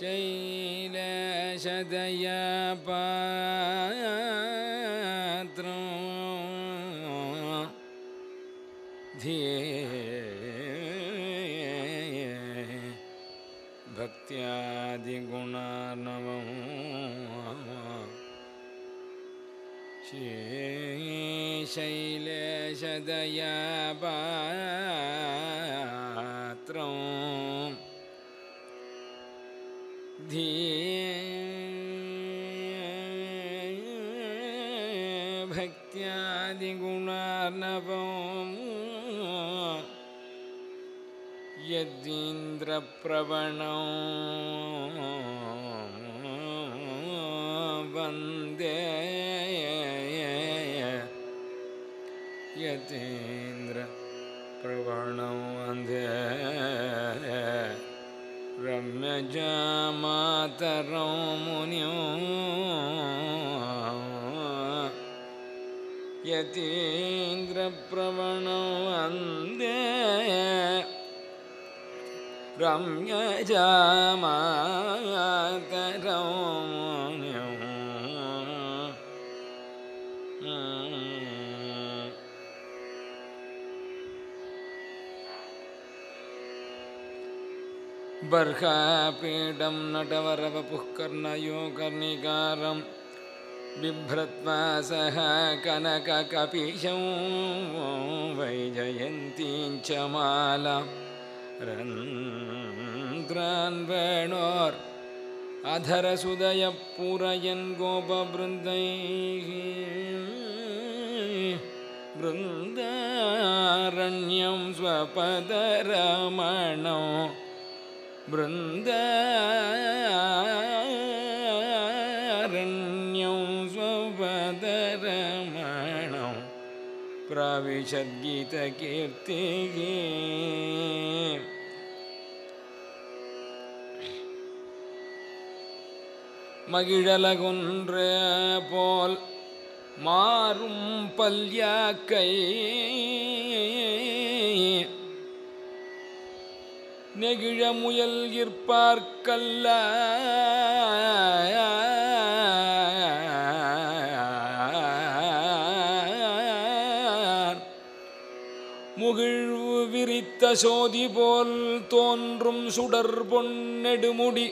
शैलशदया पात्रं धिये भक्त्यादिगुणार्णवम् शैलशदया पात्रम् धिये भक्त्यादिगुणार्णवम् यदीन्द्रप्रवणो वन्दे यतीन्द्रप्रवणो वन्दे रम्यजामातरौ मुनिौ यतीन्द्रप्रवणो वन्दे रम्यजामातरौ मुनिौ बर्हापीडं नटवरवपुः कर्णयो कर्णिकारं बिभ्रत्वा सह कनककपिशं वैजयन्तीं च मालां रन्ध्रान् वेणोर् अधरसुदयः पूरयन् गोपवृन्दैः बृन्दारण्यं स्वपदरमणौ बृन्दारण्यं स्वपदरमणौ प्रविशद्गीतकीर्तिः மகிழலகுன்ற போல் மாறும் பல்யாக்கை நெகிழ முயல் இற்பார்க்கல்ல முகிழ்வு விரித்த சோதி போல் தோன்றும் சுடர் பொன்னெடுமுடி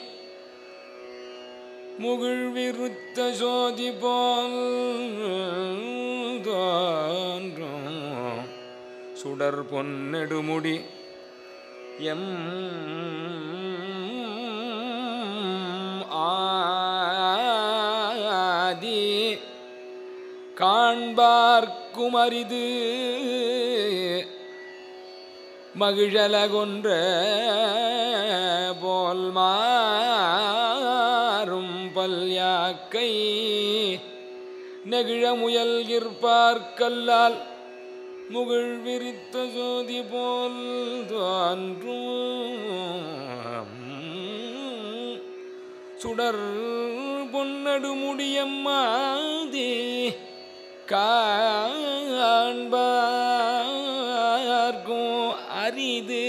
முகிழ்விருத்த சோதி போல் தோன்றும் சுடர் பொன்னெடுமுடி எம் ஆதி காண்பார்க்கும் அரிது மகிழலகொன்ற போல் மாறும் பல்யாக்கை நெகிழ முயல் இருப்பார்க்கல்லால் முகிழ் விரித்த ஜோதி போல் தோன்றும் சுடர் பொன்னடுமுடியம்மாதி காண்பார்க்கும் அரிது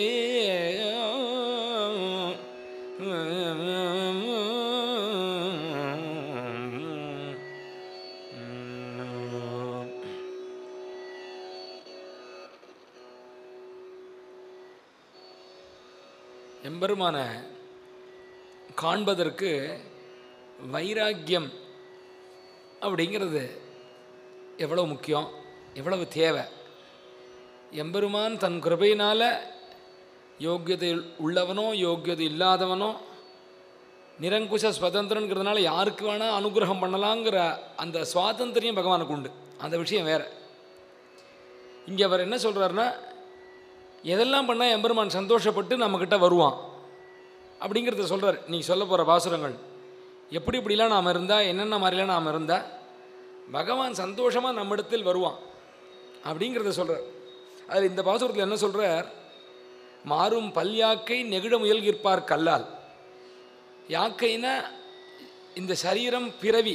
எம்பெருமான காண்பதற்கு வைராக்கியம் அப்படிங்கிறது எவ்வளோ முக்கியம் எவ்வளவு தேவை எம்பெருமான் தன் கிருபையினால் யோக்கியதை உள்ளவனோ யோக்கியதை இல்லாதவனோ நிரங்குஷ ஸ்வதந்திரங்கிறதுனால யாருக்கு வேணால் அனுகிரகம் பண்ணலாங்கிற அந்த சுவாதந்திரியம் பகவானுக்கு உண்டு அந்த விஷயம் வேறு இங்கே அவர் என்ன சொல்கிறாருன்னா எதெல்லாம் பண்ணால் எம்பெருமான் சந்தோஷப்பட்டு நம்மக்கிட்ட வருவான் அப்படிங்கிறத சொல்கிறார் நீ சொல்ல போகிற பாசுரங்கள் எப்படி இப்படிலாம் நாம் இருந்தால் என்னென்ன மாதிரிலாம் நாம் இருந்தால் பகவான் சந்தோஷமாக நம்மிடத்தில் வருவான் அப்படிங்கிறத சொல்கிறார் அதில் இந்த பாசுரத்தில் என்ன சொல்கிறார் மாறும் பல்யாக்கை நெகிழ முயல்கிற்பார் கல்லால் யாக்கைனா இந்த சரீரம் பிறவி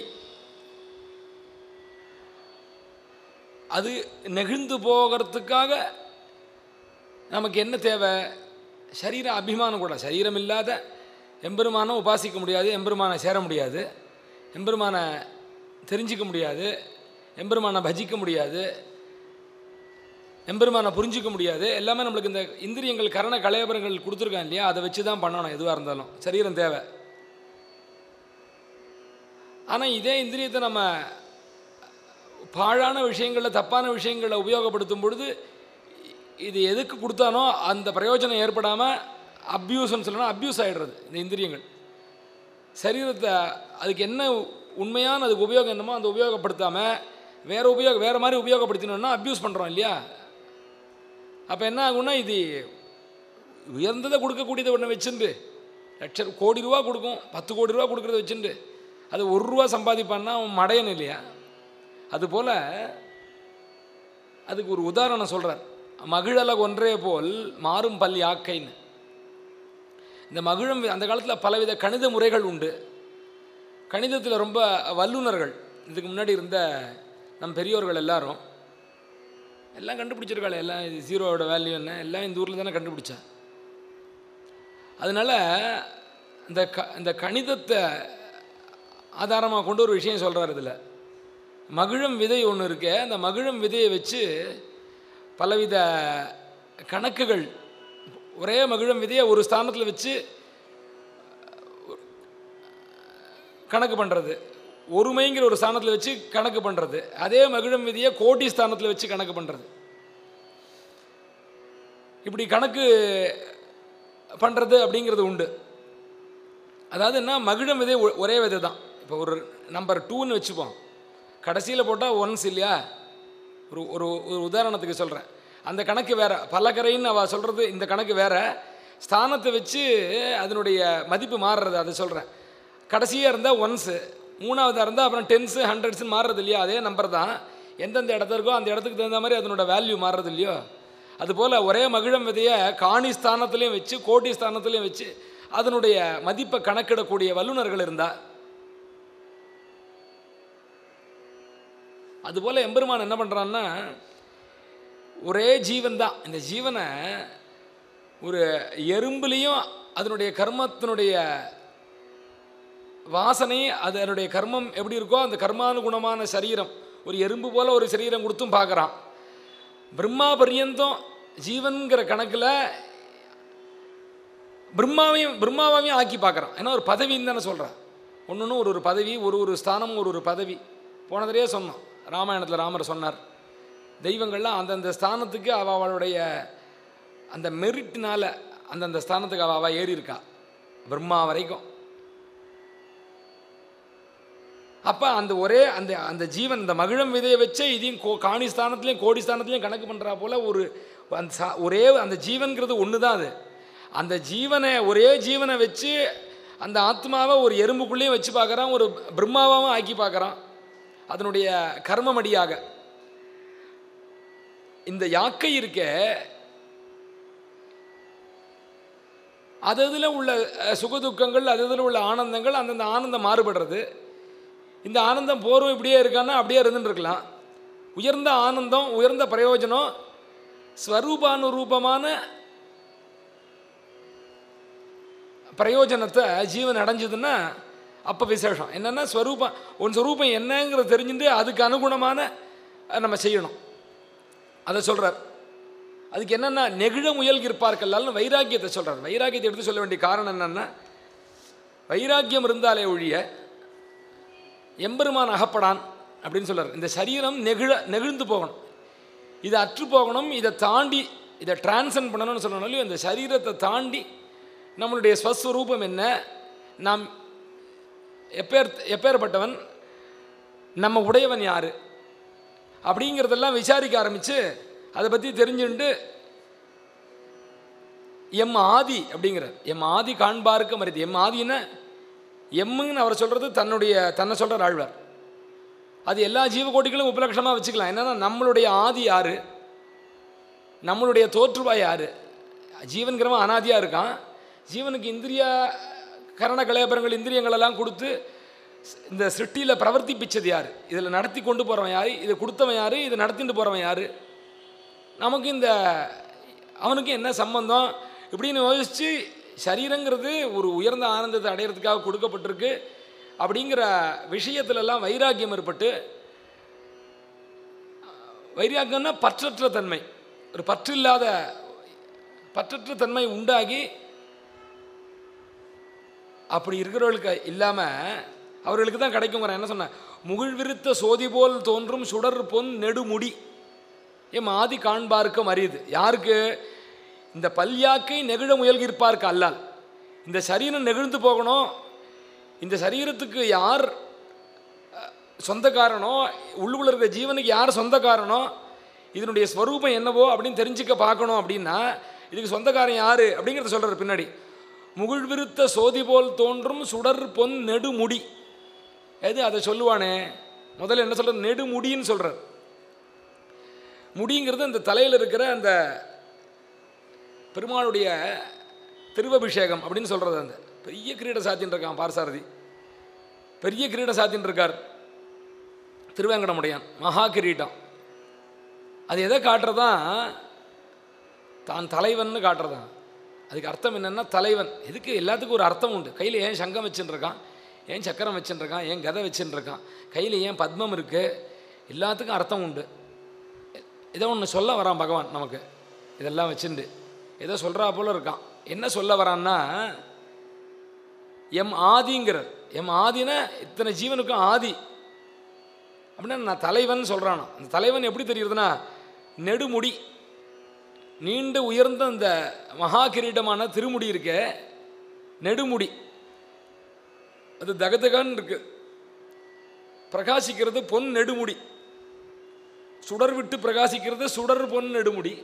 அது நெகிழ்ந்து போகிறதுக்காக நமக்கு என்ன தேவை சரீர அபிமானம் கூட சரீரம் இல்லாத எம்பெருமானை உபாசிக்க முடியாது எம்பெருமானை சேர முடியாது எம்பெருமானை தெரிஞ்சிக்க முடியாது எம்பெருமானை பஜிக்க முடியாது எம்பெருமானை புரிஞ்சிக்க முடியாது எல்லாமே நம்மளுக்கு இந்த இந்திரியங்கள் கரண கலையபரங்கள் கொடுத்துருக்கான் இல்லையா அதை வச்சு தான் பண்ணணும் எதுவாக இருந்தாலும் சரீரம் தேவை ஆனால் இதே இந்திரியத்தை நம்ம பாழான விஷயங்களில் தப்பான விஷயங்களை உபயோகப்படுத்தும் பொழுது இது எதுக்கு கொடுத்தானோ அந்த பிரயோஜனம் ஏற்படாமல் அப்யூஸ்ன்னு சொல்லணும் அப்யூஸ் ஆகிடுறது இந்த இந்திரியங்கள் சரீரத்தை அதுக்கு என்ன உண்மையான அதுக்கு உபயோகம் என்னமோ அந்த உபயோகப்படுத்தாமல் வேறு உபயோகம் வேறு மாதிரி உபயோகப்படுத்தினோம்னா அப்யூஸ் பண்ணுறோம் இல்லையா அப்போ என்ன ஆகும்னா இது உயர்ந்ததை கொடுக்கக்கூடியதை ஒன்று வச்சுண்டு லட்ச கோடி ரூபா கொடுக்கும் பத்து கோடி ரூபா கொடுக்குறத வச்சுண்டு அது ஒரு ரூபா சம்பாதிப்பான்னா அவன் மடையன் இல்லையா அதுபோல் அதுக்கு ஒரு உதாரணம் சொல்கிறார் மகிழல ஒன்றே போல் மாறும் பல் யாக்கைன்னு இந்த மகிழம் அந்த காலத்தில் பலவித கணித முறைகள் உண்டு கணிதத்தில் ரொம்ப வல்லுநர்கள் இதுக்கு முன்னாடி இருந்த நம் பெரியோர்கள் எல்லாரும் எல்லாம் கண்டுபிடிச்சிருக்காள் எல்லாம் இது ஜீரோவோட வேல்யூ என்ன எல்லாம் இந்த ஊரில் தானே கண்டுபிடிச்சா அதனால் இந்த க இந்த கணிதத்தை ஆதாரமாக கொண்டு ஒரு விஷயம் சொல்கிறார் இதில் மகிழம் விதை ஒன்று இருக்கு அந்த மகிழம் விதையை வச்சு பலவித கணக்குகள் ஒரே மகிழம் விதையை ஒரு ஸ்தானத்தில் வச்சு கணக்கு பண்ணுறது ஒருமைங்கிற ஒரு ஸ்தானத்தில் வச்சு கணக்கு பண்ணுறது அதே மகிழம் விதியை கோடி ஸ்தானத்தில் வச்சு கணக்கு பண்ணுறது இப்படி கணக்கு பண்ணுறது அப்படிங்கிறது உண்டு அதாவது என்ன மகிழம் விதை ஒ- ஒரே விதை தான் இப்போ ஒரு நம்பர் டூன்னு வச்சுப்போம் கடைசியில் போட்டால் ஒன்ஸ் இல்லையா ஒரு ஒரு ஒரு உதாரணத்துக்கு சொல்கிறேன் அந்த கணக்கு வேற பலகரைன்னு அவள் சொல்கிறது இந்த கணக்கு வேற ஸ்தானத்தை வச்சு அதனுடைய மதிப்பு மாறுறது அதை சொல்கிறேன் கடைசியாக இருந்தால் ஒன்ஸு மூணாவதாக இருந்தால் அப்புறம் டென்ஸு ஹண்ட்ரட்ஸ்னு மாறுறது இல்லையா அதே நம்பர் தான் எந்தெந்த இடத்துல இருக்கோ அந்த இடத்துக்கு தகுந்த மாதிரி அதனோட வேல்யூ மாறுறது இல்லையோ அதுபோல் ஒரே மகிழம் விதையை காணி ஸ்தானத்துலேயும் வச்சு கோடி ஸ்தானத்துலேயும் வச்சு அதனுடைய மதிப்பை கணக்கிடக்கூடிய வல்லுநர்கள் இருந்தா அதுபோல் எம்பெருமான் என்ன பண்ணுறான்னா ஒரே ஜீவன் தான் இந்த ஜீவனை ஒரு எறும்புலேயும் அதனுடைய கர்மத்தினுடைய வாசனை அதனுடைய கர்மம் எப்படி இருக்கோ அந்த கர்மானுகுணமான சரீரம் ஒரு எறும்பு போல ஒரு சரீரம் கொடுத்தும் பார்க்குறான் பிரம்மா பர்யந்தம் ஜீவன்கிற கணக்கில் பிரம்மாவையும் பிரம்மாவையும் ஆக்கி பார்க்குறான் ஏன்னா ஒரு பதவின்னு தானே சொல்கிறான் ஒன்று ஒரு ஒரு பதவி ஒரு ஒரு ஸ்தானம் ஒரு ஒரு பதவி போன தடவையே சொன்னோம் ராமாயணத்தில் ராமர் சொன்னார் தெய்வங்கள்லாம் அந்தந்த ஸ்தானத்துக்கு அவ அவளுடைய அந்த மெரிட்னால அந்தந்த ஸ்தானத்துக்கு அவ அவ ஏறி இருக்கா பிரம்மா வரைக்கும் அப்போ அந்த ஒரே அந்த அந்த ஜீவன் இந்த மகிழம் விதையை வச்சே இதையும் கோ காணி ஸ்தானத்துலேயும் கோடி ஸ்தானத்துலேயும் கணக்கு பண்ணுறா போல ஒரு அந்த சா- ஒரே அந்த ஜீவன்கிறது ஒன்று தான் அது அந்த ஜீவனை ஒரே ஜீவனை வச்சு அந்த ஆத்மாவை ஒரு எறும்புக்குள்ளேயும் வச்சு பார்க்குறான் ஒரு பிரம்மாவாகவும் ஆக்கி பார்க்குறான் அதனுடைய கர்மமடியாக இந்த யாக்கை இருக்க அது அதில் உள்ள அஹ், சுகதுக்கங்கள் அது அதில் உள்ள ஆனந்தங்கள் அந்தந்த ஆனந்தம் மாறுபடுறது இந்த ஆனந்தம் போரும் இப்படியே இருக்கான்னா அப்படியே இருந்துட்டு இருக்கலாம் உயர்ந்த ஆனந்தம் உயர்ந்த பிரயோஜனம் ஸ்வரூபானுரூபமான பிரயோஜனத்தை ஜீவன் அடைஞ்சதுன்னா அப்போ விசேஷம் என்னென்னா ஸ்வரூபம் உன் ஸ்வரூபம் என்னங்கிறத தெரிஞ்சுட்டு அதுக்கு அனுகுணமான அஹ், நம்ம செய்யணும் அதை சொல்கிறார் அதுக்கு என்னென்னா நெகிழ முயல்கிருப்பார்கள்னு வைராக்கியத்தை சொல்கிறார் வைராக்கியத்தை எடுத்து சொல்ல வேண்டிய காரணம் என்னென்னா வைராக்கியம் இருந்தாலே ஒழிய எம்பெருமான் அகப்படான் அப்படின்னு சொல்றார் இந்த சரீரம் நெகிழ நெகிழ்ந்து போகணும் இதை அற்று போகணும் இதை தாண்டி இதை டிரான்சன் பண்ணணும்னு சொல்லணும் இல்லையோ இந்த சரீரத்தை தாண்டி நம்மளுடைய ஸ்வஸ்வரூபம் என்ன நாம் எப்பேர் எப்பேற்பட்டவன் நம்ம உடையவன் யார் அப்படிங்கிறதெல்லாம் விசாரிக்க ஆரம்பித்து அதை பற்றி தெரிஞ்சுண்டு எம் ஆதி அப்படிங்கிறார் எம் ஆதி காண்பாருக்கு மரிது எம் ஆதின்னா எம்முன்னு அவர் சொல்கிறது தன்னுடைய தன்னை சொல்கிறார் ஆழ்வார் அது எல்லா ஜீவகோட்டிகளும் உபலட்சணமாக வச்சுக்கலாம் என்னன்னா நம்மளுடைய ஆதி யார் நம்மளுடைய தோற்றுவா யார் ஜீவன்கிறவன் அனாதியாக இருக்கான் ஜீவனுக்கு இந்திரிய கரண கலையபரங்கள் இந்திரியங்கள் எல்லாம் கொடுத்து இந்த சிருஷ்டியில் பிரவர்த்திப்பிச்சது யார் இதில் நடத்தி கொண்டு போகிறவன் யார் இதை கொடுத்தவன் யார் இதை நடத்திட்டு போகிறவன் யார் நமக்கு இந்த அவனுக்கு என்ன சம்பந்தம் இப்படின்னு யோசித்து சரீரங்கிறது ஒரு உயர்ந்த ஆனந்தத்தை அடையிறதுக்காக கொடுக்கப்பட்டிருக்கு அப்படிங்கிற விஷயத்துலலாம் வைராக்கியம் ஏற்பட்டு வைராக்கியம்னா பற்றற்ற தன்மை ஒரு பற்றில்லாத பற்றற்ற தன்மை உண்டாகி அப்படி இருக்கிறவர்களுக்கு இல்லாமல் அவர்களுக்கு தான் கிடைக்குங்கிற என்ன சொன்னேன் முகிழ் விருத்த சோதி போல் தோன்றும் சுடர் பொன் நெடுமுடி எம் ஆதி காண்பார்க்க அறியுது யாருக்கு இந்த பல்யாக்கை நெகிழ முயல்கிருப்பார்க்கு அல்லால் இந்த சரீரம் நெகிழ்ந்து போகணும் இந்த சரீரத்துக்கு யார் அஹ், சொந்தக்காரனோ உள்ளுக்குள்ள இருக்கிற ஜீவனுக்கு யார் சொந்தக்காரனோ இதனுடைய ஸ்வரூபம் என்னவோ அப்படின்னு தெரிஞ்சுக்க பார்க்கணும் அப்படின்னா இதுக்கு சொந்தக்காரன் யார் அப்படிங்கிறத சொல்கிறார் பின்னாடி முகிழ் விருத்த சோதி போல் தோன்றும் சுடர் பொன் நெடுமுடி எது அதை சொல்லுவானே முதல்ல என்ன சொல்கிறது நெடுமுடின்னு சொல்கிறார் முடிங்கிறது அந்த தலையில் இருக்கிற அந்த பெருமாளுடைய திருவபிஷேகம் அப்படின்னு சொல்கிறது அந்த பெரிய கிரீட சாத்தின்னு இருக்கான் பார்சாரதி பெரிய கிரீட சாத்தின்னு இருக்கார் திருவேங்கடமுடையான் மகா கிரீட்டம் அது எதை காட்டுறதான் தான் தலைவன்னு காட்டுறதான் அதுக்கு அர்த்தம் என்னென்னா தலைவன் இதுக்கு எல்லாத்துக்கும் ஒரு அர்த்தம் உண்டு கையில் ஏன் சங்கம் வச்சுன்னு இருக்கான் ஏன் சக்கரம் வச்சுன்னு இருக்கான் ஏன் கதை வச்சுன்னு இருக்கான் கையில் ஏன் பத்மம் இருக்குது எல்லாத்துக்கும் அர்த்தம் உண்டு ஏதோ ஒன்று சொல்ல வரான் பகவான் நமக்கு இதெல்லாம் வச்சுண்டு ஏதோ சொல்கிறா போல இருக்கான் என்ன சொல்ல வரான்னா எம் ஆதிங்கிறார் எம் ஆதினா இத்தனை ஜீவனுக்கும் ஆதி அப்படின்னா நான் தலைவன் சொல்கிறானோ அந்த தலைவன் எப்படி தெரியுதுன்னா நெடுமுடி நீண்டு உயர்ந்த அந்த மகா கிரீடமான திருமுடி இருக்கே நெடுமுடி அது தகதகன்னு இருக்கு பிரகாசிக்கிறது பொன் நெடுமுடி சுடர் விட்டு பிரகாசிக்கிறது சுடர் பொன் நெடுமுடி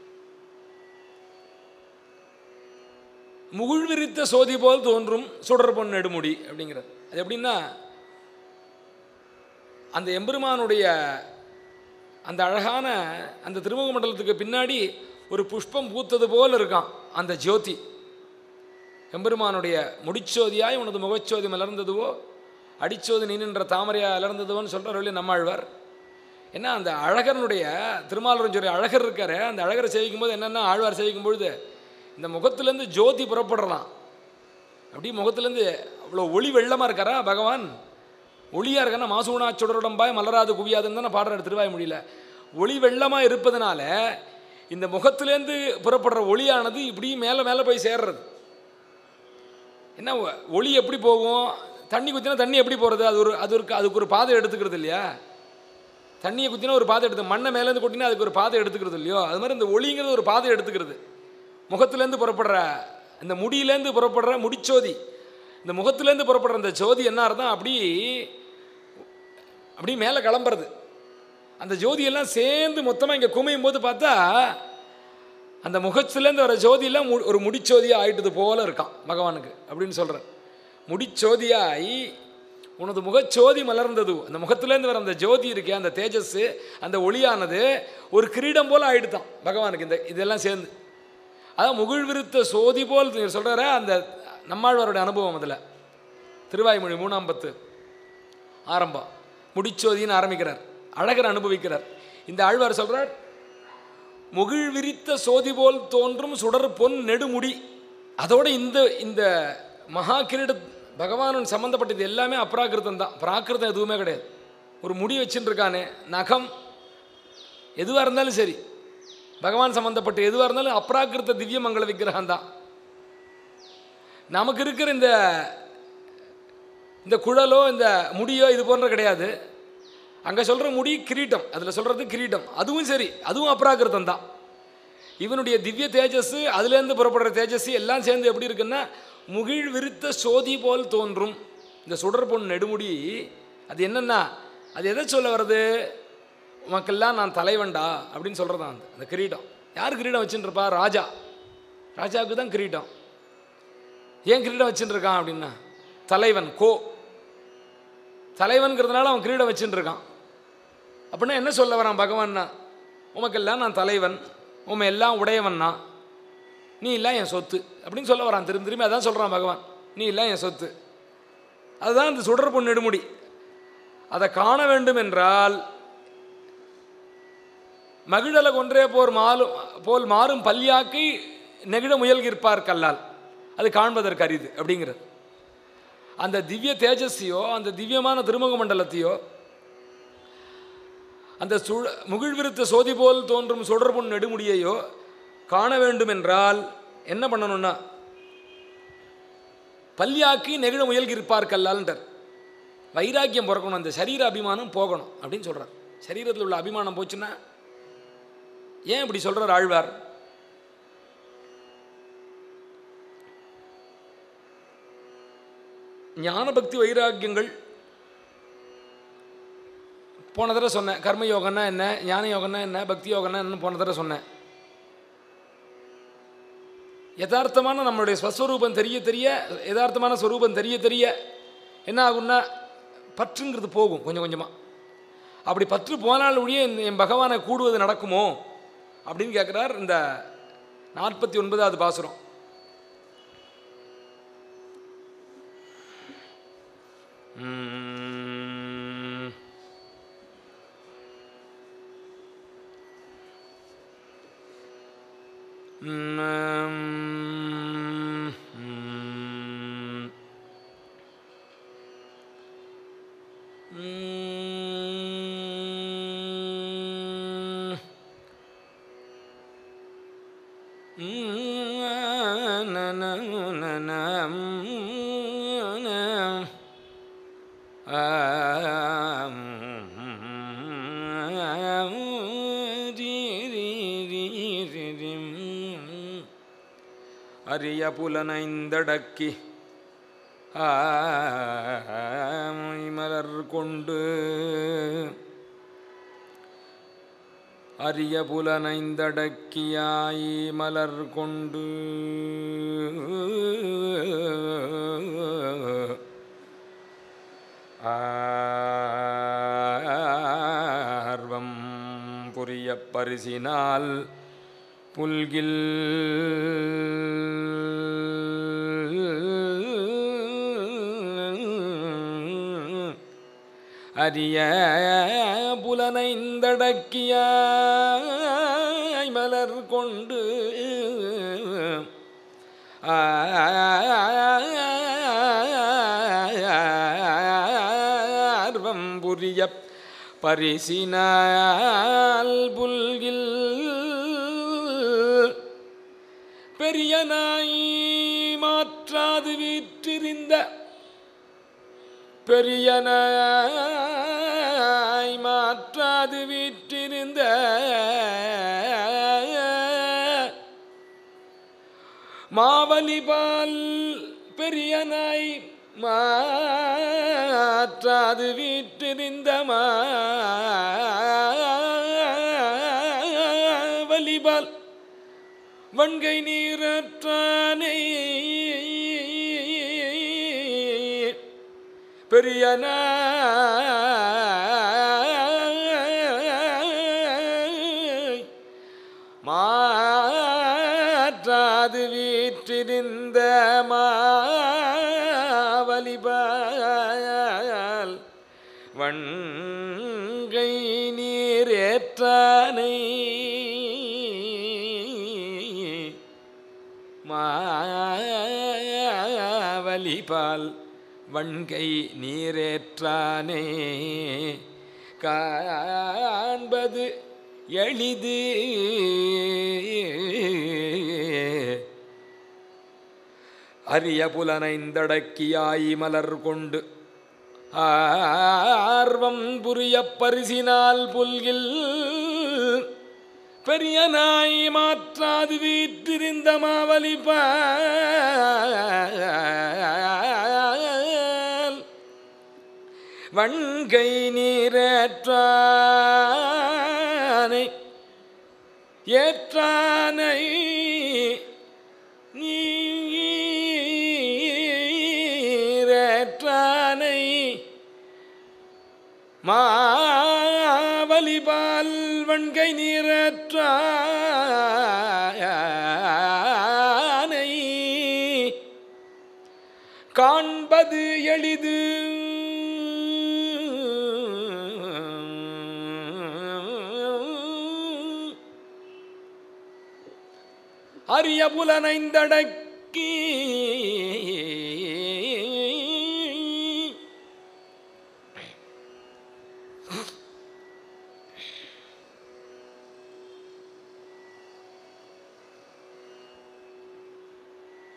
முகுழ் விரித்த சோதி போல் தோன்றும் சுடர் பொன் நெடுமுடி அப்படிங்கிறது அது எப்படின்னா அந்த எம்பெருமானுடைய அந்த அழகான அந்த திருமுக மண்டலத்துக்கு பின்னாடி ஒரு புஷ்பம் பூத்தது போல் இருக்கான் அந்த ஜோதி எம்பெருமானுடைய முடிச்சோதியாய் உனது முகச்சோதி மலர்ந்ததுவோ அடிச்சோதி நீ நின்ற தாமரையா அலர்ந்ததுவோன்னு சொல்கிற நம்மாழ்வார் ஏன்னா அந்த அழகனுடைய திருமாலரஞ்சோரி அழகர் இருக்காரு அந்த அழகரை சேவிக்கும் போது என்னென்ன ஆழ்வார் சேவிக்கும் பொழுது இந்த முகத்துலேருந்து ஜோதி புறப்படலாம் அப்படியே முகத்துலேருந்து அவ்வளோ ஒளி வெள்ளமாக இருக்காரா பகவான் ஒளியாக இருக்கானா மாசூனா சுடருடம்பாய் மலராது குவியாதுன்னு தான் பாடுற திருவாய் மொழியில் ஒளி வெள்ளமாக இருப்பதனால இந்த முகத்துலேருந்து புறப்படுற ஒளியானது இப்படி மேலே மேலே போய் சேர்றது என்ன ஒ- ஒளி எப்படி போகும் தண்ணி குத்தினா தண்ணி எப்படி போகிறது அது ஒரு அது ஒரு அதுக்கு ஒரு பாதை எடுத்துக்கிறது இல்லையா தண்ணியை குத்தினா ஒரு பாதை எடுத்து மண்ணை மேலேருந்து கொட்டினா அதுக்கு ஒரு பாதை எடுத்துக்கிறது இல்லையோ அது மாதிரி இந்த ஒளிங்கிறது ஒரு பாதை எடுத்துக்கிறது முகத்துலேருந்து புறப்படுற இந்த முடியிலேருந்து புறப்படுற முடிச்சோதி இந்த முகத்துலேருந்து புறப்படுற அந்த ஜோதி என்ன அர்த்தம் அப்படி அப்படி மேலே கிளம்புறது அந்த ஜோதியெல்லாம் சேர்ந்து மொத்தமாக இங்கே குமையும் போது பார்த்தா அந்த முகத்துலேருந்து வர ஜோதியெல்லாம் மு- ஒரு முடிச்சோதியாக ஆயிட்டது போல இருக்கான் பகவானுக்கு அப்படின்னு சொல்கிறேன் முடிச்சோதியாய் உனது முகச்சோதி மலர்ந்தது அந்த முகத்துலேருந்து வர அந்த ஜோதி இருக்கே அந்த தேஜஸ் அந்த ஒளியானது ஒரு கிரீடம் போல் ஆயிடுதான் பகவானுக்கு இந்த இதெல்லாம் சேர்ந்து அதான் முகிழ் விருத்த சோதி போல் நீர் சொல்கிற அந்த நம்மாழ்வாரோட அனுபவம் அதில் திருவாய்மொழி மூணாம் பத்து ஆரம்பம் முடிச்சோதின்னு ஆரம்பிக்கிறார் அழகர் அனுபவிக்கிறார் இந்த ஆழ்வார் சொல்கிறார் முகிழ் விரித்த சோதி போல் தோன்றும் சுடர் பொன் நெடுமுடி அதோட இந்த இந்த மகா கிரீட பகவானுடன் சம்மந்தப்பட்டது எல்லாமே அப்ராக்கிருதம் தான் பிராகிருதம் எதுவுமே கிடையாது ஒரு முடி வச்சுட்டு இருக்கானே நகம் எதுவாக இருந்தாலும் சரி பகவான் சம்மந்தப்பட்ட எதுவாக இருந்தாலும் அப்ராக்கிருத்த திவ்ய மங்கள விக்கிரகம் தான் நமக்கு இருக்கிற இந்த இந்த குழலோ இந்த முடியோ இது போன்ற கிடையாது அங்கே சொல்கிற முடி கிரீட்டம் அதில் சொல்கிறது கிரீட்டம் அதுவும் சரி அதுவும் அப்ராக்கிருதம் தான் இவனுடைய திவ்ய தேஜஸ் அதுலேருந்து புறப்படுற தேஜஸ் எல்லாம் சேர்ந்து எப்படி இருக்குன்னா முகிழ் விருத்த சோதி போல் தோன்றும் இந்த சுடர் பொன் நெடுமுடி அது என்னன்னா அது எதை சொல்ல வருது உமக்கெல்லாம் நான் தலைவன்டா அப்படின்னு சொல்கிறதா அந்த அந்த கிரீடம் யார் கிரீடம் வச்சுட்டு இருப்பா ராஜா ராஜாவுக்கு தான் கிரீடம் ஏன் கிரீடம் வச்சுட்டு இருக்கான் அப்படின்னா தலைவன் கோ தலைவன்கிறதுனால அவன் கிரீடம் வச்சுட்டு இருக்கான் அப்படின்னா என்ன சொல்ல வரான் பகவான்னா உமக்கெல்லாம் நான் தலைவன் உமை எல்லாம் உடையவன்னா நீ இல்லை என் சொத்து அப்படின்னு சொல்ல வரான் திரும்பி திரும்பி அதான் சொல்கிறான் பகவான் நீ இல்லை என் சொத்து அதுதான் இந்த சுடர் பொன் நெடுமுடி அதை காண வேண்டும் என்றால் மகிழல கொன்றே போர் மாலும் போல் மாறும் பல்யாக்கை நெகிழ முயல்கிருப்பார் கல்லால் அது காண்பதற்கு அரிது அப்படிங்கிறது அந்த திவ்ய தேஜஸையோ அந்த திவ்யமான திருமுக மண்டலத்தையோ அந்த சுழ முகிழ்விருத்த சோதி போல் தோன்றும் சுடர்பொன் நெடுமுடியையோ காண வேண்டும் என்றால் என்ன பண்ணணும்னா பல்யாக்கி நெகிழ முயல்கிருப்பார் கல்லால்ன்றார் வைராக்கியம் பிறக்கணும் அந்த சரீர அபிமானம் போகணும் அப்படின்னு சொல்கிறார் சரீரத்தில் உள்ள அபிமானம் போச்சுன்னா ஏன் இப்படி சொல்கிறார் ஆழ்வார் ஞான பக்தி வைராக்கியங்கள் போன தடவை சொன்னேன் கர்ம யோகம்னா என்ன ஞான யோகம்னா என்ன பக்தி யோகம்னா என்னன்னு போன தடவை சொன்னேன் யதார்த்தமான நம்மளுடைய ஸ்வஸ்வரூபம் தெரிய தெரிய யதார்த்தமான ஸ்வரூபம் தெரிய தெரிய என்ன ஆகும்னா பற்றுங்கிறது போகும் கொஞ்சம் கொஞ்சமாக அப்படி பற்று போனால் ஒழிய இந்த- என் பகவானை கூடுவது நடக்குமோ அப்படின்னு கேட்குறார் இந்த நாற்பத்தி ஒன்பதாவது பாசுரம் உம். உம். உம். உம். உம். ந, ந, ந, ந, உம். ந. அரிய புலனைந்தடக்கி மலர் கொண்டு அரிய புலனைந்தடக்கியாய் மலர் கொண்டு ஆர்வம் புரிய பரிசினால் புல்கில் அரிய புலனைந்தடக்கியாய் மலர் கொண்டு ஆர்வம் புரிய பரிசினால் புல்கில் பெரிய நாய் மாற்றாது வீற்றிருந்த பெரிய நாய் மாற்றாது வீற்றிருந்த மாவலிபால் பெரிய நாய் மாற்றாது வீற்றிருந்த மாவலிபால் வன்கை நீரற்றானே பெரிய நாய் மாற்றாது வீற்றிருந்த மாவலிபால் வன்கை நீரேற்றானை மாவலிபால் வன்கை நீரேற்றானே காண்பது எளிது அரிய புலனைந்தடக்கியாய் மலர் கொண்டு ஆர்வம் புரிய பரிசினால் புல்கில் பெரிய நாய் மாற்றாது வீற்றிருந்த மாவலிப்பால் வன்கை நீரேற்றானை ஏற்றானை நீரேற்றானை மாவலிபால் வன்கை நீரற்றானை காண்பது எளிது அரிய புலனைந்தடக்கி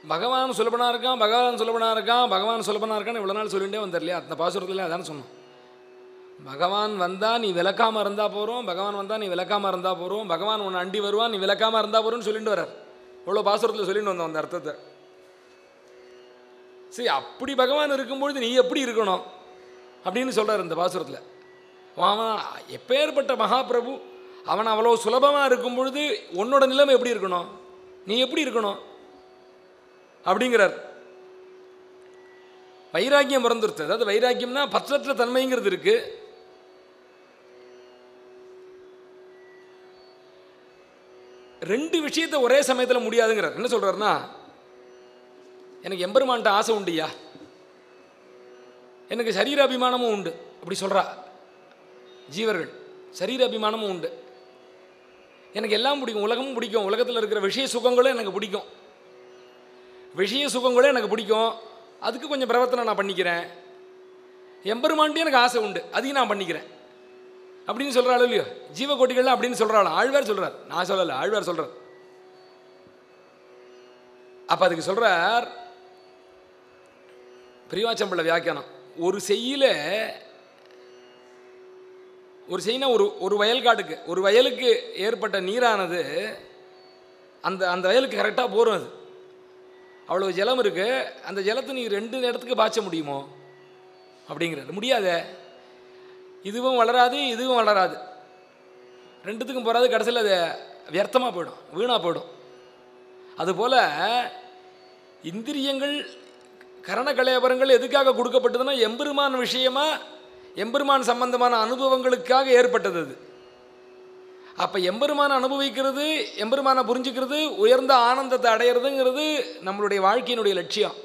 பகவான் சுலபனா இருக்கான் பகவான் சுலபனா இருக்கான் பகவான் சுலபனா இருக்கான்னு இவ்வளோ நாள் சொல்லிகிட்டே வந்தார் இல்லையா அந்த பாசுரத்தில் அதானே சொன்னோம் பகவான் வந்தால் நீ விளக்காமல் இருந்தால் போகிறோம் பகவான் வந்தால் நீ விளக்காமல் இருந்தால் போகிறோம் பகவான் உன்னை அண்டி வருவான் நீ விளக்காமல் இருந்தால் போகிறோம்னு சொல்லிட்டு வர்றார் இவ்வளோ பாசுரத்தில் சொல்லிட்டு வந்தோம் அந்த அர்த்தத்தை சரி அப்படி பகவான் இருக்கும்பொழுது நீ எப்படி இருக்கணும் அப்படின்னு சொல்கிறார் இந்த பாசுரத்தில் அவன் எப்பேற்பட்ட மகாபிரபு அவன் அவ்வளோ சுலபமாக இருக்கும் பொழுது உன்னோட நிலைமை எப்படி இருக்கணும் நீ எப்படி இருக்கணும் அப்படிங்கிறார் வைராக்கியம் பிறந்துருத்து அதாவது வைராக்கியம்னா பற்றற்ற தன்மைங்கிறது இருக்கு ரெண்டு விஷயத்தை ஒரே சமயத்தில் முடியாதுங்கிறார் என்ன சொல்றாருன்னா எனக்கு எம்பெருமான்ட்ட ஆசை உண்டுயா எனக்கு சரீர அபிமானமும் உண்டு அப்படி சொல்கிறா ஜீவர்கள் சரீர அபிமானமும் உண்டு எனக்கு எல்லாம் பிடிக்கும் உலகமும் பிடிக்கும் உலகத்தில் இருக்கிற விஷய சுகங்களும் எனக்கு பிடிக்கும் விஷய சுகங்களும் எனக்கு பிடிக்கும் அதுக்கு கொஞ்சம் பிரவர்த்தனை நான் பண்ணிக்கிறேன் எம்பெருமான்ட்டு எனக்கு ஆசை உண்டு அதையும் நான் பண்ணிக்கிறேன் அப்படின்னு சொல்கிறாள் இல்லையோ ஜீவகோட்டிகள்லாம் அப்படின்னு சொல்கிறாள் ஆழ்வார் சொல்கிறார் நான் சொல்லலை ஆழ்வார் சொல்கிறார் அப்போ அதுக்கு சொல்கிறார் பிரிவாச்சம்பிள்ள வியாக்கியானம் ஒரு செய்யில ஒரு செய்யினா ஒரு ஒரு வயல்காட்டுக்கு ஒரு வயலுக்கு ஏற்பட்ட நீரானது அந்த அந்த வயலுக்கு கரெக்டாக போகும் அது அவ்வளோ ஜலம் இருக்கு அந்த ஜலத்தை நீ ரெண்டு இடத்துக்கு பாய்ச்ச முடியுமோ அப்படிங்கிறது முடியாதே இதுவும் வளராது இதுவும் வளராது ரெண்டுத்துக்கும் போகாது கடைசியில் அது வியர்த்தமாக போயிடும் வீணாக போயிடும் அதுபோல் இந்திரியங்கள் கரண கலையபரங்கள் எதுக்காக கொடுக்கப்பட்டதுன்னா எம்பெருமான் விஷயமா எம்பெருமான் சம்பந்தமான அனுபவங்களுக்காக ஏற்பட்டது அது அப்போ எம்பெருமானை அனுபவிக்கிறது எம்பெருமானை புரிஞ்சுக்கிறது உயர்ந்த ஆனந்தத்தை அடையிறதுங்கிறது நம்மளுடைய வாழ்க்கையினுடைய லட்சியம்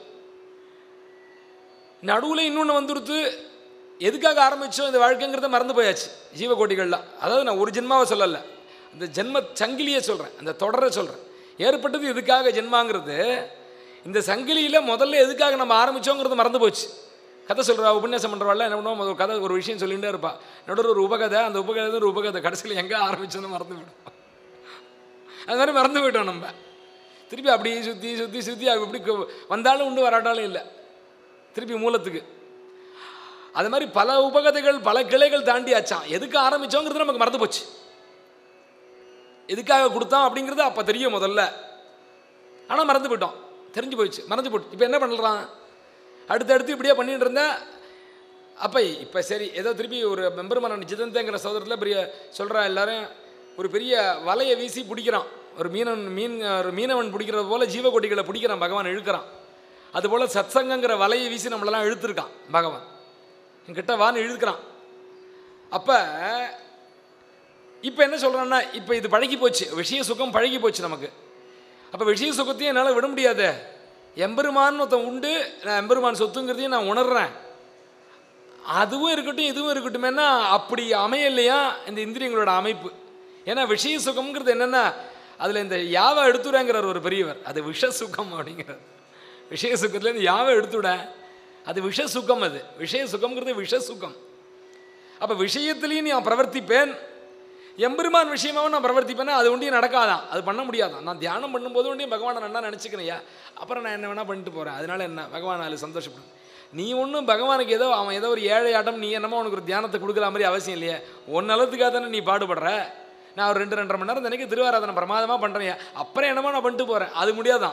நடுவில் இன்னொன்று வந்துடுத்து எதுக்காக ஆரம்பித்தோம் இந்த வாழ்க்கைங்கிறத மறந்து போயாச்சு ஜீவகோட்டிகள்லாம் அதாவது நான் ஒரு ஜென்மாவை சொல்லலை அந்த ஜென்ம சங்கிலியை சொல்கிறேன் அந்த தொடரை சொல்கிறேன் ஏற்பட்டது எதுக்காக ஜென்மாங்கிறது இந்த சங்கிலியில் முதல்ல எதுக்காக நம்ம ஆரம்பித்தோங்கிறது மறந்து போச்சு கதை சொல்கிறா உபன்யாசம் பண்ணுறவாள் என்ன பண்ணுவோம் ஒரு கதை ஒரு விஷயம் சொல்லிகிட்டே இருப்பா நடுவர் ஒரு உபகதை அந்த உபகதை ஒரு உபகதை கடைசியில் எங்கே ஆரம்பிச்சோன்னு மறந்து போயிடும் அது மாதிரி மறந்து போயிட்டோம் நம்ம திருப்பி அப்படியே சுற்றி சுற்றி சுற்றி அப்படி வந்தாலும் உண்டு வராட்டாலும் இல்லை திருப்பி மூலத்துக்கு அது மாதிரி பல உபகதைகள் பல கிளைகள் தாண்டியாச்சான் எதுக்கு ஆரம்பித்தோங்கிறது நமக்கு மறந்து போச்சு எதுக்காக கொடுத்தோம் அப்படிங்கிறது அப்போ தெரியும் முதல்ல ஆனால் மறந்து போயிட்டோம் தெரிஞ்சு போயிடுச்சு மறந்து போட்டு இப்போ என்ன பண்ணுறான் அடுத்தடுத்து இப்படியே பண்ணிட்டு இருந்தேன் அப்போ இப்போ சரி ஏதோ திருப்பி ஒரு மெம்பருமான ஜிதந்தங்கிற சோதரத்தில் பெரிய சொல்கிறா எல்லாரும் ஒரு பெரிய வலையை வீசி பிடிக்கிறான் ஒரு மீனவன் மீன் ஒரு மீனவன் பிடிக்கிறது போல் ஜீவகொடிகளை பிடிக்கிறான் பகவான் இழுக்கிறான் அதுபோல் சத்சங்கங்கிற வலையை வீசி நம்மளெல்லாம் இழுத்துருக்கான் பகவான் என்கிட்ட வான்னு இழுக்கிறான் அப்போ இப்போ என்ன சொல்கிறான்னா இப்போ இது பழகி போச்சு விஷய சுகம் பழகி போச்சு நமக்கு அப்போ விஷய சுகத்தையும் என்னால் விட முடியாது எம்பெருமான் ஒருத்தன் உண்டு நான் எம்பெருமான் சொத்துங்கிறதையும் நான் உணர்றேன் அதுவும் இருக்கட்டும் இதுவும் இருக்கட்டுமேனா அப்படி அமையலையா இந்த இந்திரியங்களோட அமைப்பு ஏன்னா விஷய சுகம்ங்கிறது என்னென்னா அதில் இந்த யாவை எடுத்துடாங்கிறார் ஒரு பெரியவர் அது விஷ சுகம் அப்படிங்கிறார் விஷய சுகத்துலேருந்து யாவை எடுத்துட அது விஷ சுகம் அது விஷய சுகம்ங்கிறது விஷ சுகம் அப்போ விஷயத்துலேயும் நான் பிரவர்த்திப்பேன் எம்பெருமான் விஷயமாவும் நான் பிரவர்த்திப்பேன்னா அது ஒன்றையும் நடக்காதான் அது பண்ண முடியாதான் நான் தியானம் பண்ணும்போது ஒன்றையும் பகவானை நல்லா நினச்சிக்கிறேயா அப்புறம் நான் என்ன வேணால் பண்ணிட்டு போகிறேன் அதனால என்ன பகவான் அதில் சந்தோஷப்படும் நீ ஒன்றும் பகவானுக்கு ஏதோ அவன் ஏதோ ஒரு ஏழை ஆட்டம் நீ என்னமோ உனக்கு ஒரு தியானத்தை கொடுக்குற மாதிரி அவசியம் இல்லையே ஒன் நலத்துக்காக தானே நீ பாடுபடுற நான் ஒரு ரெண்டு ரெண்டரை மணி நேரம் தினைக்கு திருவாராதனை பிரமாதமாக பண்ணுறேன் அப்புறம் என்னமோ நான் பண்ணிட்டு போகிறேன் அது முடியாதான்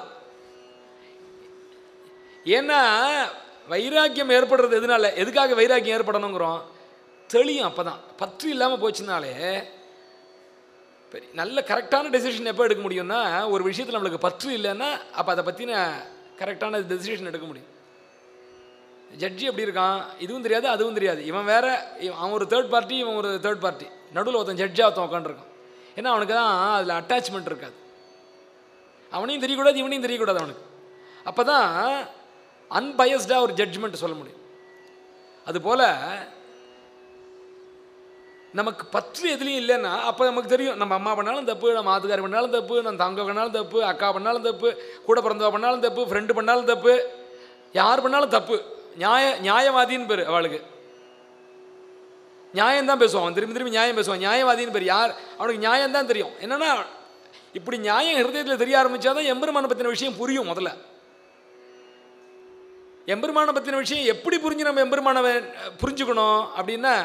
ஏன்னா வைராக்கியம் ஏற்படுறது எதனால எதுக்காக வைராக்கியம் ஏற்படணுங்கிறோம் தெளியும் அப்போ தான் பற்று இல்லாமல் போச்சுனாலே பெரிய நல்ல கரெக்டான டெசிஷன் எப்போ எடுக்க முடியும்னா ஒரு விஷயத்தில் நம்மளுக்கு பற்று இல்லைன்னா அப்போ அதை பற்றின கரெக்டான டெசிஷன் எடுக்க முடியும் ஜட்ஜி எப்படி இருக்கான் இதுவும் தெரியாது அதுவும் தெரியாது இவன் வேற இவன் அவன் ஒரு தேர்ட் பார்ட்டி இவன் ஒரு தேர்ட் பார்ட்டி நடுவில் ஒருத்தன் ஜட்ஜாக ஒருத்தன் உட்காந்துருக்கான் ஏன்னா அவனுக்கு தான் அதில் அட்டாச்மெண்ட் இருக்காது அவனையும் தெரியக்கூடாது இவனையும் தெரியக்கூடாது அவனுக்கு அப்போ தான் அன்பயஸ்டாக ஒரு ஜட்ஜ்மெண்ட் சொல்ல முடியும் அதுபோல் நமக்கு பற்று எதுலேயும் இல்லைன்னா அப்போ நமக்கு தெரியும் நம்ம அம்மா பண்ணாலும் தப்பு நம்ம ஆத்துக்காரி பண்ணாலும் தப்பு நம்ம தங்க பண்ணாலும் தப்பு அக்கா பண்ணாலும் தப்பு கூட பிறந்தவ பண்ணாலும் தப்பு ஃப்ரெண்டு பண்ணாலும் தப்பு யார் பண்ணாலும் தப்பு நியாய நியாயவாதின்னு பேர் அவளுக்கு நியாயம் தான் பேசுவான் அவன் திரும்பி திரும்பி நியாயம் பேசுவான் நியாயவாதின்னு பேர் யார் அவனுக்கு நியாயம் தான் தெரியும் என்னென்னா இப்படி நியாயம் ஹிருதயத்தில் தெரிய ஆரம்பித்தாதான் எம்பெருமானை பற்றின விஷயம் புரியும் முதல்ல எம்பெருமானை பற்றின விஷயம் எப்படி புரிஞ்சு நம்ம எம்பெருமானை புரிஞ்சுக்கணும் அப்படின்னா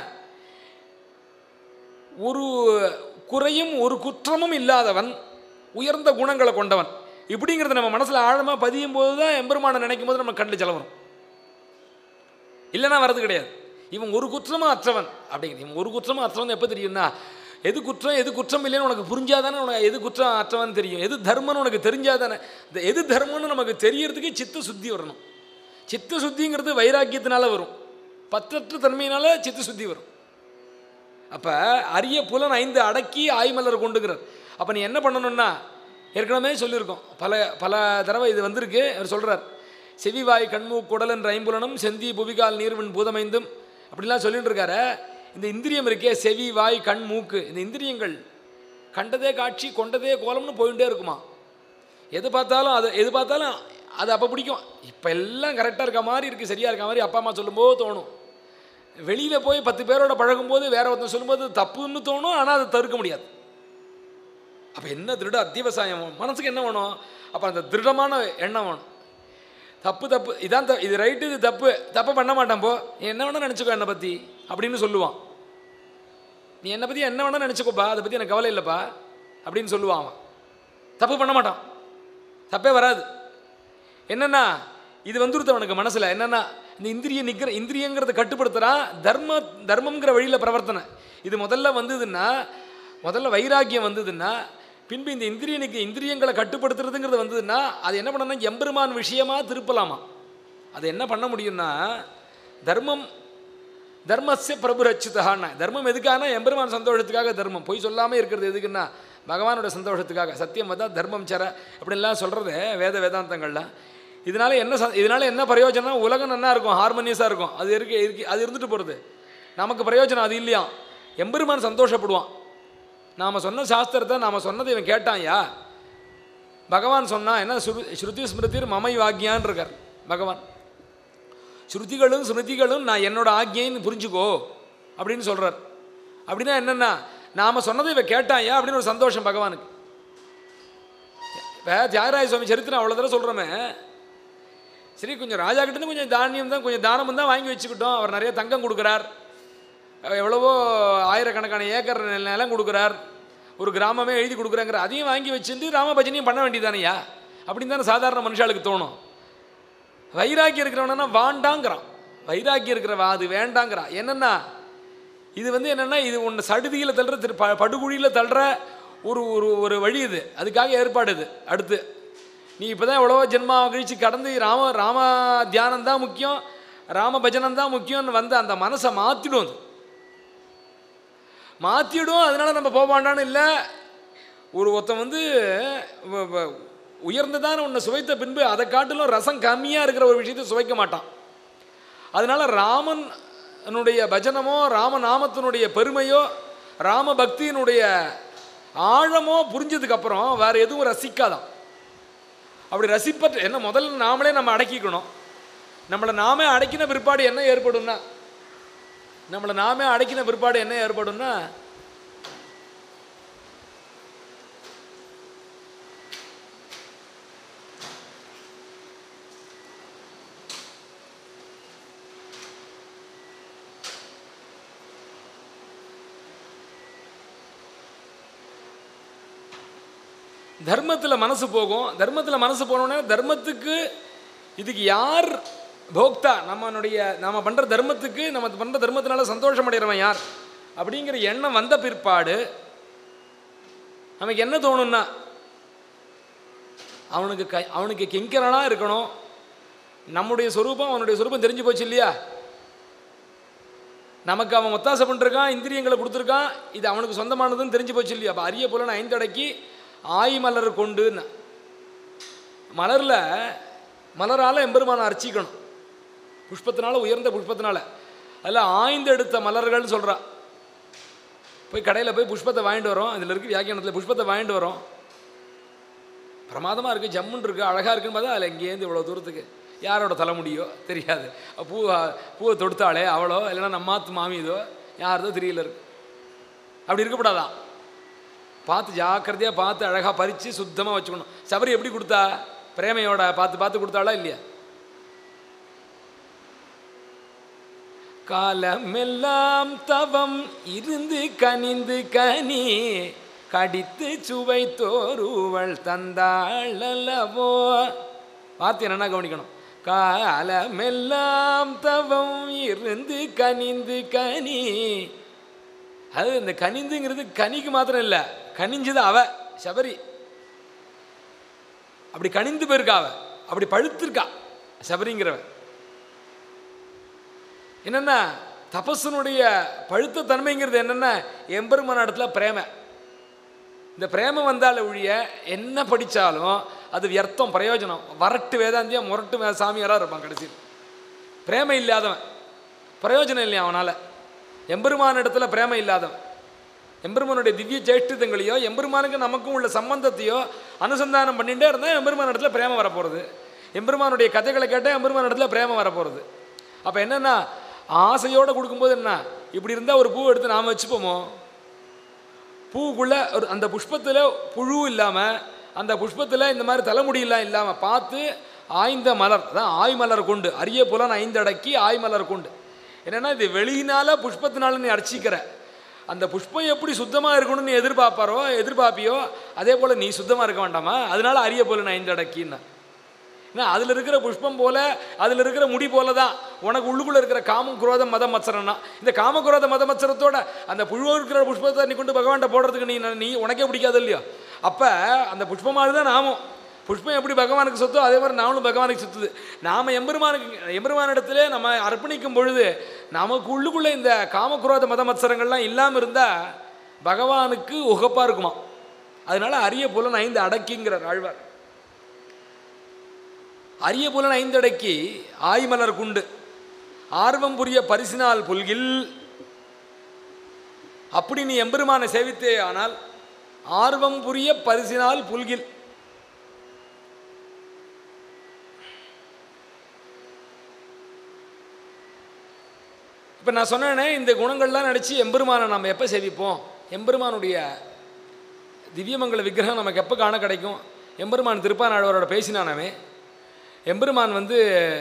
ஒரு குறையும் ஒரு குற்றமும் இல்லாதவன் உயர்ந்த குணங்களை கொண்டவன் இப்படிங்கிறத நம்ம மனசில் ஆழமாக பதியும் போது தான் எம்பெருமானை நினைக்கும் போது நம்ம கண்ணில் ஜலம் வரும் இல்லைன்னா வரது கிடையாது இவன் ஒரு குற்றமும் அற்றவன் அப்படிங்கிற இவன் ஒரு குற்றமும் அற்றவன் எப்போ தெரியும்னா எது குற்றம் எது குற்றம் இல்லைன்னு உனக்கு புரிஞ்சாதானே உனக்கு எது குற்றம் அற்றவன் தெரியும் எது தர்மம்னு உனக்கு தெரிஞ்சாதானே இந்த எது தர்மம்னு நமக்கு தெரியறதுக்கு சித்த சுத்தி வரணும் சித்த சுத்திங்கிறது வைராக்கியத்தினால வரும் பற்றற்ற தன்மையினால சித்த சுத்தி வரும் அப்போ அரிய புலன் ஐந்து அடக்கி ஆய்மலர் கொண்டுகிறார் அப்போ நீ என்ன பண்ணணும்னா ஏற்கனவே சொல்லியிருக்கோம் பல பல தடவை இது வந்திருக்கு அவர் சொல்கிறார் செவிவாய் கண்மூ குடல் என்ற ஐம்புலனும் செந்தி புவிகால் நீர்வன் பூதமைந்தும் அப்படிலாம் சொல்லிட்டு இருக்காரு இந்த இந்திரியம் இருக்கே செவி வாய் கண் மூக்கு இந்த இந்திரியங்கள் கண்டதே காட்சி கொண்டதே கோலம்னு போயிட்டே இருக்குமா எது பார்த்தாலும் அது எது பார்த்தாலும் அது அப்போ பிடிக்கும் இப்போ எல்லாம் கரெக்டாக இருக்க மாதிரி இருக்குது சரியாக இருக்க மாதிரி அப்பா அம்மா சொல்லும்போது தோணும் வெளியில் போய் பத்து பேரோட பழகும்போது வேற ஒருத்தன் சொல்லும்போது தப்புன்னு தோணும் ஆனால் அதை தவிர்க்க முடியாது அப்போ என்ன திருட அத்தியவசாயம் மனசுக்கு என்ன வேணும் அப்போ அந்த திருடமான எண்ணம் வேணும் தப்பு தப்பு இதான் த இது ரைட்டு இது தப்பு தப்பு பண்ண மாட்டான் போ நீ என்ன வேணா நினச்சிக்கோ என்னை பற்றி அப்படின்னு சொல்லுவான் நீ என்னை பற்றி என்ன வேணா நினச்சிக்கோப்பா அதை பற்றி எனக்கு கவலை இல்லைப்பா அப்படின்னு சொல்லுவான் அவன் தப்பு பண்ண மாட்டான் தப்பே வராது என்னென்னா இது வந்துருத்த அவனுக்கு மனசில் என்னென்னா இந்த இந்திரிய நிற்கிற இந்திரியங்கிறத கட்டுப்படுத்துகிறான் தர்ம தர்மங்கிற வழியில் பிரவர்த்தனை இது முதல்ல வந்ததுன்னா முதல்ல வைராக்கியம் வந்ததுன்னா பின்பு இந்த இந்திரியனுக்கு இந்திரியங்களை கட்டுப்படுத்துறதுங்கிறது வந்ததுன்னா அது என்ன பண்ணணும் எம்பெருமான் விஷயமா திருப்பலாமா அது என்ன பண்ண முடியும்னா தர்மம் தர்மஸ்ய பிரபு ரச்சிதகான்னா தர்மம் எதுக்கானா எம்பெருமான் சந்தோஷத்துக்காக தர்மம் பொய் சொல்லாமல் இருக்கிறது எதுக்குன்னா பகவானோட சந்தோஷத்துக்காக சத்தியம் வந்தா தர்மம் சர அப்படின்லாம் சொல்கிறது வேத வேதாந்தங்கள்லாம் இதனால என்ன ச இதனால என்ன பிரயோஜனம் உலகம் நல்லா இருக்கும் ஹார்மோனியஸாக இருக்கும் அது இருக்கு இருக்கு அது இருந்துட்டு போகிறது நமக்கு பிரயோஜனம் அது இல்லையா எம்பெருமான் சந்தோஷப்படுவான் நாம் சொன்ன சாஸ்திரத்தை நாம் சொன்னதை இவன் கேட்டான்யா பகவான் சொன்னா என்ன ஸ்ரு ஸ்ருதி ஸ்மிருதிர் மமை வாக்கியான் இருக்கார் பகவான் ஸ்ருதிகளும் ஸ்மிருதிகளும் நான் என்னோட ஆக்ஞைன்னு புரிஞ்சுக்கோ அப்படின்னு சொல்கிறார் அப்படின்னா என்னென்னா நாம் சொன்னதை இவன் கேட்டாயா அப்படின்னு ஒரு சந்தோஷம் பகவானுக்கு இப்போ தியாகராய சுவாமி சரித்திரம் அவ்வளோ தடவை சொல்கிறோமே சரி கொஞ்சம் ராஜா கிட்டேருந்து கொஞ்சம் தானியம் தான் கொஞ்சம் தானமும் தான் வாங்கி வச்சுக்கிட்டோம் அவர் நிறைய தங்கம் கொடுக்குறார் எவ்வளவோ ஆயிரக்கணக்கான ஏக்கர் நிலம் கொடுக்குறார் ஒரு கிராமமே எழுதி கொடுக்குறாங்கிற அதையும் வாங்கி வச்சுட்டு ராம பஜனையும் பண்ண வேண்டியதானையா அப்படின்னு தானே சாதாரண மனுஷாளுக்கு தோணும் வைராக்கியம் இருக்கிறவனா வாண்டாங்கிறான் வைராக்கியம் இருக்கிறவா அது வேண்டாங்கிறான் என்னென்னா இது வந்து என்னென்னா இது ஒன்று சடுதியில் தள்ளுற திரு ப படுகுழியில் தள்ளுற ஒரு ஒரு ஒரு வழி இது அதுக்காக ஏற்பாடு இது அடுத்து நீ இப்போ தான் எவ்வளவோ ஜென்மா கழிச்சு கடந்து ராம ராம தியானம் தான் முக்கியம் ராம பஜனம் தான் முக்கியம்னு வந்து அந்த மனசை மாற்றிடும் அது மாற்றிடும் அதனால் நம்ம போக வேண்டான்னு இல்லை ஒரு ஒருத்தன் வந்து வ- வ- உயர்ந்ததான ஒன்று சுவைத்த பின்பு அதை காட்டிலும் ரசம் கம்மியாக இருக்கிற ஒரு விஷயத்தை சுவைக்க மாட்டான் அதனால் ராமனுடைய பஜனமோ ராமநாமத்தினுடைய பெருமையோ ராம பக்தியினுடைய ஆழமோ புரிஞ்சதுக்கப்புறம் வேறு எதுவும் ரசிக்காதான் அப்படி ரசிப்பற்ற என்ன முதல்ல நாமளே நம்ம அடக்கிக்கணும் நம்மளை நாமே அடக்கின பிற்பாடு என்ன ஏற்படும்னா நம்மளை நாமே அடக்கின பிற்பாடு என்ன ஏற்படும்னா தர்மத்தில் மனசு போகும் தர்மத்தில் மனசு போனோடனே தர்மத்துக்கு இதுக்கு யார் போக்தா நம்மளுடைய நம்ம பண்ணுற தர்மத்துக்கு நம்ம பண்ணுற தர்மத்தினால சந்தோஷம் அடைகிறவன் யார் அப்படிங்கிற எண்ணம் வந்த பிற்பாடு நமக்கு என்ன தோணும்னா அவனுக்கு கை அவனுக்கு கிங்கரனாக இருக்கணும் நம்முடைய சொரூபம் அவனுடைய சொரூபம் தெரிஞ்சு போச்சு இல்லையா நமக்கு அவன் ஒத்தாசை பண்ணிருக்கான் இந்திரியங்களை கொடுத்துருக்கான் இது அவனுக்கு சொந்தமானதுன்னு தெரிஞ்சு போச்சு இல்லையா அப்போ அரிய புலன் ஐந்தடக்கி ஆய் மலர் கொண்டுன்னு மலரில் மலரால் எம்பெருமானை அர்ச்சிக்கணும் புஷ்பத்தினால உயர்ந்த புஷ்பத்தினால அதில் ஆய்ந்து எடுத்த மலர்கள்னு சொல்கிறா போய் கடையில் போய் புஷ்பத்தை வாங்கிட்டு வரோம் இதில் இருக்குது வியாக்கியானத்தில் புஷ்பத்தை வாங்கிட்டு வரோம் பிரமாதமாக இருக்குது ஜம்முன்னு இருக்குது அழகாக இருக்குன்னு பார்த்தா அதில் எங்கேருந்து இவ்வளோ தூரத்துக்கு யாரோட தலைமுடியோ தெரியாது பூ பூவை தொடுத்தாளே அவளோ இல்லைன்னா நம்மாத்து மாமியதோ யாரதோ தெரியல இருக்கு அப்படி இருக்கக்கூடாதான் பார்த்து ஜாக்கிரதையாக பார்த்து அழகாக பறித்து சுத்தமாக வச்சுக்கணும் சபரி எப்படி கொடுத்தா பிரேமையோட பார்த்து பார்த்து கொடுத்தாளா இல்லையா காலமெல்லாம் தவம் இருந்து கனிந்து கனி கடித்து சுவை தோறுவள் தந்தாள் அல்லவோ வார்த்தை என்னன்னா கவனிக்கணும் காலமெல்லாம் தவம் இருந்து கனிந்து கனி அது இந்த கனிந்துங்கிறது கனிக்கு மாத்திரம் இல்லை கனிஞ்சது அவ சபரி அப்படி கனிந்து போயிருக்கா அவ அப்படி பழுத்திருக்கா சபரிங்கிறவ என்னன்னா தபஸனுடைய பழுத்த தன்மைங்கிறது என்னன்னா எம்பெருமான இடத்துல பிரேம இந்த பிரேமம் வந்தால ஒழிய என்ன படித்தாலும் அது வியர்த்தம் பிரயோஜனம் வரட்டு வேதாந்தியா முரட்டு வே சாமியாராக இருப்பான் கடைசியில் பிரேம இல்லாதவன் பிரயோஜனம் இல்லையா அவனால் எம்பெருமான இடத்துல பிரேம இல்லாதவன் எம்பெருமானுடைய திவ்ய சேஷ்டிதங்களையோ எம்பெருமானுக்கு நமக்கும் உள்ள சம்பந்தத்தையோ அனுசந்தானம் பண்ணிகிட்டே இருந்தால் எம்பெருமான இடத்துல பிரேம வரப்போகிறது எம்பெருமானுடைய கதைகளை கேட்டால் எம்பெருமான இடத்துல பிரேம வரப்போகிறது அப்போ என்னென்னா ஆசையோடு கொடுக்கும்போது என்ன இப்படி இருந்தால் ஒரு பூ எடுத்து நாம் வச்சுப்போமோ பூவுக்குள்ளே ஒரு அந்த புஷ்பத்தில் புழு இல்லாமல் அந்த புஷ்பத்தில் இந்த மாதிரி தலைமுடியெல்லாம் இல்லாமல் பார்த்து ஆய்ந்த மலர் அதான் ஆய்மலர் கொண்டு அரிய புலன் ஐந்தடக்கி ஆய்மலர் கொண்டு என்னென்னா இது வெளியினால புஷ்பத்தினால நீ அர்ச்சிக்கிற அந்த புஷ்பம் எப்படி சுத்தமாக இருக்கணும்னு நீ எதிர்பார்ப்பாரோ எதிர்பார்ப்பியோ அதே போல் நீ சுத்தமாக இருக்க வேண்டாமா அதனால அரிய புலன் ஐந்தடக்கின்னா ஏன்னா அதில் இருக்கிற புஷ்பம் போல அதில் இருக்கிற முடி போல தான் உனக்கு உள்ளுக்குள்ளே இருக்கிற காமம் குரோத மத மத்சரம்னா இந்த காம குரோத மத மத்சரத்தோட அந்த புழுவ இருக்கிற புஷ்பத்தை நீ கொண்டு பகவான்கிட்ட போடுறதுக்கு நீ நீ உனக்கே பிடிக்காது இல்லையோ அப்போ அந்த புஷ்பமாக தான் நாமும் புஷ்பம் எப்படி பகவானுக்கு சொத்தோ அதே மாதிரி நாமளும் பகவானுக்கு சுத்துது நாம் எம்பெருமானுக்கு எம்பெருமானிடத்திலே நம்ம அர்ப்பணிக்கும் பொழுது நமக்கு உள்ளுக்குள்ளே இந்த காமக்குரோத மத மத்சரங்கள்லாம் இல்லாமல் இருந்தால் பகவானுக்கு உகப்பாக இருக்குமா அதனால அரிய புலன் ஐந்து அடக்கிங்கிறார் ஆழ்வார் அரிய புலன் ஐந்தடக்கி ஆய்மலர் குண்டு ஆர்வம் புரிய பரிசினால் புல்கில் அப்படி நீ எம்பெருமானை சேவித்தே ஆனால் ஆர்வம் புரிய பரிசினால் புல்கில் இப்போ நான் சொன்னேனே இந்த குணங்கள்லாம் நடித்து எம்பெருமானை நம்ம எப்போ சேவிப்போம் எம்பெருமானுடைய திவ்யமங்கல விக்கிரகம் நமக்கு எப்போ காண கிடைக்கும் எம்பெருமான் திருப்பானாழ்வாரோட பேசினானவே எம்பெருமான் வந்து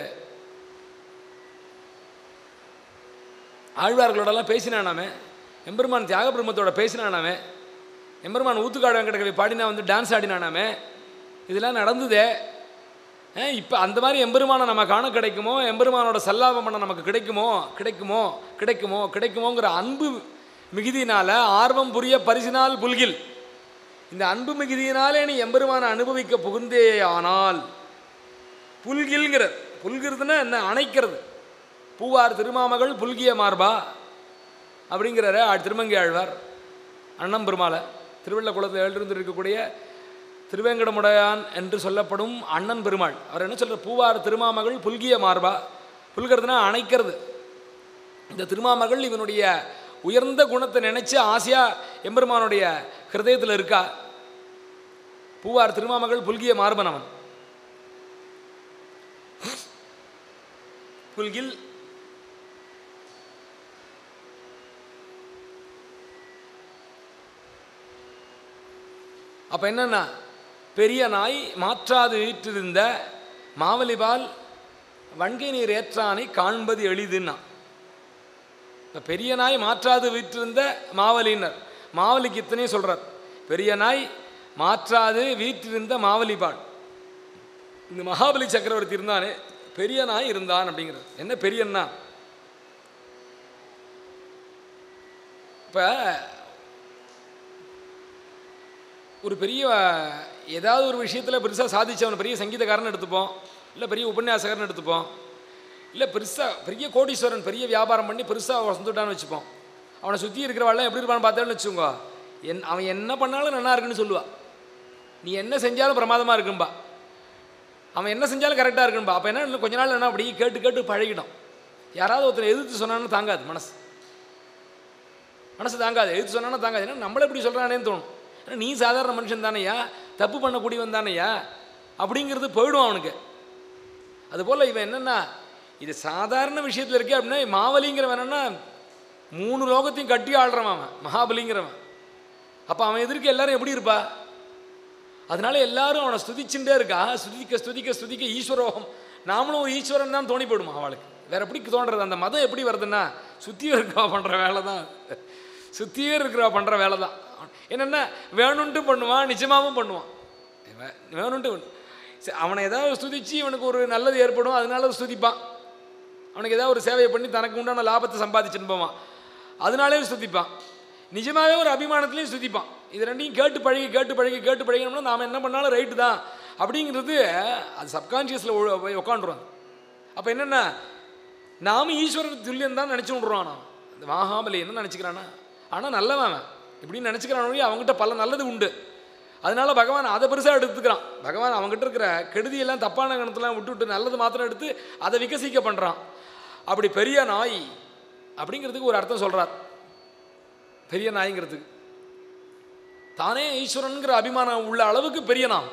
ஆழ்வார்களோடலாம் பேசினானாமே எம்பெருமான் தியாக பிரம்மத்தோட பேசினானாமே எம்பெருமான் ஊத்துக்காடு வெங்கடகவி பாடினா வந்து டான்ஸ் ஆடினானாமே இதெல்லாம் நடந்ததே இப்போ அந்த மாதிரி எம்பெருமானை நம்ம காண கிடைக்குமோ எம்பெருமானோட சல்லாபம் பண்ண நமக்கு கிடைக்குமோ கிடைக்குமோ கிடைக்குமோ கிடைக்குமோங்கிற அன்பு மிகுதியினால் ஆர்வம் புரிய பரிசினால் புல்கில் இந்த அன்பு மிகுதியினாலே நீ எம்பெருமானை அனுபவிக்க புகுந்தே ஆனால் புல்கில்ங்கிற புல்கிறதுனா என்ன அணைக்கிறது பூவார் திருமாமகள் புல்கிய மார்பா அப்படிங்கிறார திருமங்கை ஆழ்வார் அண்ணம் பெருமாளை திருவள்ள குளத்தில் எழுந்திருந்து இருக்கக்கூடிய திருவேங்கடமுடையான் என்று சொல்லப்படும் அண்ணன் பெருமாள் அவர் என்ன சொல்கிறார் பூவார் திருமாமகள் புல்கிய மார்பா புல்கிறதுனா அணைக்கிறது இந்த திருமாமகள் இவனுடைய உயர்ந்த குணத்தை நினைச்சு ஆசையாக எம்பெருமானுடைய ஹிருதயத்தில் இருக்கா பூவார் திருமாமகள் புல்கிய மார்பன் அவன் புல்கில் அப்போ என்னன்னா பெரிய நாய் மாற்றாது வீற்றிருந்த மாவலிபால் வன்கை நீர் ஏற்றானை காண்பது எளிதுன்னா இப்போ பெரிய நாய் மாற்றாது வீற்றிருந்த மாவலினர் மாவலிக்கு இத்தனையும் சொல்கிறார் பெரிய நாய் மாற்றாது வீற்றிருந்த மாவலிபால் இந்த மகாபலி சக்கரவர்த்தி இருந்தானே பெரிய நாய் இருந்தான் அப்படிங்கிறது என்ன பெரியன்னா இப்போ ஒரு பெரிய ஏதாவது ஒரு விஷயத்தில் பெருசாக சாதிச்சவன் பெரிய சங்கீதக்காரன் எடுத்துப்போம் இல்லை பெரிய உபன்யாசகர்னு எடுத்துப்போம் இல்லை பெருசாக பெரிய கோடீஸ்வரன் பெரிய வியாபாரம் பண்ணி பெருசாக வந்துட்டான்னு வச்சுப்போம் அவனை சுற்றி இருக்கிறவாள்லாம் எப்படி இருப்பான்னு பார்த்தேன்னு வச்சுக்கோங்க என் அவன் என்ன பண்ணாலும் நல்லா இருக்குன்னு சொல்லுவாள் நீ என்ன செஞ்சாலும் பிரமாதமாக இருக்கும்பா அவன் என்ன செஞ்சாலும் கரெக்டாக இருக்குன்பா அப்போ என்ன இன்னும் கொஞ்ச நாள் என்ன அப்படி கேட்டு கேட்டு பழகிடும் யாராவது ஒருத்தர் எதிர்த்து சொன்னான்னு தாங்காது மனசு மனசு தாங்காது எதிர்த்து சொன்னாலும் தாங்காது ஏன்னா நம்மளை இப்படி சொல்கிறானேன்னு தோணும் ஏன்னா நீ சாதாரண மனுஷன் தானையா தப்பு பண்ணக்கூடியவன் தானையா அப்படிங்கிறது போயிடும் அவனுக்கு அதுபோல் இவன் என்னென்னா இது சாதாரண விஷயத்தில் இருக்கே அப்படின்னா மாவலிங்கிறவன் என்னென்னா மூணு லோகத்தையும் கட்டி ஆடுறவன் அவன் மகாபலிங்கிறவன் அப்போ அவன் எதிர்க்க எல்லாரும் எப்படி இருப்பா அதனால எல்லாரும் அவனை ஸ்துதிச்சுட்டே இருக்கா ஸ்துதிக்க ஸ்துதிக்க ஸ்துதிக்க ஈஸ்வரோகம் நாமளும் ஒரு ஈஸ்வரன் தான் தோணி போயிடுமா அவளுக்கு வேற எப்படி தோன்றது அந்த மதம் எப்படி வருதுன்னா சுற்றியே இருக்கா பண்ணுற வேலை தான் சுற்றியே இருக்கிறா பண்ணுற வேலை தான் என்னென்னா வேணும்ன்ட்டு பண்ணுவான் நிஜமாவும் பண்ணுவான் இவன் வேணும்ன்ட்டு பண்ணு- சரி, அவனை ஏதாவது ஸ்துதிச்சு இவனுக்கு ஒரு நல்லது ஏற்படும் அதனால ஸ்துதிப்பான் அவனுக்கு ஏதாவது ஒரு சேவையை பண்ணி தனக்கு உண்டான லாபத்தை சம்பாதிச்சுன்னு போவான் அதனாலே ஸ்துதிப்பான் நிஜமாவே ஒரு அபிமானத்துலேயும் ஸ்துதிப்பான் இது ரெண்டையும் கேட்டு பழகி கேட்டு பழகி கேட்டு பழகினோம்னா நாம் என்ன பண்ணாலும் ரைட்டு தான் அப்படிங்கிறது அது சப்கான்ஷியஸில் போய் உக்காண்டுரும் அப்போ என்னென்ன நாம ஈஸ்வரன் துல்லியம் தான் நினச்சி விட்றோம் நான் இந்த மகாபலி என்ன நினச்சிக்கிறானா ஆனால் நல்லவன் அவன் இப்படின்னு நினச்சிக்கிறான் அவங்ககிட்ட பல நல்லது உண்டு அதனால பகவான் அதை பெருசாக எடுத்துக்கிறான் பகவான் அவங்ககிட்ட இருக்கிற கெடுதியெல்லாம் தப்பான கணத்தெல்லாம் விட்டு விட்டு நல்லது மாத்திரம் எடுத்து அதை விகசிக்க பண்ணுறான் அப்படி பெரிய நாய் அப்படிங்கிறதுக்கு ஒரு அர்த்தம் சொல்கிறார் பெரிய நாய்ங்கிறதுக்கு தானே ஈஸ்வரனுங்கிற அபிமானம் உள்ள அளவுக்கு பெரிய நாம்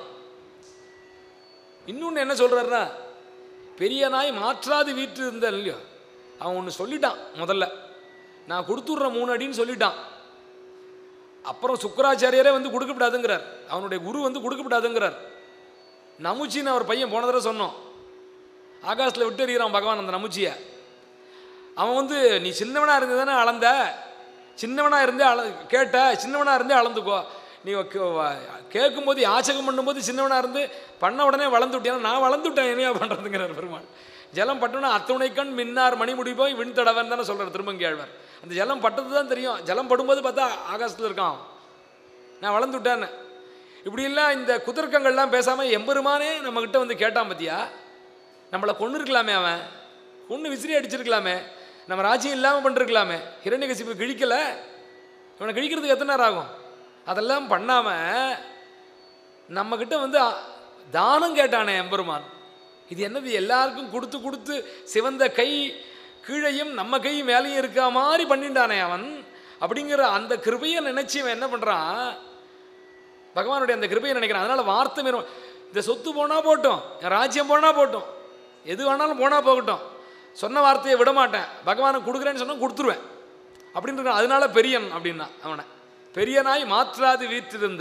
இன்னொன்று என்ன சொல்கிறாருன்னா பெரிய நாய் மாற்றாது வீட்டு இருந்த இல்லையோ அவன் ஒன்று சொல்லிட்டான் முதல்ல நான் கொடுத்துட்றேன் மூணு அடின்னு சொல்லிட்டான் அப்புறம் சுக்கராச்சாரியரே வந்து கொடுக்கப்படாதுங்கிறார் அவனுடைய குரு வந்து கொடுக்கப்படாதுங்கிறார் நமுச்சின்னு அவர் பையன் போன தடவை சொன்னோம் ஆகாசத்தில் விட்டு எறிகிறான் பகவான் அந்த நமுச்சியை அவன் வந்து நீ சின்னவனாக இருந்து தானே அளந்த சின்னவனாக இருந்தே அள கேட்ட சின்னவனாக இருந்தே அளந்துக்கோ நீ கே- வ- கேட்கும்போது யாச்சகம் பண்ணும்போது சின்னவனாக இருந்து பண்ண உடனே வளர்ந்து விட்டேன் நான் வளர்ந்து விட்டேன் என்னையா பண்ணுறதுங்கிறார் பெருமாள் ஜலம் பட்டோன்னா அத்துணைக்கண் மின்னார் மணிமுடி போய் விண் தடவன் தானே சொல்கிறார் திருமங்கியாழ்வார் அந்த ஜலம் பட்டது தான் தெரியும் ஜலம் படும்போது பார்த்தா ஆகாசத்தில் இருக்கான் நான் வளர்ந்து விட்டேன்னு இப்படியெல்லாம் இந்த குதர்க்கங்கள்லாம் பேசாமல் எம்பெருமானே நம்மக்கிட்ட வந்து கேட்டான் பார்த்தியா நம்மளை கொண்டு இருக்கலாமே அவன் கொன்று விசிறி அடிச்சிருக்கலாமே நம்ம ராஜ்யம் இல்லாமல் பண்ணிருக்கலாமே ஹிரண்யகசிப்பு கிழிக்கலை இவனை கிழிக்கிறதுக்கு எத்தனை நேரம் ஆகும் அதெல்லாம் பண்ணாமல் நம்மக்கிட்ட வந்து அ- தானம் கேட்டானே எம்பெருமான் இது என்னது எல்லாருக்கும் கொடுத்து கொடுத்து சிவந்த கை கீழையும் நம்ம கை மேலேயும் இருக்கா மாதிரி பண்ணிட்டானே அவன் அப்படிங்கிற அந்த கிருபையை நினைச்சு அவன் என்ன பண்ணுறான் பகவானுடைய அந்த கிருபையை நினைக்கிறான் அதனால வார்த்தை மீறும் இந்த சொத்து போனால் போட்டும் என் ராஜ்யம் போனால் போட்டும் எது வேணாலும் போனால் போகட்டும் சொன்ன வார்த்தையை விட மாட்டேன் பகவானுக்கு கொடுக்குறேன்னு சொன்னால் கொடுத்துருவேன் அப்படின்னு இருக்கான் அதனால பெரியன் அப்படின்னா அவனை பெரியனாய் மாற்றாது வீற்றிருந்த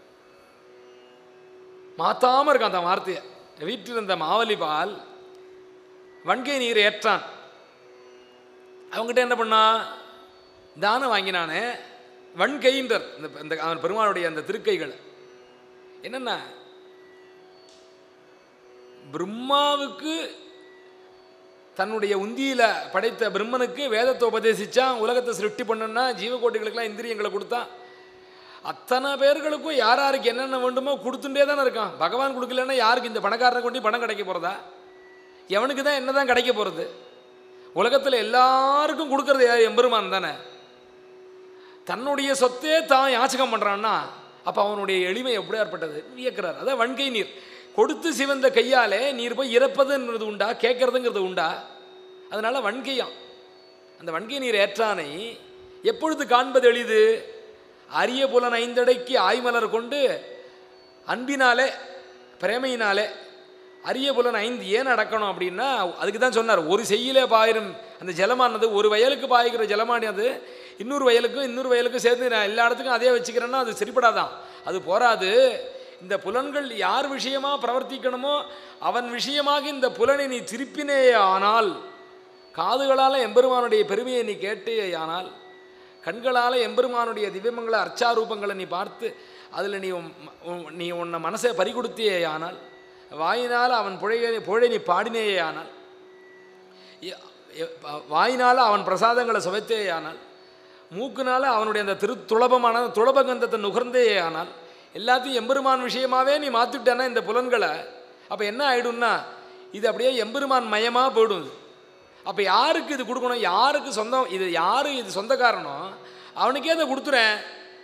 மாத்தாம இருக்கான் அந்த வார்த்தையை வீற்றிருந்த மாவலி பால் வன்கை நீர் ஏற்றான் அவங்ககிட்ட என்ன பண்ணா தானம் வாங்கினானே வன்கைன்றார் இந்த இந்த அவன் பெருமாளுடைய அந்த திருக்கைகள் என்னென்ன பிரம்மாவுக்கு தன்னுடைய உந்தியில படைத்த பிரம்மனுக்கு வேதத்தை உபதேசிச்சான் உலகத்தை சிருஷ்டி பண்ணனா ஜீவகோட்டிகளுக்கெல்லாம் இந்திரியங்களை கொடுத்தான் அத்தனை பேர்களுக்கும் யார் யாருக்கு என்னென்ன வேண்டுமோ கொடுத்துட்டே தானே இருக்கான் பகவான் கொடுக்கலன்னா யாருக்கு இந்த பணக்காரனை கொண்டு பணம் கிடைக்க போகிறதா எவனுக்கு தான் என்ன தான் கிடைக்க போகிறது உலகத்தில் எல்லாருக்கும் கொடுக்கறது யார் எம்பெருமான் தானே தன்னுடைய சொத்தே தான் யாச்சகம் பண்ணுறான்னா அப்போ அவனுடைய எளிமை எப்படி ஏற்பட்டது வியக்கிறார் அதான் வன்கை நீர் கொடுத்து சிவந்த கையாலே நீர் போய் இறப்பதுன்றது உண்டா கேட்கறதுங்கிறது உண்டா அதனால வன்கையாம் அந்த வன்கை நீர் ஏற்றானை எப்பொழுது காண்பது எளிது அரிய புலன் ஐந்தடைக்கு ஆய்மலர் கொண்டு அன்பினாலே பிரேமையினாலே அரிய புலன் ஐந்து ஏன் அடக்கணும் அப்படின்னா அதுக்கு தான் சொன்னார் ஒரு செய்யிலே பாயிரும் அந்த ஜலமானது ஒரு வயலுக்கு பாய்கிற ஜலமானது இன்னொரு வயலுக்கும் இன்னொரு வயலுக்கும் சேர்த்து நான் எல்லா இடத்துக்கும் அதே வச்சுக்கிறேன்னா அது சரிப்படாதான் அது போராது இந்த புலன்கள் யார் விஷயமா பிரவர்த்திக்கணுமோ அவன் விஷயமாக இந்த புலனை நீ திருப்பினேயே ஆனால் காதுகளால் எம்பெருமானுடைய பெருமையை நீ கேட்டே ஆனால் கண்களால் எம்பெருமானுடைய திவ்யமங்கள அர்ச்சாரூபங்களை நீ பார்த்து அதில் நீ உன் ம- உன்- நீ உன்னை மனசை பறிகொடுத்தே ஆனால் வாயினால் அவன் புழைய புழை நீ பாடினேயே ஆனால் எ- எ- வாயினால் அவன் பிரசாதங்களை சுவைத்தே ஆனால் மூக்குனால அவனுடைய அந்த திரு துளபமான துளபகந்தத்தை நுகர்ந்தே ஆனால் எல்லாத்தையும் எம்பெருமான் விஷயமாவே நீ மாற்றிவிட்டேன்னா இந்த புலன்களை அப்போ என்ன ஆயிடும்னா இது அப்படியே எம்பெருமான் மயமாக போயிடும் இது அப்போ யாருக்கு இது கொடுக்கணும் யாருக்கு சொந்தம் இது யாரு இது சொந்தக்காரனோ அவனுக்கே அதை கொடுத்துறேன்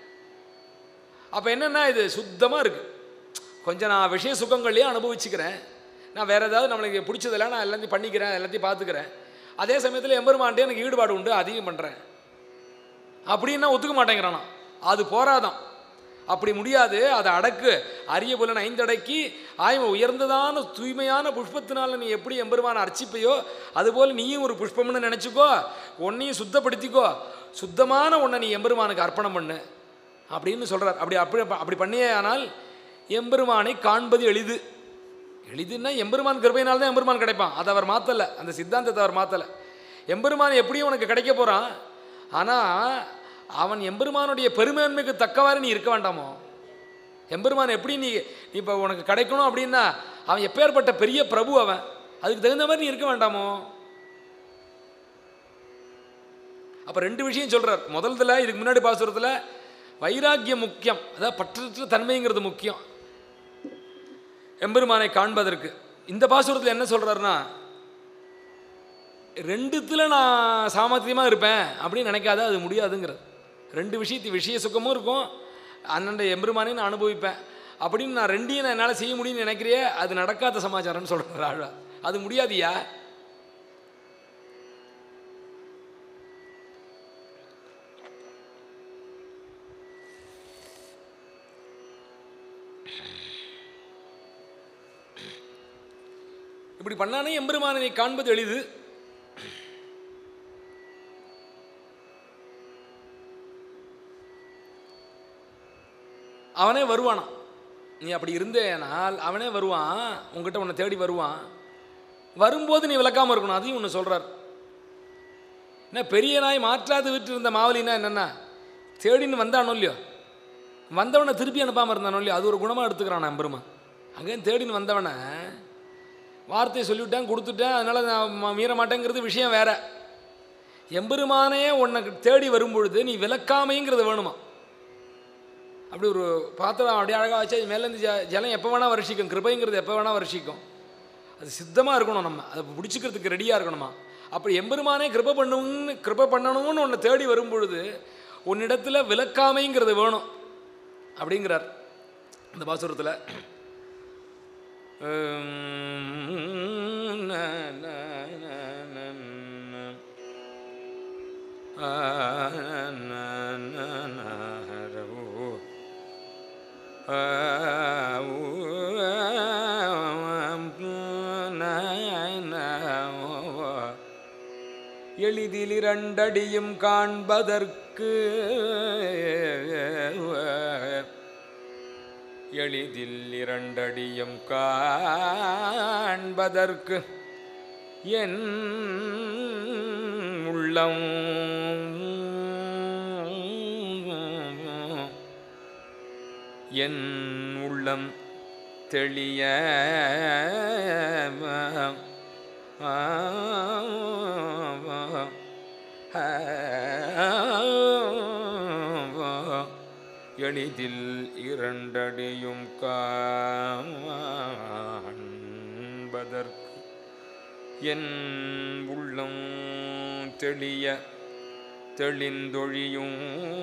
அப்போ என்னென்னா இது சுத்தமாக இருக்குது கொஞ்சம் நான் விஷய சுகங்களையே அனுபவிச்சுக்கிறேன் நான் வேறு ஏதாவது நம்மளுக்கு பிடிச்சதெல்லாம் நான் எல்லாத்தையும் பண்ணிக்கிறேன் எல்லாத்தையும் பார்த்துக்கிறேன் அதே சமயத்தில் எம்பெருமான்ட்டே எனக்கு ஈடுபாடு உண்டு அதிகம் பண்ணுறேன் அப்படின்னா ஒத்துக்க மாட்டேங்கிறானா அது போராதான் அப்படி முடியாது அதை அடக்கு அரிய புலன் ஐந்தடக்கி ஆய்வு உயர்ந்ததான தூய்மையான புஷ்பத்தினால நீ எப்படி எம்பெருமான அர்ச்சிப்பையோ அதுபோல் நீயும் ஒரு புஷ்பம்னு நினச்சிக்கோ உன்னையும் சுத்தப்படுத்திக்கோ சுத்தமான உன்னை நீ எம்பெருமானுக்கு அர்ப்பணம் பண்ணு அப்படின்னு சொல்கிறார் அப்படி அப்படி அப்படி பண்ணியே ஆனால் எம்பெருமானை காண்பது எளிது எளிதுன்னா எம்பெருமான் கிருபையினால தான் எம்பெருமான் கிடைப்பான் அதை அவர் மாற்றலை அந்த சித்தாந்தத்தை அவர் மாற்றலை எம்பெருமான் எப்படியும் உனக்கு கிடைக்க போகிறான் ஆனால் அவன் எம்பெருமானுடைய பெருமைன்மைக்கு தக்கவாறு நீ இருக்க வேண்டாமோ எம்பெருமான் எப்படி நீ நீ இப்போ உனக்கு கிடைக்கணும் அப்படின்னா அவன் எப்பேற்பட்ட பெரிய பிரபு அவன் அதுக்கு தகுந்த மாதிரி நீ இருக்க வேண்டாமோ அப்போ ரெண்டு விஷயம் சொல்கிறார் முதல்ல இதுக்கு முன்னாடி பாசுரத்தில் வைராக்கியம் முக்கியம் அதாவது பற்றற்ற தன்மைங்கிறது முக்கியம் எம்பெருமானை காண்பதற்கு இந்த பாசுரத்தில் என்ன சொல்கிறாருன்னா ரெண்டுத்துல நான் சாமர்த்தியமாக இருப்பேன் அப்படின்னு நினைக்காத அது முடியாதுங்கிறது ரெண்டு விஷயத்து விஷய சுகமும் இருக்கும் அண்ணன் எம்பெருமானையும் நான் அனுபவிப்பேன் அப்படின்னு நான் ரெண்டையும் நான் என்னால் செய்ய முடியும்னு நினைக்கிறியே அது நடக்காத சமாச்சாரம்னு சொல்கிறார் ஆழ்வா அது முடியாதியா இப்படி பண்ணானே எம்பெருமானை காண்பது எளிது அவனே வருவானாம் நீ அப்படி இருந்தேனால் அவனே வருவான் உங்ககிட்ட உன்னை தேடி வருவான் வரும்போது நீ விளக்காமல் இருக்கணும் அதையும் ஒன்று சொல்கிறார் என்ன பெரிய நாய் மாற்றாது விட்டு இருந்த மாவலினா என்னென்னா தேடின்னு வந்தானோ இல்லையோ வந்தவனை திருப்பி அனுப்பாமல் இருந்தானோ இல்லையோ அது ஒரு குணமாக எடுத்துக்கிறான் நான் பெருமா அங்கேயும் தேடின்னு வந்தவனை வார்த்தையை சொல்லிவிட்டேன் கொடுத்துட்டேன் அதனால் நான் ம- மீற மாட்டேங்கிறது விஷயம் வேற எம்பெருமானையே உன்னை தேடி வரும்பொழுது நீ விளக்காமைங்கிறது வேணுமா அப்படி ஒரு பாத்திரம் அப்படியே அழகாக வச்சா மேலேருந்து ஜ ஜலம் எப்போ வேணால் வருஷிக்கும் கிருபைங்கிறது எப்போ வேணால் வருஷிக்கும் அது சித்தமாக இருக்கணும் நம்ம அதை பிடிச்சிக்கிறதுக்கு ரெடியாக இருக்கணுமா அப்படி எம்பெருமானே கிருபை பண்ணணும்னு கிருபை பண்ணணும்னு உன்னை தேடி வரும்பொழுது உன்னிடத்துல விளக்காமைங்கிறது வேணும் அப்படிங்கிறார் இந்த பாசுரத்தில் எளிதில் இரண்டடியும் காண்பதற்கு எளிதில் இரண்டடியும் காண்பதற்கு என் உள்ளம் என் உள்ளம் தெளிய எளிதில் இரண்டடியும் காண்பதற்கு என் உள்ளம் தெளிய தெளிந்தொழியும்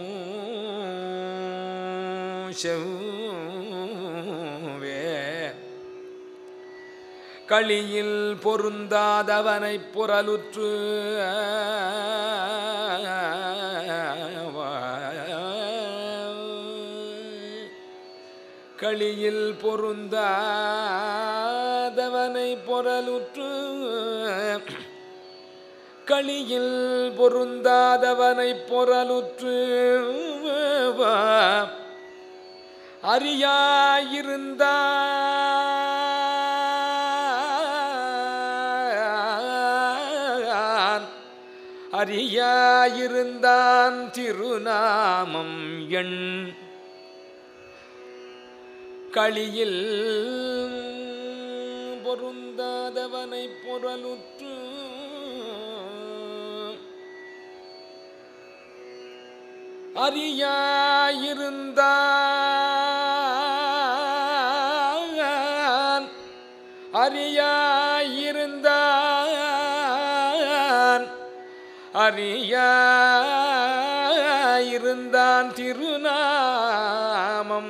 செவ்வே களியில் பொருந்தாதவனைப் புறலுற்று களியில் பொருந்தாதவனை பொறலுற்று களியில் பொருந்தாதவனை பொறலுற்று அறியாயிருந்தான் அறியாயிருந்தான் திருநாமம் எண் களியில் பொருந்தாதவனை பொறலுற்று அறியாயிருந்தான் அறியாயிருந்தான் அறியாயிருந்தான் திருநாமம்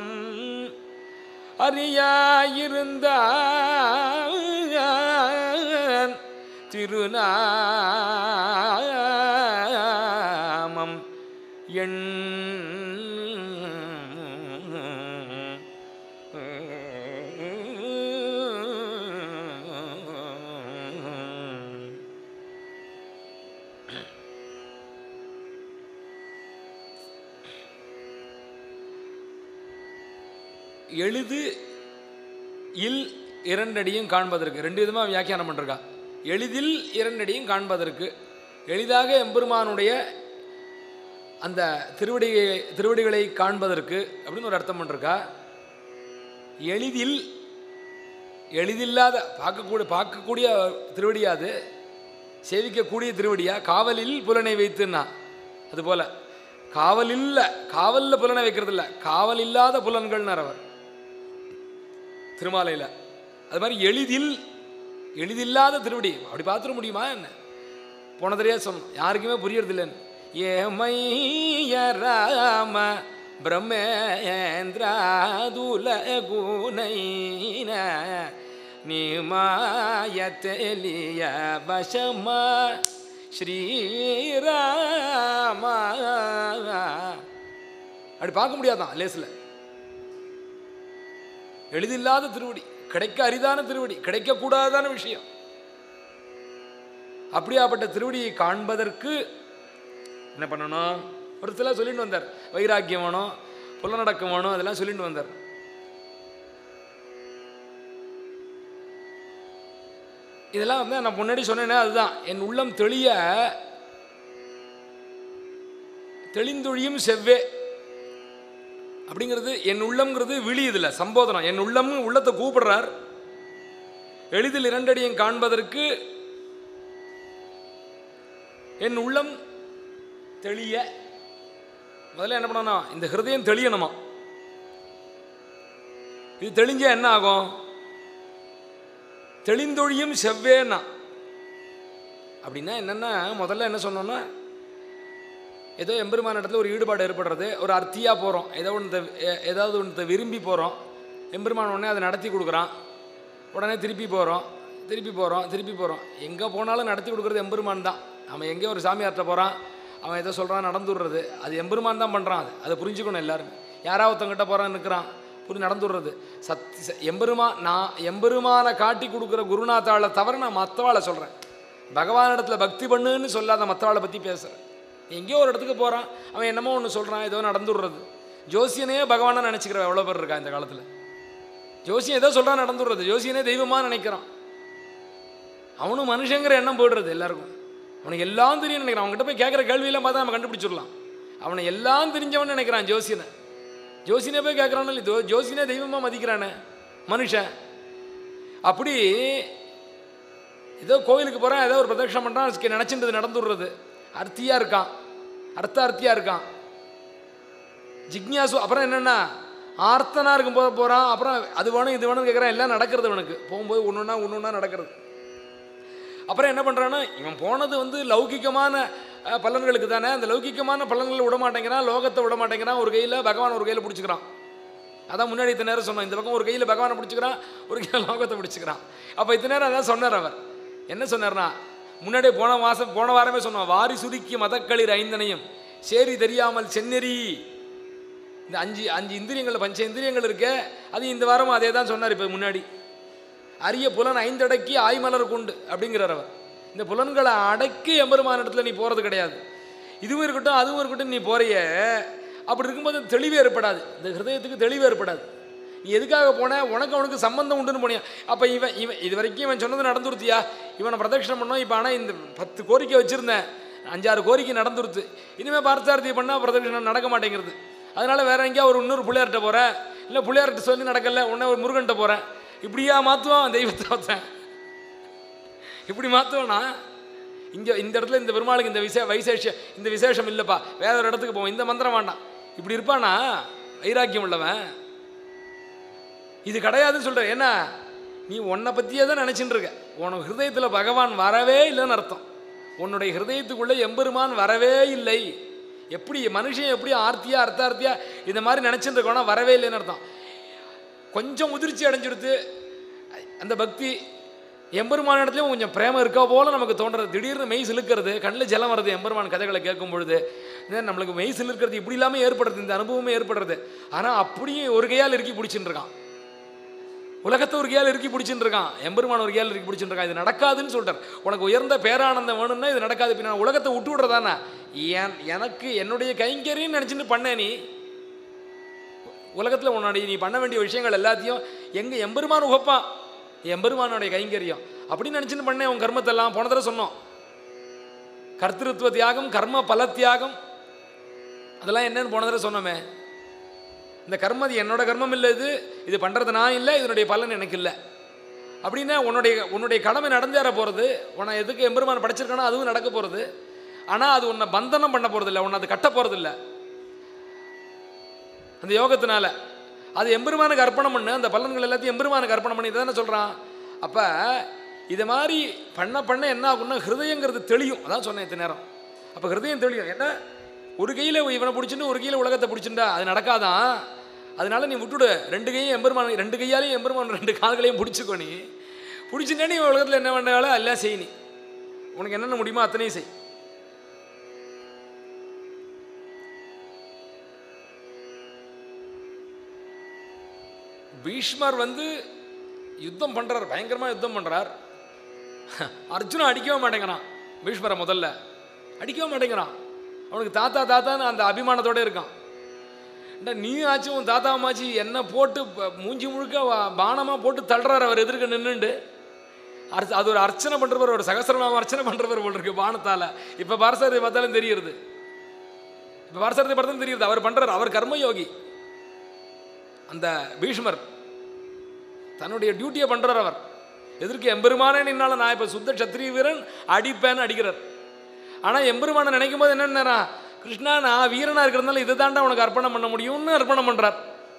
அறியாயிருந்தான் திருநாமம் எண் எழுது இல் இரண்டடியும் காண்பதற்கு ரெண்டு விதமாக வியாக்கியானம் பண்ணிருக்கா எளிதில் இரண்டடியும் காண்பதற்கு எளிதாக எம்பெருமானுடைய அந்த திருவடி திருவடிகளை காண்பதற்கு அப்படின்னு ஒரு அர்த்தம் பண்ணிருக்கா எளிதில் எளிதில்லாத பார்க்கக்கூடிய பார்க்கக்கூடிய திருவடியா அது சேவிக்கக்கூடிய திருவடியா காவலில் புலனை வைத்துன்னா அதுபோல காவலில் காவலில் புலனை வைக்கிறது இல்லை காவல் இல்லாத புலன்கள்னார் அவர் திருமாலையில் அது மாதிரி எளிதில் எளிதில்லாத திருவடி அப்படி பார்த்துட முடியுமா என்ன போன தடவையா சொன்னோம் யாருக்குமே புரியறதில்லைன்னு ஏமைய ராம பிரம்மேந்திராதுல குணைன நிமாய தெளிய வசம ஸ்ரீராம அப்படி பார்க்க முடியாதான் லேசில் எளிதில்லாத திருவடி கிடைக்க அரிதான திருவடி கிடைக்கக்கூடாதான விஷயம் அப்படியாப்பட்ட திருவடியை காண்பதற்கு என்ன பண்ணணும் ஒரு சில சொல்லிட்டு வந்தார் வைராக்கியம் வேணும் புலநடக்கம் வேணும் அதெல்லாம் சொல்லிட்டு வந்தார் இதெல்லாம் வந்து நான் முன்னாடி சொன்னேனே அதுதான் என் உள்ளம் தெளிய தெளிந்தொழியும் செவ்வே அப்படிங்கிறது என் உள்ளம்ங்கிறது விழி இதில் சம்போதனம் என் உள்ளம் உள்ளத்தை கூப்பிடுறார் எளிதில் இரண்டடியும் காண்பதற்கு என் உள்ளம் தெளிய முதல்ல என்ன பண்ணணும் இந்த ஹிருதயம் தெளியணுமா இது தெளிஞ்சா என்ன ஆகும் தெளிந்தொழியும் செவ்வேன்னா அப்படின்னா என்னென்னா முதல்ல என்ன சொன்னோன்னா ஏதோ எம்பெருமான இடத்துல ஒரு ஈடுபாடு ஏற்படுறது ஒரு அர்த்தியாக போகிறோம் ஏதோ ஒன்று ஏதாவது ஒன்று விரும்பி போகிறோம் எம்பெருமான் உடனே அதை நடத்தி கொடுக்குறான் உடனே திருப்பி போகிறோம் திருப்பி போகிறோம் திருப்பி போகிறோம் எங்கே போனாலும் நடத்தி கொடுக்குறது எம்பெருமான் தான் அவன் எங்கேயோ ஒரு சாமியார்ட்ட போகிறான் அவன் ஏதோ சொல்கிறான் நடந்துடுறது அது எம்பெருமான் தான் பண்ணுறான் அது அதை புரிஞ்சுக்கணும் எல்லாருமே யாராவது ஒருத்தங்கிட்ட போகிறான் நிற்கிறான் புரி நடந்துடுறது சத்தி ச- எம்பெருமா நான் எம்பெருமானை காட்டி கொடுக்குற குருநாத்தாளை தவிர நான் மற்றவாளை சொல்கிறேன் பகவானிடத்தில் பக்தி பண்ணுன்னு சொல்லாத மற்றவாளை பற்றி பேசுகிறேன் எங்கேயோ ஒரு இடத்துக்கு போகிறான் அவன் என்னமோ ஒன்று சொல்கிறான் ஏதோ நடந்துடுறது ஜோசியனே பகவானா நினச்சிக்கிற எவ்வளோ பேர் இருக்கா இந்த காலத்தில் ஜோசியம் ஏதோ சொல்கிறான் நடந்துடுறது ஜோசியனே தெய்வமாக நினைக்கிறான் அவனும் மனுஷங்கிற எண்ணம் போயிடுறது எல்லாருக்கும் அவனுக்கு எல்லாம் தெரியும் நினைக்கிறான் அவன்கிட்ட போய் கேட்குற கேள்வியெல்லாம் பார்த்தா நம்ம கண்டுபிடிச்சிடலாம் அவனை எல்லாம் தெரிஞ்சவன் நினைக்கிறான் ஜோசியனை ஜோசியனே போய் கேட்குறானோ இல்லையோ ஜோசியனே தெய்வமாக மதிக்கிறானே மனுஷன் அப்படி ஏதோ கோயிலுக்கு போகிறான் ஏதோ ஒரு பிரதட்சணம் பண்ணுறான் நினச்சின்றது நடந்துடுறது அர்த்தியாக இருக்கான் அர்த்த அர்த்தியாக இருக்கான் ஜிக்ஞாசு அப்புறம் என்னென்னா ஆர்த்தனாக இருக்கும் போது போகிறான் அப்புறம் அது வேணும் இது வேணும்னு கேட்குறான் எல்லாம் நடக்கிறது அவனுக்கு போகும்போது ஒன்று ஒன்றா ஒன்று ஒன்றா நடக்கிறது அப்புறம் என்ன பண்ணுறான்னா இவன் போனது வந்து லௌகிகமான அஹ், பலன்களுக்கு தானே அந்த லௌகிகமான பலன்களை விட மாட்டேங்கிறான் லோகத்தை விட மாட்டேங்கிறான் ஒரு கையில் பகவான் ஒரு கையில் பிடிச்சிக்கிறான் அதான் முன்னாடி இத்தனை நேரம் சொன்னோம் இந்த பக்கம் ஒரு கையில் பகவானை பிடிச்சிக்கிறான் ஒரு கையில் லோகத்தை பிடிச்சிக்கிறான் அப்போ இத்தனை நேரம் அதான் சொன்னார் அவர் என்ன சொன்னார்னா முன்னாடியே போன மாதம் போன வாரமே சொன்னோம் வாரி சுருக்கி மதக்களிர் ஐந்தனையும் சேரி தெரியாமல் செந்நெறி இந்த அஞ்சு அஞ்சு இந்திரியங்கள் பஞ்ச இந்திரியங்கள் இருக்கே அது இந்த வாரமும் அதே தான் சொன்னார் இப்போ முன்னாடி அரிய புலன் ஐந்தடக்கி ஆய்மலர் கொண்டு அப்படிங்கிறார் அவர் இந்த புலன்களை அடக்கி எம்பெருமான இடத்துல நீ போகிறது கிடையாது இதுவும் இருக்கட்டும் அதுவும் இருக்கட்டும் நீ போறிய அப்படி இருக்கும்போது தெளிவே ஏற்படாது இந்த ஹிருதயத்துக்கு தெளிவே ஏற்படாது நீ எதுக்காக போன உனக்கு அவனுக்கு சம்பந்தம் உண்டுன்னு போனியா அப்போ இவன் இவன் இது வரைக்கும் இவன் சொன்னது நடந்துருத்தியா இவனை பிரதட்சணம் பண்ணோம் இப்போ ஆனால் இந்த பத்து கோரிக்கை வச்சுருந்தேன் அஞ்சாறு கோரிக்கை நடந்துருத்து இனிமேல் பார்த்தார்த்தி பண்ணால் பிரதட்சணம் நடக்க மாட்டேங்கிறது அதனால வேற எங்கேயா ஒரு இன்னொரு பிள்ளையார்கிட்ட போகிறேன் இல்லை பிள்ளையார்கிட்ட சொல்லி நடக்கல உடனே ஒரு முருகன்கிட்ட போகிறேன் இப்படியா மாற்றுவான் தெய்வத்தை ஒருத்தன் இப்படி மாற்றுவானா இங்கே இந்த இடத்துல இந்த பெருமாளுக்கு இந்த விசே வைசேஷ இந்த விசேஷம் இல்லைப்பா வேற ஒரு இடத்துக்கு போவோம் இந்த மந்திரம் வேண்டாம் இப்படி இருப்பானா வைராக்கியம் உள்ளவன் இது கிடையாதுன்னு சொல்கிறேன் ஏன்னா நீ உன்னை பற்றியே தான் நினச்சிட்டு இருக்க உனக்கு ஹிருதயத்தில் பகவான் வரவே இல்லைன்னு அர்த்தம் உன்னுடைய ஹிருதயத்துக்குள்ளே எம்பெருமான் வரவே இல்லை எப்படி மனுஷன் எப்படி ஆர்த்தியா அர்த்தார்த்தியா இந்த மாதிரி நினச்சிட்டு இருக்கோன்னா வரவே இல்லைன்னு அர்த்தம் கொஞ்சம் முதிர்ச்சி அடைஞ்சிடுத்து அந்த பக்தி எம்பெருமான இடத்துலையும் கொஞ்சம் பிரேமம் இருக்கா போல நமக்கு தோன்றது திடீர்னு மெய் சிலுக்கிறது கண்ணில் ஜலம் வருது எம்பெருமான் கதைகளை கேட்கும் பொழுது இதே நம்மளுக்கு மெய் சிலுக்கிறது இப்படி இல்லாமல் ஏற்படுறது இந்த அனுபவமே ஏற்படுறது ஆனால் அப்படியே ஒரு கையால் இறுக்கி பிடிச்சின்னு இருக்கான் உலகத்தை ஒரு கையால் இறுக்கி பிடிச்சின்னு இருக்கான் எம்பெருமான் ஒரு கையால் இறுக்கி பிடிச்சின்னு இருக்கான் இது நடக்காதுன்னு சொல்லிட்டார் உனக்கு உயர்ந்த பேரானந்தம் வேணும்னா இது நடக்காது இப்போ நான் உலகத்தை விட்டு விடுறதானே என் எனக்கு என்னுடைய கைங்கரின்னு நினச்சிட்டு பண்ண நீ உலகத்தில் உன்னுடைய நீ பண்ண வேண்டிய விஷயங்கள் எல்லாத்தையும் எங்கே எம்பெருமான் உகப்பான் எம்பெருமானுடைய கைங்கரியம் அப்படின்னு நினச்சின்னு பண்ணேன் உன் கர்மத்தெல்லாம் போன தடவை சொன்னோம் கர்த்திருத்துவ தியாகம் கர்ம பல தியாகம் அதெல்லாம் என்னன்னு போன தடவை சொன்னோமே இந்த கர்மம் அது என்னோட கர்மம் இல்லை இது இது பண்ணுறது நான் இல்லை இதனுடைய பலன் எனக்கு இல்லை அப்படின்னா உன்னுடைய உன்னுடைய கடமை நடந்தேற போகிறது உன்னை எதுக்கு எம்பெருமான் படைச்சிருக்கானோ அதுவும் நடக்க போகிறது ஆனால் அது உன்னை பந்தனம் பண்ண போகிறது இல்லை உன்னை அது கட்ட போகிறது இல்லை அந்த யோகத்தினால அது எம்பெருமானுக்கு அர்ப்பணம் பண்ணு அந்த பலன்கள் எல்லாத்தையும் எம்பெருமானுக்கு அர்ப்பணம் பண்ணி தானே சொல்கிறான் அப்போ இது மாதிரி பண்ண பண்ண என்ன ஆகும்னா ஹிருதயங்கிறது தெளியும் அதான் சொன்னேன் இத்தனை நேரம் அப்போ ஹிருதயம் தெளியும் என்ன ஒரு கையில் இவனை பிடிச்சிட்டு ஒரு கையில் உலகத்தை பிடிச்சிண்டா அது நடக்காதான் அதனால நீ விட்டுடு ரெண்டு கையும் எம்பெருமான் ரெண்டு கையாலையும் எம்பெருமான் ரெண்டு கால்களையும் பிடிச்சிக்கோ நீ பிடிச்சிட்டே நீ உலகத்தில் என்ன பண்ணாலும் எல்லாம் செய் நீ உனக்கு என்னென்ன முடியுமோ அத்தனையும் செய் பீஷ்மர் வந்து யுத்தம் பண்ணுறார் பயங்கரமாக யுத்தம் பண்ணுறார் அர்ஜுனன் அடிக்கவே மாட்டேங்கிறான் பீஷ்மரை முதல்ல அடிக்கவே மாட்டேங்கிறான் அவனுக்கு தாத்தா தாத்தான்னு அந்த அபிமானத்தோட இருக்கான் ஏண்டா நீ ஆச்சு உன் தாத்தாமாச்சு என்ன போட்டு ப- மூஞ்சி முழுக்க வா- பானமா போட்டு தள்ளுறாரு அவர் எதிர்க்க நின்றுண்டு அர்ச்ச அது ஒரு அர்ச்சனை பண்ணுறவர் ஒரு சகசிரநாமம் அர்ச்சனை பண்ணுறவர் போல் இருக்கு பானத்தால் இப்போ பாரசாரதி பார்த்தாலும் தெரியுது இப்போ பாரசாரதி பார்த்தாலும் தெரியுது அவர் பண்ணுறாரு அவர் கர்மயோகி அந்த பீஷ்மர் தன்னுடைய டியூட்டியை பண்ணுறார் அவர் எதற்கு எம்பெருமானே நின்னாலும் நான் இப்போ சுத்த சத்திரிய வீரன் அடிப்பேன்னு அடிக்கிறார் ஆனால் எம்பெருமானை நினைக்கும் போது என்னன்னா கிருஷ்ணா நான் வீரனாக இருக்கிறதுனால இதை தாண்டா உனக்கு அர்ப்பணம் பண்ண முடியும்னு அர்ப்பணம் பண்ணுறார்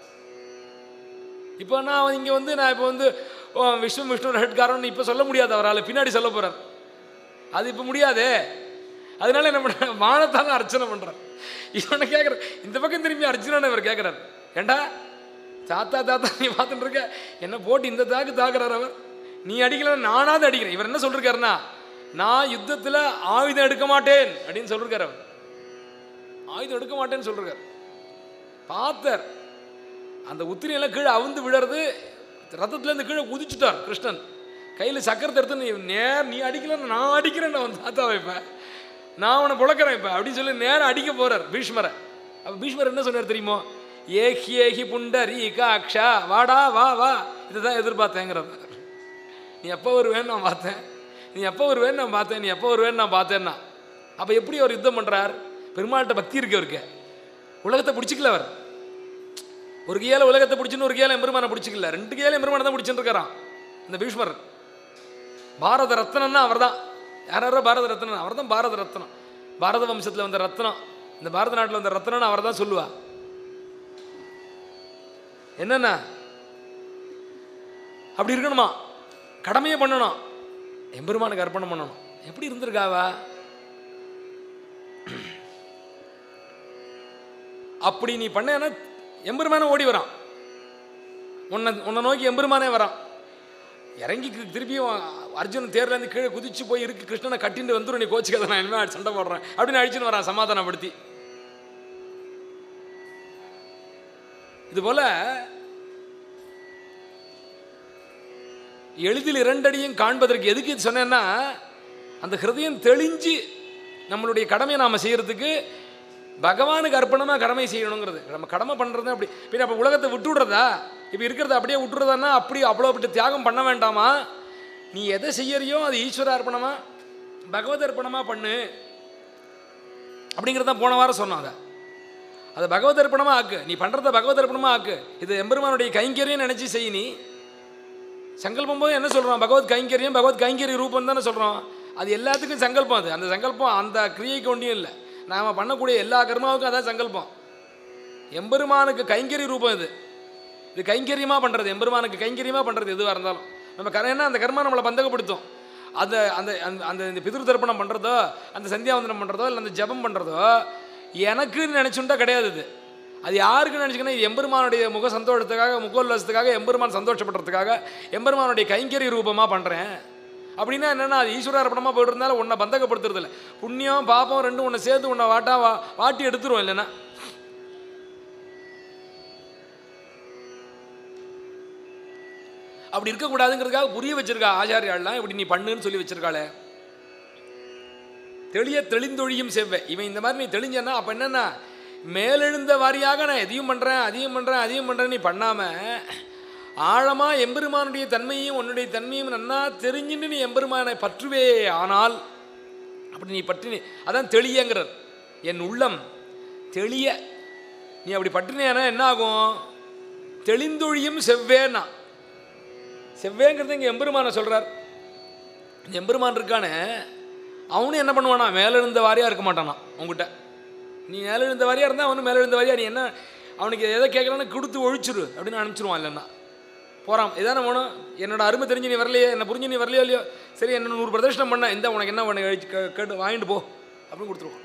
இப்போ நான் இங்கே வந்து நான் இப்போ வந்து ஓ, விஷ்ணு விஷ்ணு ஹெட்காரன் இப்போ சொல்ல முடியாது அவரால் பின்னாடி சொல்ல போகிறார் அது இப்போ முடியாதே அதனால என்ன பண்ண வானத்தால அர்ச்சனை பண்ணுறார் இவனை கேட்குற இந்த பக்கம் திரும்பி அர்ஜுனன் இவர் கேட்குறாரு ஏண்டா தாத்தா தாத்தா நீ பார்த்துட்டு இருக்க என்ன போட்டு இந்த தாக்கு தாக்குறார் அவர் நீ அடிக்கல நானாவது அடிக்கிறேன் இவர் என்ன சொல்லிருக்காருன்னா நான் யுத்தத்தில் ஆயுதம் எடுக்க மாட்டேன் அப்படின்னு சொல்லிருக்காரு அவர் ஆயுதம் எடுக்க மாட்டேன்னு சொல்லிருக்காரு பார்த்தார் அந்த உத்திரியெல்லாம் கீழே அவுந்து விழறது ரத்தத்துலேருந்து கீழே குதிச்சுட்டார் கிருஷ்ணன் கையில் சக்கரத்தை எடுத்து நீ நேர் நீ அடிக்கலன்னு நான் அடிக்கிறேன் நான் தாத்தா வைப்பேன் நான் அவனை புழக்கிறேன் இப்போ அப்படின்னு சொல்லி நேரம் அடிக்க போகிறார் பீஷ்மரை அப்போ பீஷ்மர் என்ன சொன்னார் தெரியுமோ ஏஹி ஏஹி புண்டரி காக்ஷா வாடா வா வா இதுதான் எதிர்பார்த்தேங்கிறார் நீ எப்போ வருவேன்னு நான் பார்த்தேன் நீ எப்போ வருவேன்னு நான் பார்த்தேன் நீ எப்போ வருவேன்னு நான் பார்த்தேன்னா அப்போ எப்படி அவர் யுத்தம் பண்ணுறார் பெருமாள்கிட்ட பக்தி இருக்கு அவருக்கு உலகத்தை பிடிச்சிக்கல அவர் ஒரு கையால உலகத்தை பிடிச்சுன்னு ஒரு கையால எம்பெருமானை பிடிச்சிக்கல ரெண்டு கையால எம்பெருமானை தான் பிடிச்சிட்டு இருக்காராம் இந்த பீஷ்மர் பாரத ரத்னம்னா அவர் தான் யார் யாரோ பாரத ரத்னம் அவர் தான் பாரத ரத்னம் பாரத வம்சத்தில் வந்த ரத்னம் இந்த பாரத நாட்டில் வந்த ரத்னம்னு அவர் தான் சொல்லுவா என்னென்ன அப்படி இருக்கணுமா கடமையை பண்ணணும் எம்பெருமானுக்கு அர்ப்பணம் பண்ணணும் எப்படி இருந்திருக்காவா அப்படி நீ பண்ணேன்னா எம்பெருமானே ஓடி வரான் உன்னை உன்னை நோக்கி எம்பெருமானே வரான் இறங்கி கு- திருப்பியும் அர்ஜுனன் தேர்லேருந்து கீழே குதிச்சு போய் இருக்கு கிருஷ்ணனை கட்டிட்டு வந்துடும் நீ கோச்சிக்காத நான் இனிமேல் சண்டை போடுறேன் அப்படின்னு அழிச்சுன்னு வரான் சமாதானப்படுத்தி இது போல எளிதில் இரண்டடியும் காண்பதற்கு எதுக்கு இது சொன்னேன்னா அந்த ஹிருதயம் தெளிஞ்சு நம்மளுடைய கடமையை நாம் செய்யறதுக்கு பகவானுக்கு அர்ப்பணமாக கடமை செய்யணுங்கிறது நம்ம கடமை பண்ணுறது அப்படி பின்ன அப்போ உலகத்தை விட்டு விடுறதா இப்போ இருக்கிறத அப்படியே விட்டுறதான்னா அப்படி அவ்வளோ அப்படி தியாகம் பண்ண வேண்டாமா நீ எதை செய்யறியோ அது ஈஸ்வர அர்ப்பணமா பகவத் அர்ப்பணமா பண்ணு அப்படிங்கிறத போன வாரம் சொன்னோம் அதை அதை பகவத் அர்ப்பணமாக ஆக்கு நீ பண்ணுறத பகவத் அர்ப்பணமாக ஆக்கு இது எம்பெருமானுடைய கைங்கரியம் நினச்சி செய் நீ சங்கல்பம் போது என்ன சொல்கிறோம் பகவத் கைங்கரியம் பகவத் கைங்கரிய ரூபம் தானே சொல்கிறோம் அது எல்லாத்துக்கும் சங்கல்பம் அது அந்த சங்கல்பம் அந்த கிரியைக்கு ஒன்றியும் இல்லை நாம் பண்ணக்கூடிய எல்லா கர்மாவுக்கும் அதான் சங்கல்பம் எம்பெருமானுக்கு கைங்கரிய ரூபம் இது இது கைங்கரியமாக பண்ணுறது எம்பெருமானுக்கு கைங்கரியமாக பண்ணுறது எதுவாக இருந்தாலும் நம்ம கர ஏன்னா அந்த கர்மா நம்மளை பந்தகப்படுத்தும் அந்த அந்த அந்த அந்த இந்த பிதிரு தர்ப்பணம் பண்ணுறதோ அந்த சந்தியாவந்தனம் பண்ணுறதோ இல்லை அந்த ஜெபம் பண்ணுறதோ எனக்குன்னு நினச்சுட்டா கிடையாது இது அது யாருக்கு நினச்சிக்கன்னா இது எம்பெருமானுடைய முக சந்தோஷத்துக்காக முகோல்லசத்துக்காக எம்பெருமான் சந்தோஷப்படுறதுக்காக எம்பெருமானுடைய கைங்கரிய ரூபமாக பண்ணுறேன் அப்படின்னா என்னென்னா அது ஈஸ்வர அர்ப்பணமாக போயிட்டு இருந்தாலும் உன்னை பந்தகப்படுத்துறது இல்லை புண்ணியம் பாப்பம் ரெண்டும் உன்னை சேர்த்து உன்னை வாட்டா வா வாட்டி எடுத்துரும் இல்லைன்னா அப்படி இருக்கக்கூடாதுங்கிறதுக்காக புரிய வச்சிருக்கா ஆச்சாரியாள்லாம் இப்படி நீ பண்ணுன்னு சொல்லி வச்சிருக்காளே தெளிய தெளிந்தொழியும் செவ்வே இவன் இந்த மாதிரி நீ தெளிஞ்சன்னா அப்போ என்னன்னா மேலெழுந்த வாரியாக நான் எதையும் பண்ணுறேன் அதையும் பண்ணுறேன் அதையும் பண்ணுறேன் நீ பண்ணாமல் ஆழமாக எம்பெருமானுடைய தன்மையும் உன்னுடைய தன்மையும் நன்னா தெரிஞ்சுட்டு நீ எம்பெருமானை பற்றுவே ஆனால் அப்படி நீ பற்றி நீ அதான் தெளியங்கிறார் என் உள்ளம் தெளிய நீ அப்படி பற்றினேனா என்ன ஆகும் தெளிந்தொழியும் செவ்வேனா செவ்வேங்கிறது இங்கே எம்பெருமானை சொல்கிறார் இந்த எம்பெருமான் இருக்கானே அவனும் என்ன பண்ணுவானா மேலே இருந்த வாரியாக இருக்க மாட்டானா உங்ககிட்ட நீ மேலே இருந்த வாரியாக இருந்தால் அவனும் மேலே இருந்த வாரியாக நீ என்ன அவனுக்கு எதை கேட்குறான்னு கொடுத்து ஒழிச்சிரு அப்படின்னு அனுப்பிச்சிருவான் இல்லைன்னா போகிறான் இதானே வேணும் என்னோட அருமை தெரிஞ்சு நீ வரலையே என்ன புரிஞ்சு நீ வரலையோ இல்லையோ சரி என்ன நூறு பிரதர்ஷனம் பண்ண இந்த உனக்கு என்ன பண்ண கேட்டு வாங்கிட்டு போ அப்படின்னு கொடுத்துருவான்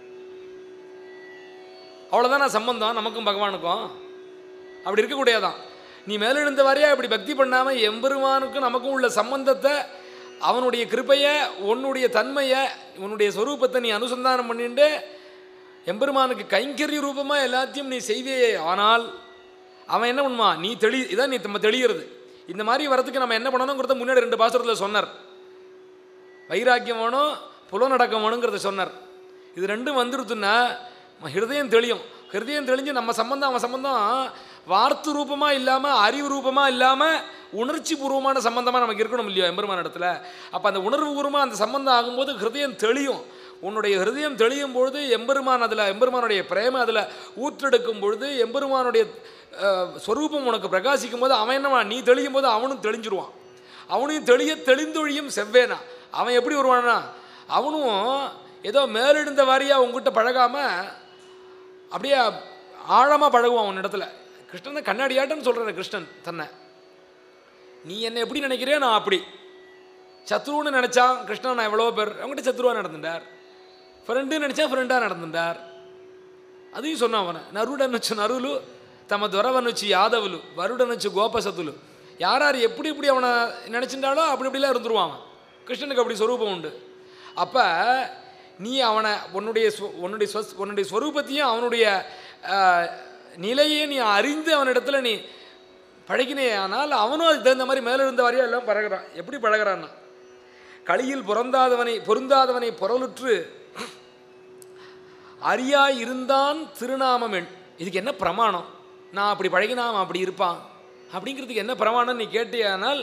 அவ்வளோதான் நான் சம்பந்தம் நமக்கும் பகவானுக்கும் அப்படி இருக்கக்கூடியதான் நீ மேலெழுந்த வாரியா இப்படி பக்தி பண்ணாமல் எம்பெருமானுக்கும் நமக்கும் உள்ள சம்பந்தத்தை அவனுடைய கிருப்பையை உன்னுடைய தன்மையை உன்னுடைய ஸ்வரூபத்தை நீ அனுசந்தானம் பண்ணிட்டு எம்பெருமானுக்கு கைங்கரிய ரூபமாக எல்லாத்தையும் நீ செய்வே ஆனால் அவன் என்ன பண்ணுவான் நீ தெளி இதான் நீ நம்ம தெளிகிறது இந்த மாதிரி வரதுக்கு நம்ம என்ன பண்ணணுங்கிறத முன்னாடி ரெண்டு பாசுரத்தில் சொன்னார் வைராக்கியம் வேணும் புலனடக்கம் வேணுங்கிறத சொன்னார் இது ரெண்டும் வந்துடுத்துன்னா ஹிருதயம் தெளியும் ஹிருதயம் தெளிஞ்சு நம்ம சம்பந்தம் அவன் சம்பந்தம் வார்த்து ரூபமாக இல்லாமல் அறிவு ரூபமாக இல்லாமல் உணர்ச்சி பூர்வமான சம்பந்தமாக நமக்கு இருக்கணும் இல்லையோ எம்பெருமான இடத்துல அப்போ அந்த உணர்வு பூர்வமாக அந்த சம்பந்தம் ஆகும்போது ஹிருதயம் தெளியும் உன்னுடைய ஹிருதயம் தெளியும் பொழுது எம்பெருமான் அதில் எம்பெருமானுடைய பிரேம அதில் ஊற்றெடுக்கும் பொழுது எம்பெருமானுடைய அஹ், ஸ்வரூபம் உனக்கு பிரகாசிக்கும் போது அவன் என்னவா நீ தெளியும் போது அவனும் தெளிஞ்சிருவான் அவனையும் தெளிய தெளிந்தொழியும் செவ்வேனா அவன் எப்படி வருவானா அவனும் ஏதோ மேலெடுந்த வாரியாக உங்ககிட்ட பழகாமல் அப்படியே ஆழமாக பழகுவான் அவன் இடத்துல கிருஷ்ணனை கண்ணாடியாட்டன்னு சொல்கிறார் கிருஷ்ணன் தன்னை நீ என்னை எப்படி நினைக்கிறியோ நான் அப்படி சத்ருன்னு நினச்சான் கிருஷ்ணன் நான் எவ்வளோ பேர் அவங்ககிட்ட சத்ருவாக நடந்துட்டார் ஃப்ரெண்டு நினச்சா ஃப்ரெண்டாக நடந்துட்டார் అதையும் சொன்னான் அவனை నరుడనొచ్చు నరులు తమ దొరవనొచ్చు యాదవులు వరుడనొచ్చు గోపసతులు யார் யார் எப்படி எப்படி அவனை நினச்சிட்டாலோ அப்படி இப்படிலாம் இருந்துருவான் அவன் கிருஷ்ணனுக்கு அப்படி ஸ்வரூபம் உண்டு அப்போ நீ அவனை உன்னுடைய ஸ்வ- உன்னுடைய ஸ்வஸ் உன்னுடைய ஸ்வரூபத்தையும் அவனுடைய ஆஹ், நிலையையும் நீ அறிந்து அவனிடத்துல நீ பழகினே ஆனால் அவனும் அதுக்கு தகுந்த மாதிரி மேலே இருந்த வரையும் எல்லாம் பழகுறான் எப்படி பழகுறான்னா களியில் பொருந்தாதவனை பொருந்தாதவனை பொருளுற்று அறியாய் இருந்தான் திருநாமம் எண் இதுக்கு என்ன பிரமாணம் நான் அப்படி பழகினா அவன் அப்படி இருப்பான் அப்படிங்கிறதுக்கு என்ன பிரமாணம் நீ கேட்டியானால்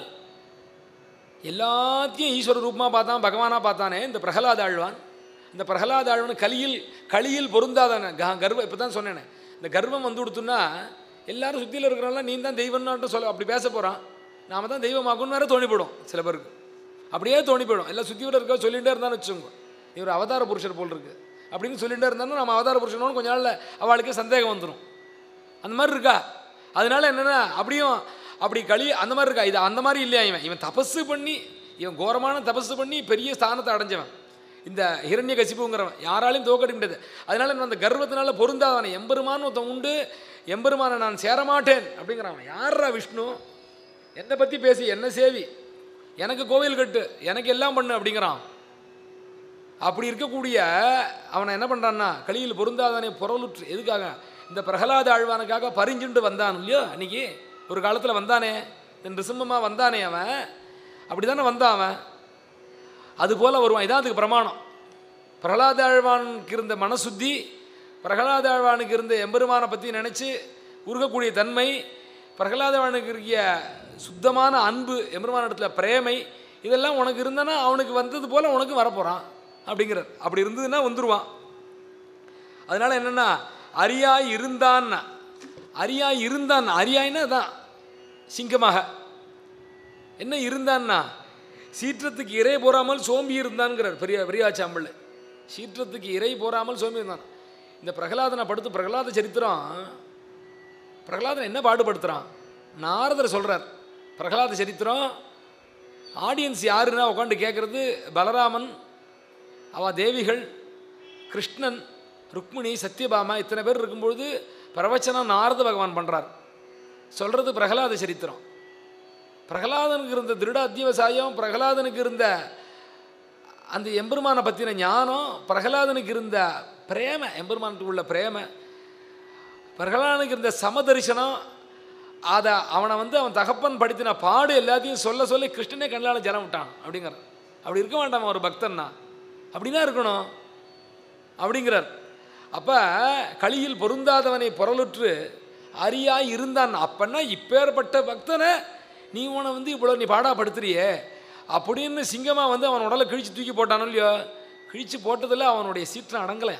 எல்லாத்தையும் ஈஸ்வர ரூபமாக பார்த்தான் பகவானாக பார்த்தானே இந்த பிரகலாத ஆழ்வான் இந்த பிரகலாத ஆழ்வான் கலியில் களியில் பொருந்தாதவன் க கர்வம் இப்போ தான் சொன்னேனே இந்த கர்வம் வந்து கொடுத்துன்னா எல்லாரும் சுற்றியில் இருக்கிறவங்களாம் நீ தான் தெய்வம்னாட்டு சொல்ல அப்படி பேச போகிறான் நாம தான் தெய்வமாகும்னு வேற தோணிப்படும் சில பேருக்கு அப்படியே தோணிப்படும் எல்லாம் சுற்றியோட இருக்க சொல்லிகிட்டே இருந்தான்னு வச்சுக்கோங்க இவர் அவதார புருஷர் போல் இருக்கு அப்படின்னு சொல்லிகிட்டே இருந்தாலும் நம்ம அவதார புருஷனோன்னு கொஞ்ச நாளில் அவளுக்கு சந்தேகம் வந்துடும் அந்த மாதிரி இருக்கா அதனால என்னென்னா அப்படியும் அப்படி களி அந்த மாதிரி இருக்கா இது அந்த மாதிரி இல்லையா இவன் இவன் தபஸு பண்ணி இவன் கோரமான தபஸு பண்ணி பெரிய ஸ்தானத்தை அடைஞ்சவன் இந்த ஹிரண்ய கசிப்புங்கிறவன் யாராலையும் தோக்கடிக்க முடியாது அதனால நான் அந்த கர்வத்தினால பொருந்தாதவன் எம்பெருமான் ஒருத்தன் உண்டு எம்பெருமானை நான் சேரமாட்டேன் அப்படிங்கிறான் யாரா விஷ்ணு என்னை பற்றி பேசி என்ன சேவி எனக்கு கோவில் கட்டு எனக்கு எல்லாம் பண்ணு அப்படிங்கிறான் அப்படி இருக்கக்கூடிய அவனை என்ன பண்ணுறான்னா களியில் பொருந்தாதவனை புறலுற்று எதுக்காக இந்த பிரகலாத ஆழ்வானுக்காக பரிஞ்சுண்டு வந்தான் இல்லையோ அன்னைக்கு ஒரு காலத்தில் வந்தானே இந்த நிருசிம்மமாக வந்தானே அவன் அப்படி தானே வந்தான் அவன் அது போல் வருவான் இதான் அதுக்கு பிரமாணம் பிரகலாத ஆழ்வானுக்கு இருந்த மனசுத்தி பிரகலாத ஆழ்வானுக்கு இருந்த எம்பெருமானை பற்றி நினச்சி உருகக்கூடிய தன்மை பிரகலாத ஆழ்வானுக்கு இருக்கிய சுத்தமான அன்பு எம்பெருமான இடத்துல பிரேமை இதெல்லாம் உனக்கு இருந்தனா அவனுக்கு வந்தது போல் உனக்கும் வரப்போகிறான் அப்படிங்கிறார் அப்படி இருந்ததுன்னா வந்துடுவான் அதனால் என்னென்னா அரியாய் இருந்தான்னா அரியாய் இருந்தான் அரியாய்னா அதான் சிங்கமாக என்ன இருந்தான்னா சீற்றத்துக்கு இறை போறாமல் சோம்பி இருந்தான்ங்கிறார் பெரிய பெரியாச்சாம்பள் சீற்றத்துக்கு இறை போறாமல் சோம்பி இருந்தான் இந்த பிரகலாதனை படுத்து பிரகலாத சரித்திரம் பிரகலாதன் என்ன பாடுபடுத்துகிறான் நாரதர் சொல்கிறார் பிரகலாத சரித்திரம் ஆடியன்ஸ் யாருன்னா உட்காந்து கேட்குறது பலராமன் அவ தேவிகள் கிருஷ்ணன் ருக்மிணி சத்யபாமா இத்தனை பேர் இருக்கும்பொழுது பிரவச்சனம் நாரத பகவான் பண்ணுறார் சொல்கிறது பிரகலாத சரித்திரம் பிரகலாதனுக்கு இருந்த திருட அத்தியவசாயம் பிரகலாதனுக்கு இருந்த அந்த எம்பெருமானை பற்றின ஞானம் பிரகலாதனுக்கு இருந்த பிரேம எம்பெருமானுக்கு உள்ள பிரேம பிரகலாதனுக்கு இருந்த சமதரிசனம் அதை அவனை வந்து அவன் தகப்பன் படுத்தின பாடு எல்லாத்தையும் சொல்ல சொல்லி கிருஷ்ணனே கண்ணால் ஜலம் விட்டான் அப்படிங்கிற அப்படி இருக்க வேண்டாம் ஒரு பக்தன்னா அப்படிதான் இருக்கணும் அப்படிங்கிறார் அப்போ களியில் பொருந்தாதவனை புறலுற்று அரியாய் இருந்தான் அப்பன்னா இப்பேற்பட்ட பக்தனை நீ உன வந்து இவ்வளோ நீ பாடாப்படுத்துறியே அப்படின்னு சிங்கமாக வந்து அவன் உடலை கிழிச்சு தூக்கி போட்டானோ இல்லையோ கிழிச்சு போட்டதில் அவனுடைய சீற்றம் அடங்கலை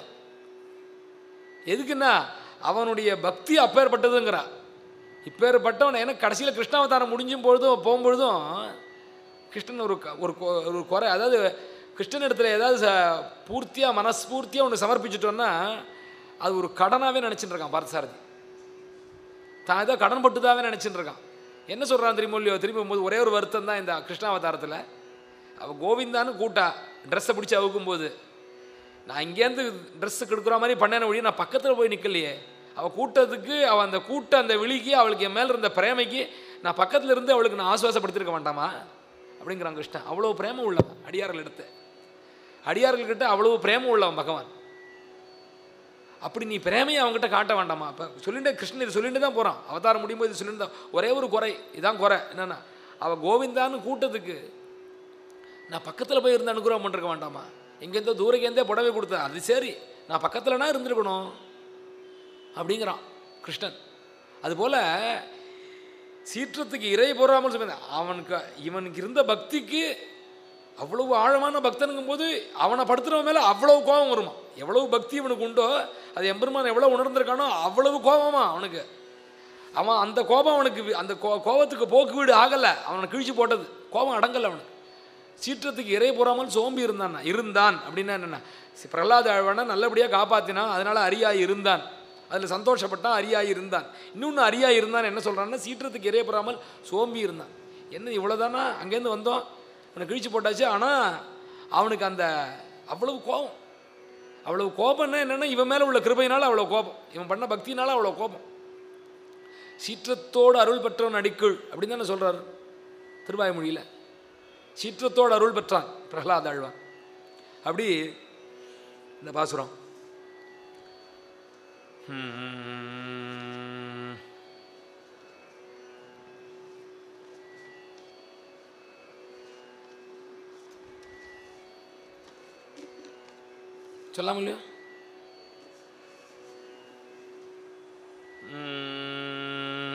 எதுக்குன்னா அவனுடைய பக்தி அப்பேற்பட்டதுங்கிறா இப்பேற்பட்டவன் ஏன்னா கடைசியில் கிருஷ்ணாவதாரம் முடிஞ்சும் பொழுதும் போகும்பொழுதும் கிருஷ்ணன் ஒரு க- ஒரு கொ- ஒரு குறை அதாவது கிருஷ்ணன் இடத்துல ஏதாவது ச பூர்த்தியாக மனஸ்பூர்த்தியாக ஒன்று சமர்ப்பிச்சிட்டோன்னா அது ஒரு கடனாகவே நினச்சிட்டு இருக்கான் பார்த்தசாரதி தான் ஏதோ கடன் பட்டுதாவே நினச்சிட்டு இருக்கான் என்ன சொல்கிறான் தெரியுமோ இல்லையோ திரும்பி போகும்போது ஒரே ஒரு வருத்தம் தான் இந்த கிருஷ்ணாவதாரத்தில் அவள் கோவிந்தான்னு கூட்டா ட்ரெஸ்ஸை பிடிச்சி அவுக்கும்போது நான் இங்கேருந்து ட்ரெஸ்ஸு கெடுக்கிற மாதிரி பண்ணேன ஒழிய நான் பக்கத்தில் போய் நிற்கலையே அவள் கூட்டத்துக்கு அவள் அந்த கூட்ட அந்த விழிக்கு அவளுக்கு என் மேலே இருந்த பிரேமைக்கு நான் பக்கத்தில் இருந்து அவளுக்கு நான் ஆசுவாசப்படுத்திருக்க வேண்டாமா அப்படிங்கிறான் கிருஷ்ணன் அவ்வளோ பிரேமம் உள்ளவன் அடியார்கள் எடுத்து அடியார்கள்கிட்ட அவ்வளவு பிரேமம் உள்ளவன் பகவான் அப்படி நீ பிரேமையை அவங்ககிட்ட காட்ட வேண்டாமா அப்போ சொல்லிட்டு கிருஷ்ணன் இது சொல்லிட்டு தான் போகிறான் அவதாரம் முடியும் போது இது சொல்லிட்டு தான் ஒரே ஒரு குறை இதான் குறை என்னென்னா அவள் கோவிந்தான்னு கூட்டத்துக்கு நான் பக்கத்தில் போய் இருந்து அனுகிரகம் பண்ணிருக்க வேண்டாமா எங்கேருந்தோ தூரக்கேந்தே புடவை கொடுத்தேன் அது சரி நான் பக்கத்துலனா இருந்திருக்கணும் அப்படிங்கிறான் கிருஷ்ணன் அதுபோல் சீற்றத்துக்கு இறை போறாமல் சொன்ன அவனுக்கு இவனுக்கு இருந்த பக்திக்கு அவ்வளவு ஆழமான பக்தனுங்கும் போது அவனை படுத்துறவன் மேலே அவ்வளவு கோபம் வருமா எவ்வளவு பக்தி இவனுக்கு உண்டோ அது எம்பெருமான் எவ்வளோ உணர்ந்திருக்கானோ அவ்வளவு கோபமா அவனுக்கு அவன் அந்த கோபம் அவனுக்கு வி- அந்த கோ கோபத்துக்கு போக்கு வீடு ஆகலை அவனை கிழிச்சு போட்டது கோபம் அடங்கலை அவனுக்கு சீற்றத்துக்கு இறை போறாமல் சோம்பி இருந்தான் இருந்தான் அப்படின்னா என்னென்ன சி- பிரகலாத ஆழ்வானை நல்லபடியாக காப்பாற்றினான் அதனால அரியாய் இருந்தான் அதில் சந்தோஷப்பட்டான் அரியாய் இருந்தான் இன்னொன்று அரியாய் இருந்தான் என்ன சொல்கிறான்னா சீற்றத்துக்கு இறை போறாமல் சோம்பி இருந்தான் என்ன இவ்வளோதானா அங்கேருந்து வந்தோம் அவனை கிழிச்சு போட்டாச்சு ஆனால் அவனுக்கு அந்த அவ்வளவு கோபம் அவ்வளவு கோபம்னா என்னென்னா இவன் மேலே உள்ள கிருபையினால அவ்வளோ கோபம் இவன் பண்ண பக்தினால அவ்வளோ கோபம் சீற்றத்தோடு அருள் பெற்றவன் அடிக்குள் அப்படின்னு தானே சொல்கிறார் திருவாய்மொழியில் சீற்றத்தோடு அருள் பெற்றான் பிரகலாத ஆழ்வான் அப்படி இந்த பாசுரம் ம். சொல்லாம இல்லையா ம்.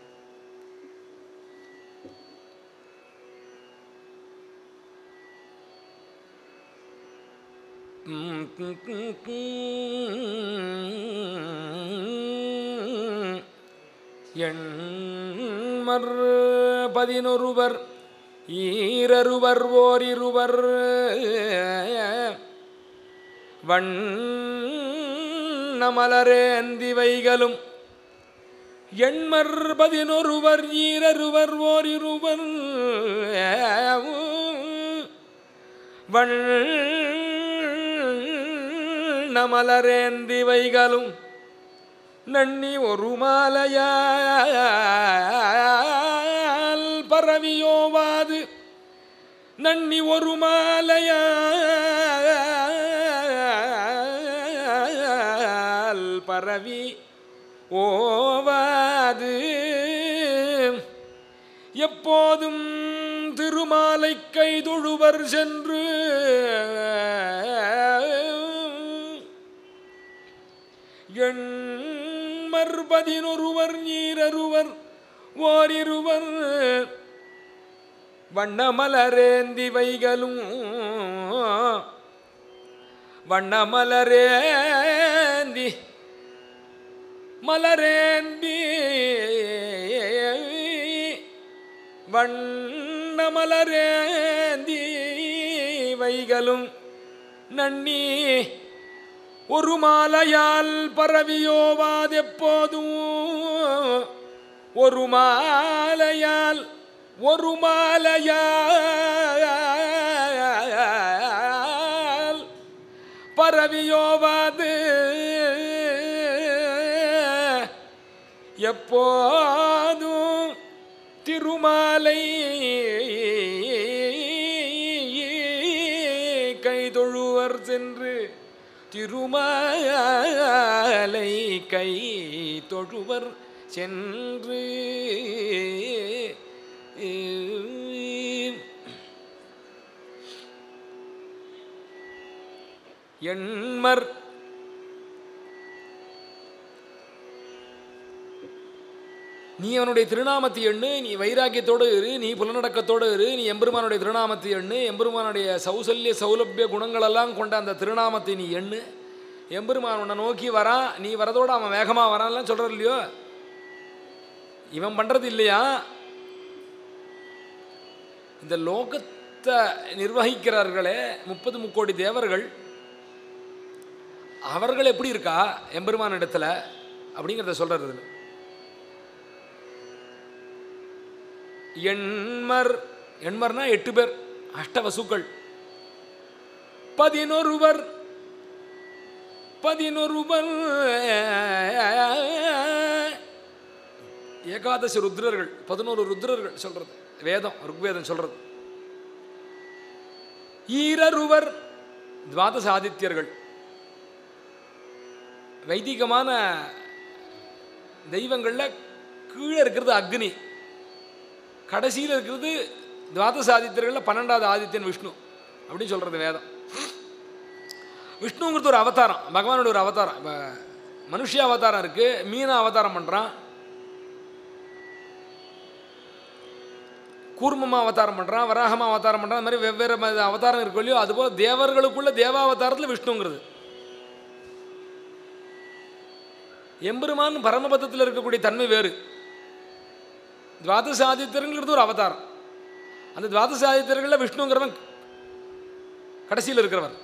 எண்மர் பதினொருவர் ஈரருவர் ஓரிருவர் வண்ணமலரேந்தி வைகளும் எண்மர் பதினொருவர் ஈரருவர் ஓரிருவர் வண்ணமலரேந்தி வைகளும் நன்னி ஒரு மாலையால் பரவியோவாது நன்னி ஒரு மாலையால் பரவி ஓவாது எப்போதும் திருமாலை கைதொழுவர் சென்று எண்மர் பதினொருவர் நீரருவர் ஓரிருவர் வண்ணமலரேந்தி வைகளும் வண்ணமலரேந்தி மலரேந்தி வண்ணமலரேந்தி வைகளும் நன்னி ஒரு மாலையால் பரவியோவாதெப்போதும் ஒரு மாலையால் ஒரு மாலையால் பரவியோவாது எப்போதும் திருமாலை கைதொழுவர் சென்று திருமாலை கை தொழுவர் சென்று எண்மர் நீ அவனுடைய திருநாமத்தை எண்ணு நீ வைராக்கியத்தோடு இரு நீ புலநடக்கத்தோடு இரு நீ எம்பெருமானுடைய திருநாமத்தை எண்ணு எம்பெருமானுடைய சௌசல்ய சௌலபிய குணங்களெல்லாம் கொண்ட அந்த திருநாமத்தை நீ எண்ணு எம்பெருமான் உன்னை நோக்கி வரான் நீ வரதோட அவன் வேகமாக வரான்லாம் சொல்கிற இல்லையோ இவன் பண்ணுறது இல்லையா இந்த லோகத்தை நிர்வகிக்கிறார்களே முப்பது முக்கோடி தேவர்கள் அவர்கள் எப்படி இருக்கா எம்பெருமான் இடத்துல அப்படிங்கிறத சொல்கிறது இதுல. எண்மர் எண்மர்னா எட்டு பேர் அஷ்டவசுக்கள் பதினொருவர் பதினொருவர் ஏகாதசி ருத்ரர்கள் பதினோரு ருத்ரர்கள் சொல்றது வேதம் ருக்வேதம் சொல்றது ஈரருவர் துவாதச ஆதித்யர்கள் வைதிகமான தெய்வங்களில் கீழே இருக்கிறது அக்னி கடைசியில் இருக்கிறது துவாதச ஆதித்யர்களில் பன்னெண்டாவது ஆதித்யன் விஷ்ணு அப்படின்னு சொல்கிறது வேதம் விஷ்ணுங்கிறது ஒரு அவதாரம் பகவானோட ஒரு அவதாரம் இப்போ மனுஷ அவதாரம் இருக்குது மீன அவதாரம் பண்ணுறான் கூர்மமாக அவதாரம் பண்ணுறான் வராகமாக அவதாரம் பண்ணுறான் அந்த மாதிரி வெவ்வேறு ம- அவதாரம் இருக்கு இல்லையோ அதுபோல் தேவர்களுக்குள்ள தேவாவதாரத்தில் விஷ்ணுங்கிறது எம்பெருமான் பரமபதத்தில் இருக்கக்கூடிய தன்மை வேறு துவாதச ஆதித்யருங்கிறது ஒரு அவதாரம் அந்த துவாதச ஆதித்யர்களில் விஷ்ணுங்கிறவன் கடைசியில் இருக்கிறவர்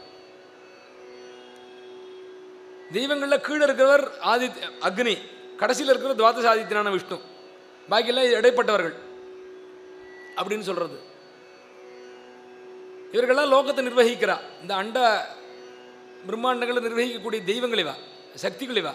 தெய்வங்களில் கீழே இருக்கிறவர் ஆதித் அக்னி கடைசியில் இருக்கிற துவாதச ஆதித்யனான விஷ்ணு பாக்கியெல்லாம் இடைப்பட்டவர்கள் அப்படின்னு சொல்கிறது இவர்களெல்லாம் லோகத்தை நிர்வகிக்கிறா இந்த அண்ட பிரம்மாண்டங்களை நிர்வகிக்கக்கூடிய தெய்வங்கள் இவா சக்திகள் இவா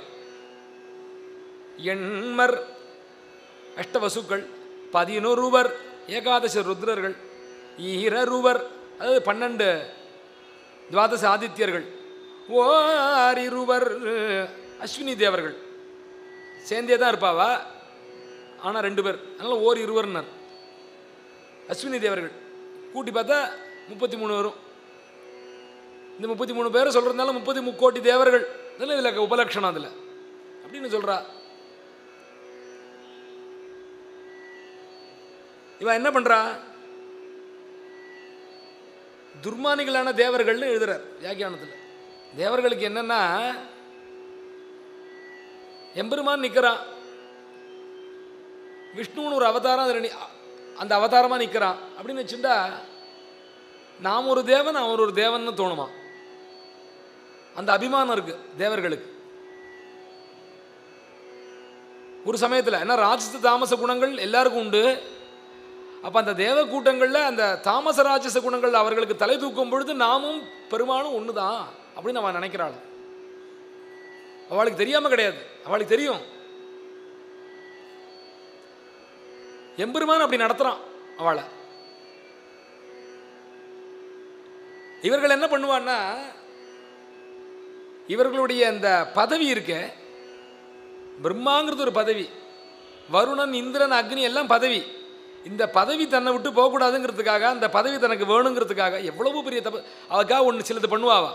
எண்மர் அஷ்டவசுக்கள் பதினொருவர் ஏகாதச ருத்ரர்கள் ஈரருவர் அதாவது பன்னெண்டு துவாதச ஆதித்யர்கள் ஓரிருவர் அஸ்வினி தேவர்கள் சேர்ந்தே தான் இருப்பாவா ஆனால் ரெண்டு பேர் அதனால் ஓர் இருவர்னர் அஸ்வினி தேவர்கள் கூட்டி பார்த்தா முப்பத்தி மூணு வரும் இந்த முப்பத்தி மூணு பேரை சொல்கிறதுனால முப்பத்தி முக்கோட்டி தேவர்கள் இதெல்லாம் இதில் உபலட்சணம் அதில் அப்படின்னு சொல்கிறா இவன் என்ன பண்ணுறா துர்மானிகளான தேவர்கள்னு எழுதுறார் வியாக்கியானத்தில் தேவர்களுக்கு என்னன்னா எம்பெருமான் நிற்கிறான் விஷ்ணுன்னு ஒரு அவதாரம் அதில் நி- அந்த அவதாரமாக நிற்கிறான் அப்படின்னு வச்சுட்டா நாம் ஒரு தேவன் அவன் ஒரு தேவன்னு தோணுமா அந்த அபிமானம் இருக்குது தேவர்களுக்கு ஒரு சமயத்தில் ஏன்னா ராட்சச தாமச குணங்கள் எல்லாருக்கும் உண்டு அப்போ அந்த தேவ கூட்டங்களில் அந்த தாமச ராட்சச குணங்கள் அவர்களுக்கு தலை தூக்கும் பொழுது நாமும் பெருமானும் ஒன்று தான் அப்படின்னு அவன் நினைக்கிறாள் அவளுக்கு தெரியாமல் கிடையாது அவளுக்கு தெரியும் எம்பெருமான் அப்படி நடத்துகிறான் அவளை இவர்கள் என்ன பண்ணுவான்னா இவர்களுடைய அந்த பதவி இருக்கே பிரம்மாங்கிறது ஒரு பதவி வருணன் இந்திரன் அக்னி எல்லாம் பதவி இந்த பதவி தன்னை விட்டு போகக்கூடாதுங்கிறதுக்காக அந்த பதவி தனக்கு வேணுங்கிறதுக்காக எவ்வளவு பெரிய தப்பு அதுக்காக ஒன்று சிலது பண்ணுவாவா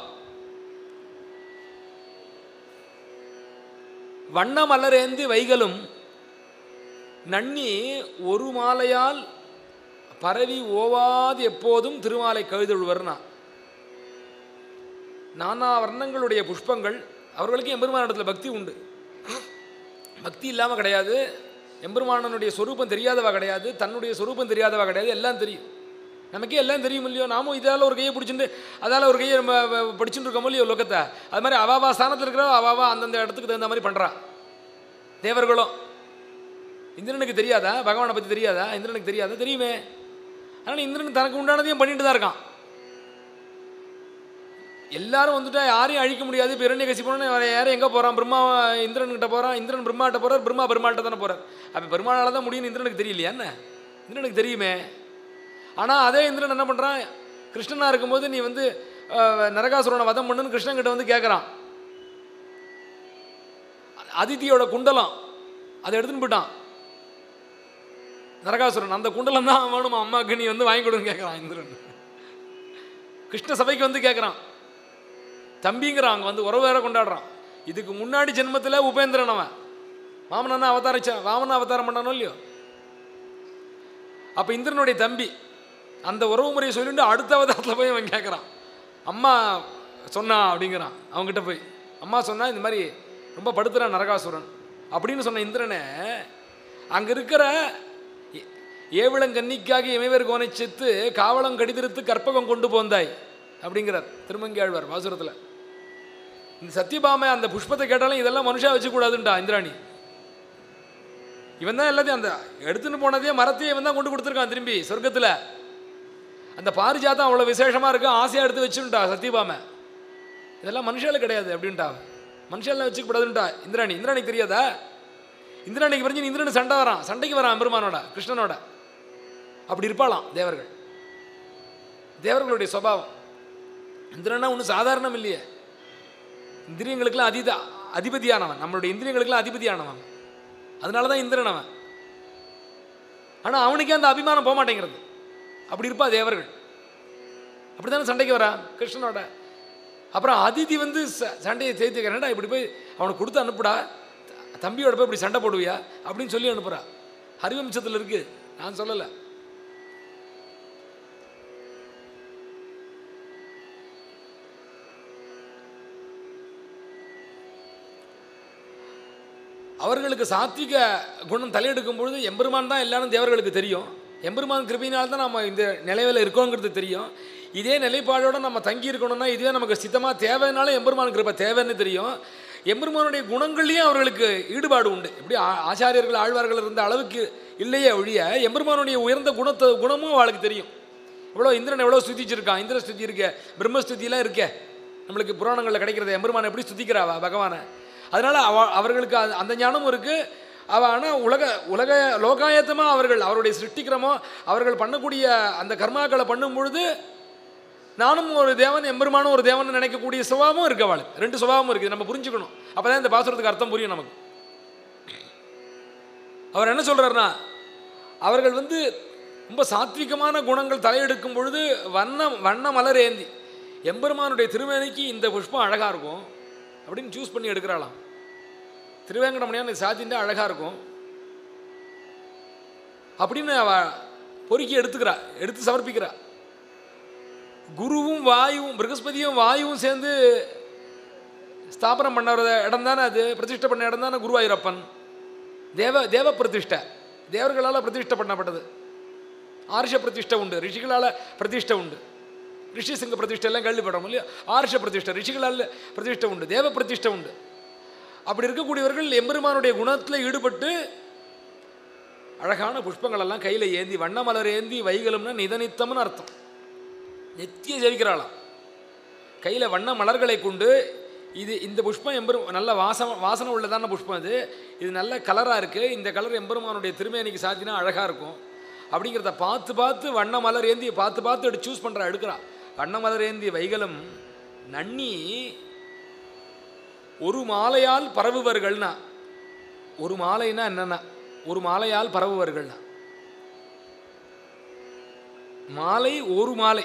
வண்ண மலரேந்தி வைகளும் நன்னி ஒரு மாலையால் பரவி ஓவாது எப்போதும் திருமாலை கழுதொழுவர்னா நானா வர்ணங்களுடைய புஷ்பங்கள் அவர்களுக்கு எம்பெருமானிடத்தில் பக்தி உண்டு பக்தி இல்லாமல் கிடையாது எம்பெருமானனுடைய சொரூபம் தெரியாதவா கிடையாது தன்னுடைய சொரூபம் தெரியாதவா கிடையாது எல்லாம் தெரியும் நமக்கே எல்லாம் தெரியும் இல்லையோ நாமும் இதால் ஒரு கையை பிடிச்சிட்டு அதால் ஒரு கையை நம்ம வ- படிச்சுட்டு இருக்கோமோ இல்லையோ லோகத்தை அது மாதிரி அவாவா ஸ்தானத்தில் இருக்கிறவா அவாவா அந்தந்த இடத்துக்கு தகுந்த மாதிரி பண்ணுறா தேவர்களும் இந்திரனுக்கு தெரியாதா பகவானை பற்றி தெரியாதா இந்திரனுக்கு தெரியாதா தெரியுமே ஆனால் இந்திரன் தனக்கு உண்டானதையும் பண்ணிட்டு தான் இருக்கான் எல்லாரும் வந்துட்டா யாரையும் அழிக்க முடியாது இப்போ இரண்ய கசி போனால் யாரும் எங்கே போகிறான் பிரம்மா இந்திரன்கிட்ட போகிறான் இந்திரன் பிரம்மாட்ட போகிறார் பிரம்மா பெருமாள்கிட்ட தானே போகிறார் அப்போ பெருமாளால் தான் முடியும்னு இந்திரனுக்கு தெரியலையா என்ன இந்திரனுக்கு தெரியுமே ஆனால் அதே இந்திரன் என்ன பண்ணுறான் கிருஷ்ணனாக இருக்கும்போது நீ வந்து அஹ், நரகாசுரனை வதம் பண்ணுன்னு கிருஷ்ணன் கிட்ட வந்து கேட்குறான் அதித்தியோட குண்டலம் அதை எடுத்துன்னு போயிட்டான் நரகாசுரன் அந்த குண்டலம் தான் வேணுமா அம்மாவுக்கு நீ வந்து வாங்கி கொடுன்னு கேட்குறான் இந்திரன் கிருஷ்ண சபைக்கு வந்து கேட்குறான் தம்பிங்கிறான் அங்கே வந்து உறவு வேற கொண்டாடுறான் இதுக்கு முன்னாடி ஜென்மத்தில் உபேந்திரன் அவன் வாமனன்னா அவதாரிச்சா வாமன அவதாரம் பண்ணானோ இல்லையோ அப்போ இந்திரனுடைய தம்பி அந்த உறவு முறையை சொல்லிட்டு அடுத்த அவதாரத்தில் போய் அவன் கேட்குறான் அம்மா சொன்னா அப்படிங்கிறான் அவங்ககிட்ட போய் அம்மா சொன்னா இந்த மாதிரி ரொம்ப படுத்துறான் நரகாசுரன் அப்படின்னு சொன்ன இந்திரனை அங்கே இருக்கிற ஏ- ஏவிளங்கன்னிக்காக இமைவர் கோனை செத்து காவலம் கடிதிருத்து கற்பகம் கொண்டு போந்தாய் அப்படிங்கிறார் திருமங்கி ஆழ்வார் பாசுரத்தில் இந்த சத்யபாமை அந்த புஷ்பத்தை கேட்டாலும் இதெல்லாம் மனுஷா வச்சுக்கூடாதுன்டா இந்திராணி இவன் தான் எல்லாத்தையும் அந்த எடுத்துன்னு போனதே மரத்தையே இவன் தான் கொண்டு கொடுத்துருக்கான் திரும்பி சொர்க்கத்தில் அந்த பாரிஜாதம் அவ்வளோ விசேஷமாக இருக்கு ஆசையாக எடுத்து வச்சுட்டா சத்யபாமை இதெல்லாம் மனுஷால கிடையாது அப்படின்ட்டா மனுஷால வச்சுக்கூடாதுன்ட்டா இந்திராணி இந்திராணிக்கு தெரியாதா இந்திராணிக்கு பறிஞ்சு இந்திரனு சண்டை வரான் சண்டைக்கு வரான் பெருமானோட கிருஷ்ணனோட அப்படி இருப்பாளாம் தேவர்கள் தேவர்களுடைய சுபாவம் இந்திரனா ஒன்றும் சாதாரணம் இல்லையே இந்திரியங்களுக்கெல்லாம் அதீத அதிபதியானவன் நம்மளுடைய இந்திரியங்களுக்கெல்லாம் அதிபதியானவன் அதனால தான் இந்திரன் அவன் ஆனால் அவனுக்கே அந்த அபிமானம் போக மாட்டேங்கிறது அப்படி இருப்பா தேவர்கள் அப்படி தானே சண்டைக்கு வரா கிருஷ்ணனோட அப்புறம் அதிதி வந்து ச- சண்டையை தேய்த்துக்கிறேன்டா இப்படி போய் அவனுக்கு கொடுத்து அனுப்புடா த- தம்பியோட போய் இப்படி சண்டை போடுவியா அப்படின்னு சொல்லி அனுப்புறா ஹரிவம்சத்தில் இருக்கு நான் சொல்லலை அவர்களுக்கு சாத்விக குணம் தலையெடுக்கும் பொழுது எம்பெருமான் தான் எல்லாரும் தேவர்களுக்கு தெரியும் எம்பெருமான் கிருபையினால் தான் நம்ம இந்த நிலையில் இருக்கோங்கிறது தெரியும் இதே நிலைப்பாடோட நம்ம தங்கி இருக்கணும்னா இதுவே நமக்கு சித்தமாக தேவைனால எம்பெருமான் கிருபை தேவைன்னு தெரியும் எம்பெருமானுடைய குணங்கள்லேயும் அவர்களுக்கு ஈடுபாடு உண்டு எப்படி ஆ- ஆச்சாரியர்கள் ஆழ்வார்கள் இருந்த அளவுக்கு இல்லையே ஒழிய எம்பெருமானுடைய உயர்ந்த குணத்தை குணமும் அவளுக்கு தெரியும் இவ்வளோ இந்திரன் எவ்வளோ ஸ்துதிச்சிருக்கான் இந்திர ஸ்துதி இருக்க பிரம்மஸ்துதியெல்லாம் இருக்கே நம்மளுக்கு புராணங்களில் கிடைக்கிறது எம்பெருமானை எப்படி ஸ்துதிக்கிறாவா பகவானை அதனால் அவ அவர்களுக்கு அது- அந்த ஞானமும் இருக்குது அவ ஆனால் உலக உலக லோகாயத்தமாக அவர்கள் அவருடைய சிருஷ்டிக்கிறமோ அவர்கள் பண்ணக்கூடிய அந்த கர்மாக்களை பண்ணும் பொழுது நானும் ஒரு தேவன் எம்பெருமானும் ஒரு தேவன் நினைக்கக்கூடிய சுபாவமும் இருக்கு அவளுக்கு ரெண்டு சுபாவமும் இருக்குது நம்ம புரிஞ்சுக்கணும் அப்போ தான் இந்த பாசுரத்துக்கு அர்த்தம் புரியும் நமக்கு அவர் என்ன சொல்றாருன்னா அவர்கள் வந்து ரொம்ப சாத்விகமான குணங்கள் தலையெடுக்கும் பொழுது வண்ண வண்ண மலர் ஏந்தி எம்பெருமானுடைய திருமேனிக்கு இந்த புஷ்பம் அழகாக இருக்கும் அப்படின்னு சூஸ் பண்ணி எடுக்கிறாளாம் திருவேங்கடமணியான சாத்தின்ட்டு அழகாக இருக்கும் அப்படின்னு அவ பொறுக்கி எடுத்துக்கிறா எடுத்து சமர்ப்பிக்கிறா குருவும் வாயுவும் பிரகஸ்பதியும் வாயுவும் சேர்ந்து ஸ்தாபனம் பண்ண இடம் தானே அது பிரதிஷ்டை பண்ண இடம் தானே குருவாயூரப்பன் தேவ தேவ பிரதிஷ்டை தேவர்களால் பிரதிஷ்டை பண்ணப்பட்டது ஆர்ஷ பிரதிஷ்டை உண்டு ரிஷிகளால் பிரதிஷ்டை உண்டு ரிஷி சிங்க பிரதிஷ்டை எல்லாம் கேள்விப்படுறோம் இல்லையா ஆர்ஷ பிரதிஷ்டை ரிஷிகளால் பிரதிஷ்டை உண்டு தேவ பிரதிஷ்டை உண்டு அப்படி இருக்கக்கூடியவர்கள் எம்பெருமானுடைய குணத்தில் ஈடுபட்டு அழகான புஷ்பங்கள் எல்லாம் கையில் ஏந்தி வண்ணமலர் ஏந்தி வைகலும்னா நிதனித்தம்னு அர்த்தம் நித்திய ஜெயிக்கிறாளாம் கையில் வண்ண மலர்களை கொண்டு இது இந்த புஷ்பம் எம்பெரும் நல்ல வாசம் வாசனை உள்ளதான புஷ்பம் இது இது நல்ல கலராக இருக்குது இந்த கலர் எம்பெருமானுடைய திருமேனிக்கு சாத்தினா அழகாக இருக்கும் அப்படிங்கிறத பார்த்து பார்த்து வண்ண மலர் ஏந்தி பார்த்து பார்த்து எடுத்து சூஸ் பண்ணுறா எடுக்கிறா வண்ண மலர் ஏந்தி வைகலம் நன்னி ஒரு மாலையால் பரவுவர்கள்னா ஒரு மாலைனா என்னன்னா ஒரு மாலையால் பரவுவர்கள்னா மாலை ஒரு மாலை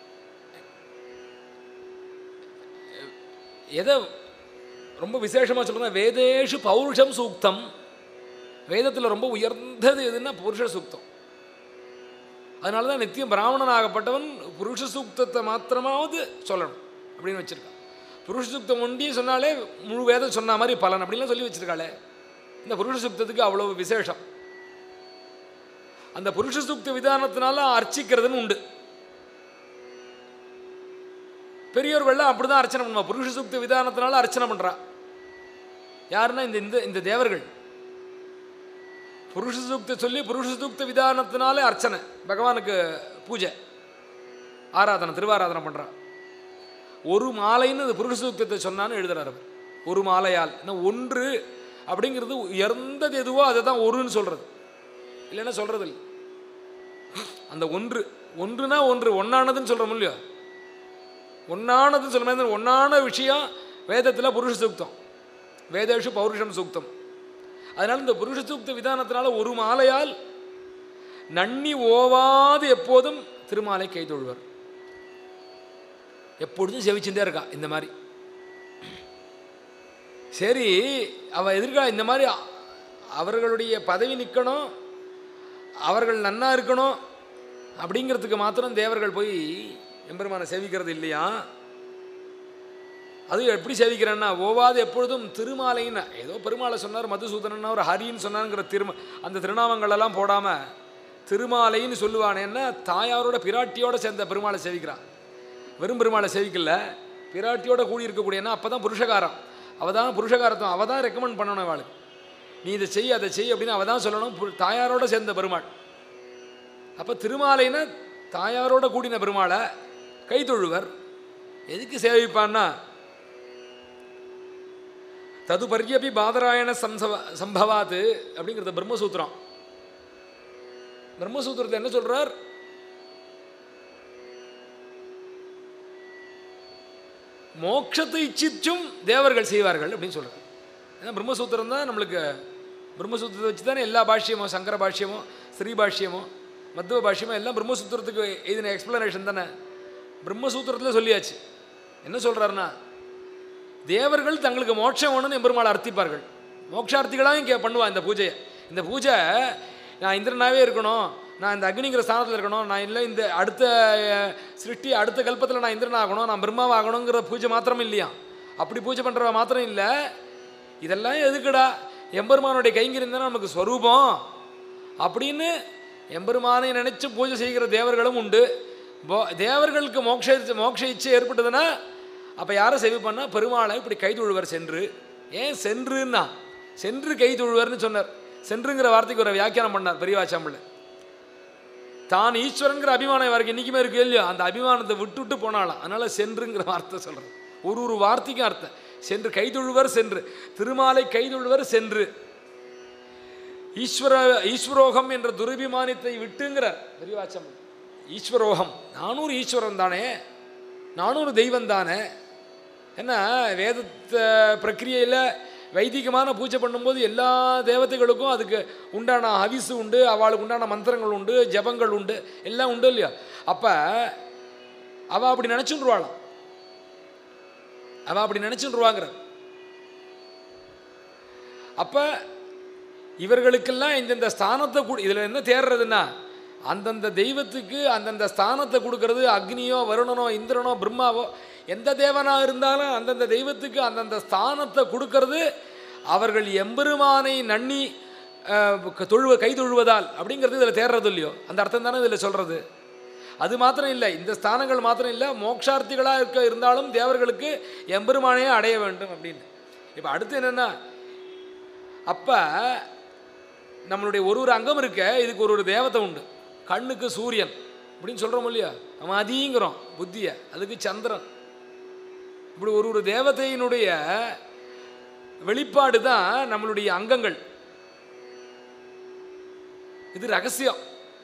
எதை ரொம்ப விசேஷமாக சொல்கிறேன் வேதேஷு பௌருஷம் சூக்தம் வேதத்தில் ரொம்ப உயர்ந்தது எதுன்னா புருஷ சூக்தம் அதனால தான் நித்தியம் பிராமணனாகப்பட்டவன் புருஷ சூக்தத்தை மாத்திரமாவது சொல்லணும் அப்படின்னு வச்சுருக்கான் புருஷ சூக்தம் ஒண்டி சொன்னாலே முழு வேதம் சொன்ன மாதிரி பலன் அப்படின்லாம் சொல்லி வச்சிருக்காளே இந்த புருஷ சூக்தத்துக்கு அவ்வளோ விசேஷம் அந்த புருஷ சூக்த விதானத்தினால அர்ச்சிக்கிறதுன்னு உண்டு பெரியவர்கள்லாம் அப்படி தான் அர்ச்சனை பண்ணுவா புருஷ சூக்த விதானத்தினால அர்ச்சனை பண்ணுறா யாருன்னா இந்த இந்த இந்த தேவர்கள் புருஷ சூக்த சொல்லி புருஷ சூக்த விதானத்தினாலே அர்ச்சனை பகவானுக்கு பூஜை ஆராதனை திருவாராதனை பண்ணுறா ஒரு மாலைன்னு இந்த புருஷ சூக்தத்தை சொன்னான்னு எழுதுறாரு அவர் ஒரு மாலையால் இன்னும் ஒன்று அப்படிங்கிறது உயர்ந்தது எதுவோ அதை தான் ஒருன்னு சொல்கிறது இல்லைன்னா சொல்கிறது இல்லை அந்த ஒன்று ஒன்றுனா ஒன்று ஒன்றானதுன்னு சொல்கிறோம் இல்லையோ ஒன்றானதுன்னு சொல்ல மாதிரி ஒன்றான விஷயம் வேதத்தில் புருஷ சூக்தம் வேதேஷு பௌருஷம் சூக்தம் அதனால் இந்த புருஷ சூக்த விதானத்தினால ஒரு மாலையால் நன்னி ஓவாது எப்போதும் திருமாலை கைதொழுவர் எப்பொழுதும் செவிச்சுட்டே இருக்கா இந்த மாதிரி சரி அவள் எதிர்கா இந்த மாதிரி அவர்களுடைய பதவி நிற்கணும் அவர்கள் நன்னா இருக்கணும் அப்படிங்கிறதுக்கு மாத்திரம் தேவர்கள் போய் எம்பெருமானை சேவிக்கிறது இல்லையா அது எப்படி சேவிக்கிறேன்னா ஓவாது எப்பொழுதும் திருமாலைன்னு ஏதோ பெருமாளை சொன்னார் மதுசூதனன் ஒரு ஹரின்னு சொன்னாங்கிற திரும அந்த திருநாமங்கள் எல்லாம் போடாமல் திருமாலைன்னு சொல்லுவானேன்னா தாயாரோட பிராட்டியோட சேர்ந்த பெருமாளை சேவிக்கிறான் வெறும் பெருமாளை சேவிக்கல பிராட்டியோட கூடி இருக்கக்கூடியனா அப்போ தான் புருஷகாரம் அவள் தான் புருஷகாரத்தம் அவள் தான் ரெக்கமெண்ட் பண்ணணும் அவளுக்கு நீ இதை செய் அதை செய் அப்படின்னு அவள் தான் சொல்லணும் பு- தாயாரோட சேர்ந்த பெருமாள் அப்போ திருமாலைன்னா தாயாரோட கூடின பெருமாளை கை தொழுவர் எதுக்கு சேவிப்பான்னா தது பர்யபி பாதராயண சம்சவ சம்பவாத்து அப்படிங்கிறது பிரம்மசூத்திரம் பிரம்மசூத்திரத்தை என்ன சொல்றார் மோட்சத்தை இச்சிச்சும் தேவர்கள் செய்வார்கள் அப்படின்னு சொல்றார் ஏன்னா பிரம்மசூத்திரம் தான் நம்மளுக்கு பிரம்மசூத்திரத்தை வச்சு தானே எல்லா பாஷ்யமும் சங்கர பாஷ்யமும் ஸ்ரீ பாஷ்யமும் மத்துவ பாஷ்யமும் எல்லாம் பிரம்மசூத்திரத்துக்கு எழுதின எக்ஸ்பிளனேஷன் தானே பிரம்மசூத்திரத்தில் சொல்லியாச்சு என்ன சொல்றாருன்னா தேவர்கள் தங்களுக்கு மோட்சம் வேணும்னு எம்பெருமாள் அர்த்திப்பார்கள் மோட்சார்த்திகளாக இங்கே பண்ணுவா இந்த பூஜையை இந்த பூஜை நான் இந்திரனாவே இருக்கணும் நான் இந்த அக்னிங்கிற ஸ்தானத்தில் இருக்கணும் நான் இல்லை இந்த அடுத்த அஹ், சிருஷ்டி அடுத்த கல்பத்தில் நான் இந்திரன் ஆகணும் நான் பிரம்மாவாகணுங்கிற பூஜை மாத்திரம் இல்லையா அப்படி பூஜை பண்ணுறவ மாத்திரம் இல்லை இதெல்லாம் எதுக்குடா எம்பெருமானுடைய கைங்கிருந்தா நமக்கு ஸ்வரூபம் அப்படின்னு எம்பெருமானை நினைச்சு பூஜை செய்கிற தேவர்களும் உண்டு போ- தேவர்களுக்கு மோட்ச மோட்ச இச்சை ஏற்பட்டதுன்னா அப்போ யாரை சேவிப்பான்னா பெருமாளை இப்படி கை தொழுவர் சென்று ஏன் சென்றுன்னா சென்று கை தொழுவர்னு சொன்னார் சென்றுங்கிற வார்த்தைக்கு ஒரு வியாக்கியானம் பண்ணார் பெரியவாச்சாம்பிள்ளை தான் ஈஸ்வரங்கிற அபிமானம் இவருக்கு இன்றைக்குமே இருக்கு இல்லையோ அந்த அபிமானத்தை விட்டு விட்டு போனாலாம் அதனால் சென்றுங்கிற வார்த்தை சொல்கிறது ஒரு ஒரு வார்த்தைக்கும் அர்த்தம் சென்று கைதொழுவர் சென்று திருமாலை கைதொழுவர் சென்று ஈஸ்வர ஈஸ்வரோகம் என்ற துரபிமானத்தை விட்டுங்கிறார் பெரியவாச்சம் ஈஸ்வரோகம் நானும் ஒரு ஈஸ்வரன் தானே நானும் ஒரு தெய்வம் தானே என்ன வேதத்தை பிரக்கிரியையில் வைதிகமான பூஜை பண்ணும்போது எல்லா தேவதைகளுக்கும் அதுக்கு உண்டான ஹவிசு உண்டு அவளுக்கு உண்டான மந்திரங்கள் உண்டு ஜபங்கள் உண்டு எல்லாம் உண்டு இல்லையா அப்போ அவள் அப்படி நினச்சுருவாளாம் அவள் அப்படி நினச்சுருவாங்கிற அப்போ இவர்களுக்கெல்லாம் இந்தந்த ஸ்தானத்தை கொடு இதில் என்ன தேடுறதுன்னா அந்தந்த தெய்வத்துக்கு அந்தந்த ஸ்தானத்தை கொடுக்கறது அக்னியோ வருணனோ இந்திரனோ பிரம்மாவோ எந்த தேவனாக இருந்தாலும் அந்தந்த தெய்வத்துக்கு அந்தந்த ஸ்தானத்தை கொடுக்கறது அவர்கள் எம்பெருமானை நன்னி அஹ், தொழுவ கை தொழுவதால் அப்படிங்கிறது இதில் தேடுறது இல்லையோ அந்த அர்த்தம் தானே இதில் சொல்கிறது அது மாத்திரம் இல்லை இந்த ஸ்தானங்கள் மாத்திரம் இல்லை மோட்சார்த்திகளாக இருக்க இருந்தாலும் தேவர்களுக்கு எம்பெருமானையே அடைய வேண்டும் அப்படின்னு இப்போ அடுத்து என்னென்னா அப்போ நம்மளுடைய ஒரு ஒரு அங்கம் இருக்க இதுக்கு ஒரு ஒரு தேவதை உண்டு கண்ணுக்கு சூரியன் அப்படின்னு சொல்கிறோம் இல்லையா அவன் அதிங்கிறோம் புத்தியை அதுக்கு சந்திரன் இப்படி ஒரு ஒரு தேவதையினுடைய வெளிப்பாடு தான் நம்மளுடைய அங்கங்கள் இது ரகசியம்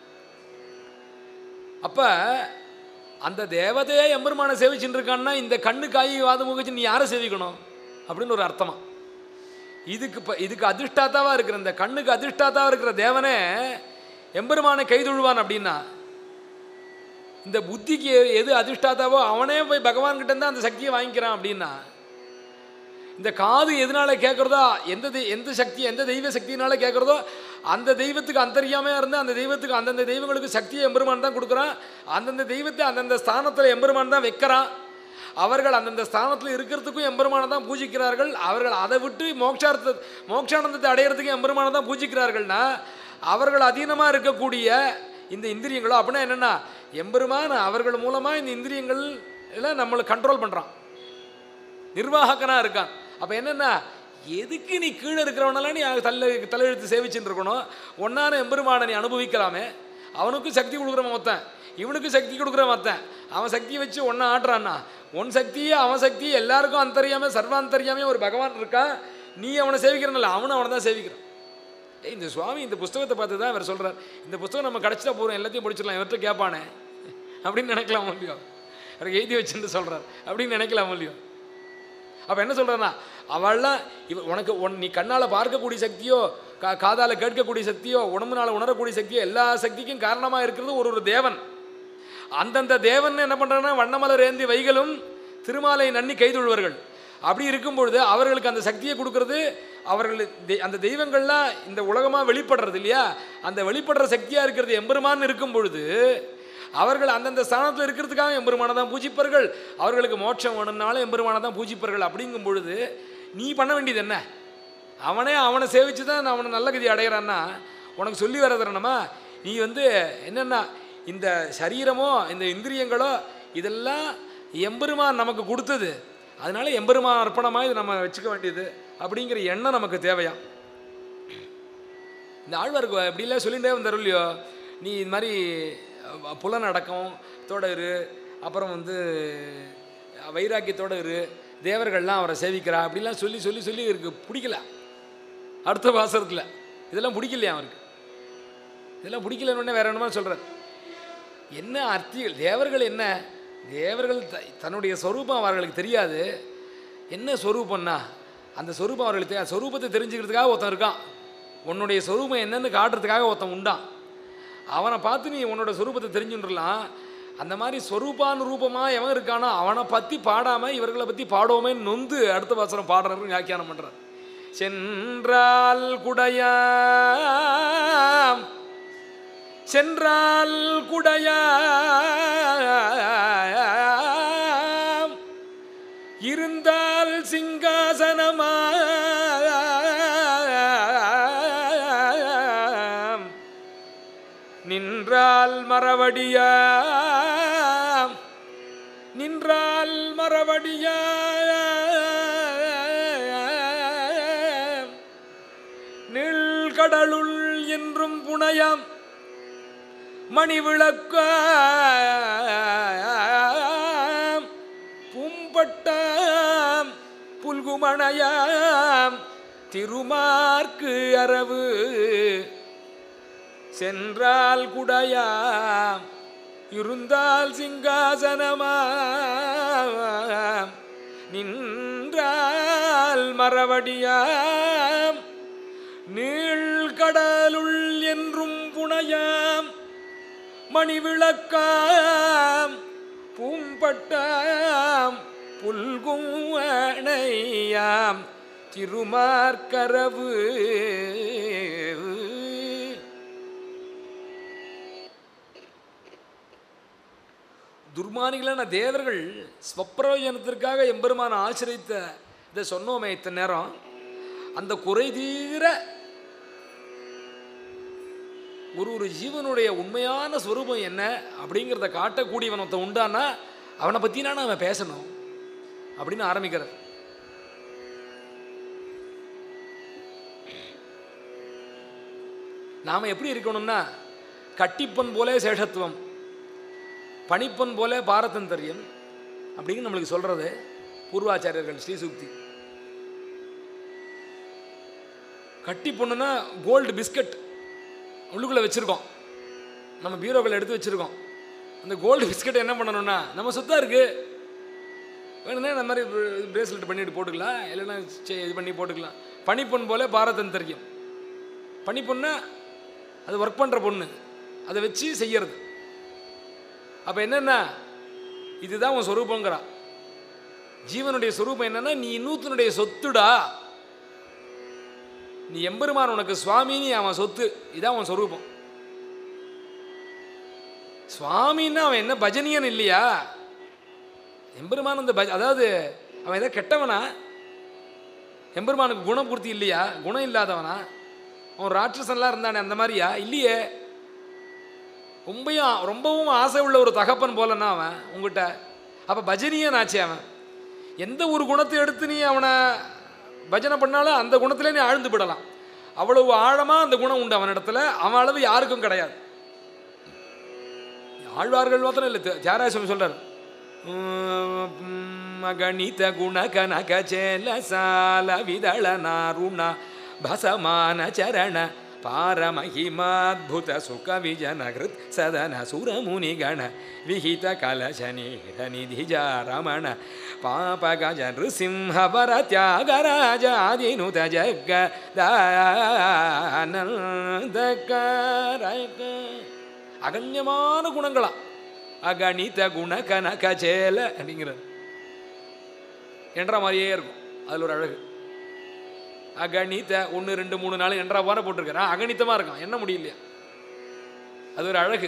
அப்ப அந்த தேவதையே எம்பெருமானை சேவிச்சுட்டு இருக்கான்னா இந்த கண்ணு காய் வாத முகச்சு நீ யாரை சேவிக்கணும் அப்படின்னு ஒரு அர்த்தமா இதுக்கு இப்போ இதுக்கு அதிர்ஷ்டாத்தாவா இருக்கிற இந்த கண்ணுக்கு அதிர்ஷ்டாத்தாவா இருக்கிற தேவனே எம்பெருமானை கைதொழுவான் அப்படின்னா இந்த புத்திக்கு எ- எது அதிர்ஷ்டாத்தாவோ அவனே போய் பகவான் கிட்ட இருந்து அந்த சக்தியை வாங்கிக்கிறான் அப்படின்னா இந்த காது எதனால கேட்குறதோ எந்த தெய் எந்த சக்தி எந்த தெய்வ சக்தியினால கேட்குறதோ அந்த தெய்வத்துக்கு அந்தரியாமையாக இருந்து அந்த தெய்வத்துக்கு அந்தந்த தெய்வங்களுக்கு சக்தியை எம்பெருமான் தான் கொடுக்குறான் அந்தந்த தெய்வத்தை அந்தந்த ஸ்தானத்தில் எம்பெருமான் தான் வைக்கிறான் அவர்கள் அந்தந்த ஸ்தானத்தில் இருக்கிறதுக்கும் எம்பெருமானை தான் பூஜிக்கிறார்கள் அவர்கள் அதை விட்டு மோட்சார்த்த மோட்சானந்தத்தை அடையிறதுக்கு எம்பெருமானை தான் பூஜிக்கிறார்கள்னா அவர்கள் அதீனமாக இருக்கக்கூடிய இந்த இந்திரியங்களோ அப்படின்னா என்னென்னா எம்பெருமான் அவர்கள் மூலமாக இந்த இந்திரியங்கள் எல்லாம் நம்மளை கண்ட்ரோல் பண்ணுறான் நிர்வாகக்கனாக இருக்கான் அப்போ என்னென்னா எதுக்கு நீ கீழே இருக்கிறவனெல்லாம் நீ தலை தலையெழுத்து சேவிச்சுட்டு இருக்கணும் ஒன்னான எம்பெருமானை நீ அனுபவிக்கலாமே அவனுக்கும் சக்தி கொடுக்குற மொத்தன் இவனுக்கும் சக்தி கொடுக்குற மொத்தன் அவன் சக்தியை வச்சு ஒன்றா ஆடுறான்னா உன் சக்தியை அவன் சக்தி எல்லாருக்கும் அந்தரியாம சர்வாந்தரியாமே ஒரு பகவான் இருக்கான் நீ அவனை சேவிக்கிறனல்ல அவனும் அவனை தான் சேவிக்கிறான் ஏய் இந்த சுவாமி இந்த புஸ்தகத்தை பார்த்து தான் இவர் சொல்கிறார் இந்த புஸ்தகம் நம்ம கிடச்சிட்டா போகிறோம் எல்லாத்தையும் படிச்சிடலாம் இவர்கிட்ட கேட்பானே அப்படின்னு நினைக்கலாம் இல்லையோ அவர் எழுதி வச்சுட்டு சொல்கிறார் அப்படின்னு நினைக்கலாம் இல்லையோ அப்போ என்ன சொல்கிறேன்னா அவள்லாம் இவ உனக்கு உன் நீ கண்ணால் பார்க்கக்கூடிய சக்தியோ கா காதால் கேட்கக்கூடிய சக்தியோ உடம்புனால உணரக்கூடிய சக்தியோ எல்லா சக்திக்கும் காரணமாக இருக்கிறது ஒரு ஒரு தேவன் அந்தந்த தேவன் என்ன பண்ணுறான்னா வண்ணமலர் ஏந்தி வைகளும் திருமாலை நன்னி கைதொழுவார்கள் அப்படி இருக்கும் பொழுது அவர்களுக்கு அந்த சக்தியை கொடுக்கறது அவர்கள் தெ- அந்த தெய்வங்கள்லாம் இந்த உலகமாக வெளிப்படுறது இல்லையா அந்த வெளிப்படுற சக்தியாக இருக்கிறது எம்பெருமான் இருக்கும் பொழுது அவர்கள் அந்தந்த ஸ்தானத்தில் இருக்கிறதுக்காக எம்பெருமானை தான் பூஜிப்பார்கள் அவர்களுக்கு மோட்சம் வேணும்னாலும் எம்பெருமானை தான் பூஜிப்பார்கள் அப்படிங்கும் பொழுது நீ பண்ண வேண்டியது என்ன அவனே அவனை சேவிச்சு தான் நான் அவனை நல்ல கதி அடையிறான்னா உனக்கு சொல்லி வரதுறனமா நீ வந்து என்னென்னா இந்த சரீரமோ இந்த இந்திரியங்களோ இதெல்லாம் எம்பெருமான் நமக்கு கொடுத்தது அதனால எம்பெருமான் அர்ப்பணமாக இது நம்ம வச்சுக்க வேண்டியது அப்படிங்கிற எண்ணம் நமக்கு தேவையா இந்த ஆழ்வாருக்கு இப்படிலாம் சொல்லிகிட்டே வந்தார் இல்லையோ நீ இது மாதிரி அஹ், புலனடக்கத்தோட இரு அப்புறம் வந்து வைராக்கியத்தோட இரு தேவர்கள்லாம் அவரை சேவிக்கிறா அப்படிலாம் சொல்லி சொல்லி சொல்லி இருக்கு பிடிக்கல அடுத்த வாசகத்தில் இதெல்லாம் பிடிக்கலையா அவருக்கு இதெல்லாம் பிடிக்கலன்னு வேற என்னமோ சொல்கிறார் என்ன அர்த்திகள் தேவர்கள் என்ன தேவர்கள் த- தன்னுடைய சொரூபம் அவர்களுக்கு தெரியாது என்ன சொரூபம்னா அந்த சொரூபம் அவர்களுக்கு தெரியாது சொரூபத்தை தெரிஞ்சுக்கிறதுக்காக ஒருத்தன் இருக்கான் உன்னுடைய சொரூபம் என்னன்னு காட்டுறதுக்காக ஒருத்தன் உண்டான் அவனை பார்த்து நீ உன்னோட சொரூபத்தை தெரிஞ்சுன்றலாம் அந்த மாதிரி சொரூபான் ரூபமாக எவன் இருக்கானோ அவனை பற்றி பாடாமல் இவர்களை பற்றி பாடுவோமே நொந்து அடுத்த வாசனம் பாடுறாருன்னு வியாக்கியானம் பண்ணுறார் சென்றால் குடையாம் சென்றால் குடையாம் இருந்தால் சிங்காசனமாம் நின்றால் மரவடியாம் நின்றால் மரவடியாம் நீழ்கடலுள் என்றும் புனையாம் மணி விளக்க பும்பட்டாம் புல்குமணையாம் திருமார்க்கு அரவு சென்றால் குடையாம் இருந்தால் சிங்காசனமாம் நின்றால் மரவடியாம் நீழ்கடலுள் என்றும் புனையாம் மணி விளக்காம் பூம்பட்டாம் புல்கும் அணையாம் திருமார்கரவு துர்மானிகளான தேவர்கள் ஸ்வப்பிரயோஜனத்திற்காக எம்பெருமான ஆசிரித்த இதை சொன்னோமே இத்தனை நேரம் அந்த குறை தீர ஒரு ஒரு ஜீவனுடைய உண்மையான ஸ்வரூபம் என்ன அப்படிங்கிறத காட்டக்கூடியவன் ஒருத்தன் உண்டானா அவனை பற்றினா அவன் பேசணும் அப்படின்னு ஆரம்பிக்கிறார் நாம் எப்படி இருக்கணும்னா கட்டிப்பன் போலே சேஷத்துவம் பணிப்பன் போல பாரதந்தரியம் அப்படின்னு நம்மளுக்கு சொல்கிறது பூர்வாச்சாரியர்கள் ஸ்ரீசூக்தி கட்டி பொண்ணுன்னா கோல்டு பிஸ்கட் உள்ளுக்குள்ளே வச்சுருக்கோம் நம்ம பீரோவில் எடுத்து வச்சுருக்கோம் அந்த கோல்டு பிஸ்கட் என்ன பண்ணணும்னா நம்ம சுத்தா இருக்குது வேணும்னா இந்த மாதிரி பிரேஸ்லெட் பண்ணிட்டு போட்டுக்கலாம் இல்லைன்னா சே- இது பண்ணி போட்டுக்கலாம் பனிப்பொன் போல பாரதந்தரியம் பனிப்பொண்ணா அது ஒர்க் பண்ணுற பொண்ணு அதை வச்சு செய்யறது அப்போ என்னென்னா இதுதான் உன் சொரூபங்கிறா ஜீவனுடைய சொரூபம் என்னன்னா நீ இன்னூத்தனுடைய சொத்துடா நீ எம்பெருமான் உனக்கு சுவாமின்னு அவன் சொத்து இதான் அவன் சொரூபம் சுவாமின்னா அவன் என்ன பஜனியன் இல்லையா எம்பெருமான் அந்த பஜ அதாவது அவன் ஏதோ கெட்டவனா எம்பெருமானுக்கு குணபூர்த்தி இல்லையா குணம் இல்லாதவனா அவன் ராட்சசன்லாம் இருந்தானே அந்த மாதிரியா இல்லையே ரொம்பவும் ரொம்பவும் ஆசை உள்ள ஒரு தகப்பன் போலன்னா அவன் உங்ககிட்ட அப்போ பஜனியன் ஆச்சு அவன் எந்த ஒரு குணத்தை எடுத்து நீ அவனை பஜனை பண்ணாலும் அந்த குணத்திலே நீ ஆழ்ந்து விடலாம் அவ்வளவு ஆழமாக அந்த குணம் உண்டு அவனிடத்துல அவன் அளவு யாருக்கும் கிடையாது ஆழ்வார்கள் மாத்திரம் இல்லை தியாகராஜ சுவாமி சொல்றார் கணித குண கனக சேல சால விதள நாருண பசமான சரண பாரமಹಿಮಾದ್ಭುತ ಸುಖ ವಿಜನಗೃತ್ ಸದನ ಸುರಮುನಿಗಣ ವಿಹಿತ ಕಲಶ ನೀರ ನಿಧಿಜ ರಮಣ ಪಾಪ ಗಜ ನೃಸಿಂಹವರ ತ್ಯಾಗರಾಜಾದಿನುತ ಜಗ್ಗ ದಾನಂದಕರಕ அகண்யமான குணங்களா அகணித குண கனக சேல அப்படிங்கிறார் என்ற மாதிரியே இருக்கும் அதில் ஒரு அழகு அகணித்த ஒன்று ரெண்டு மூணு நாலு என்றா பாரு போட்டிருக்கிறேன் அகணித்தமாக இருக்கான் என்ன முடியலையா அது ஒரு அழகு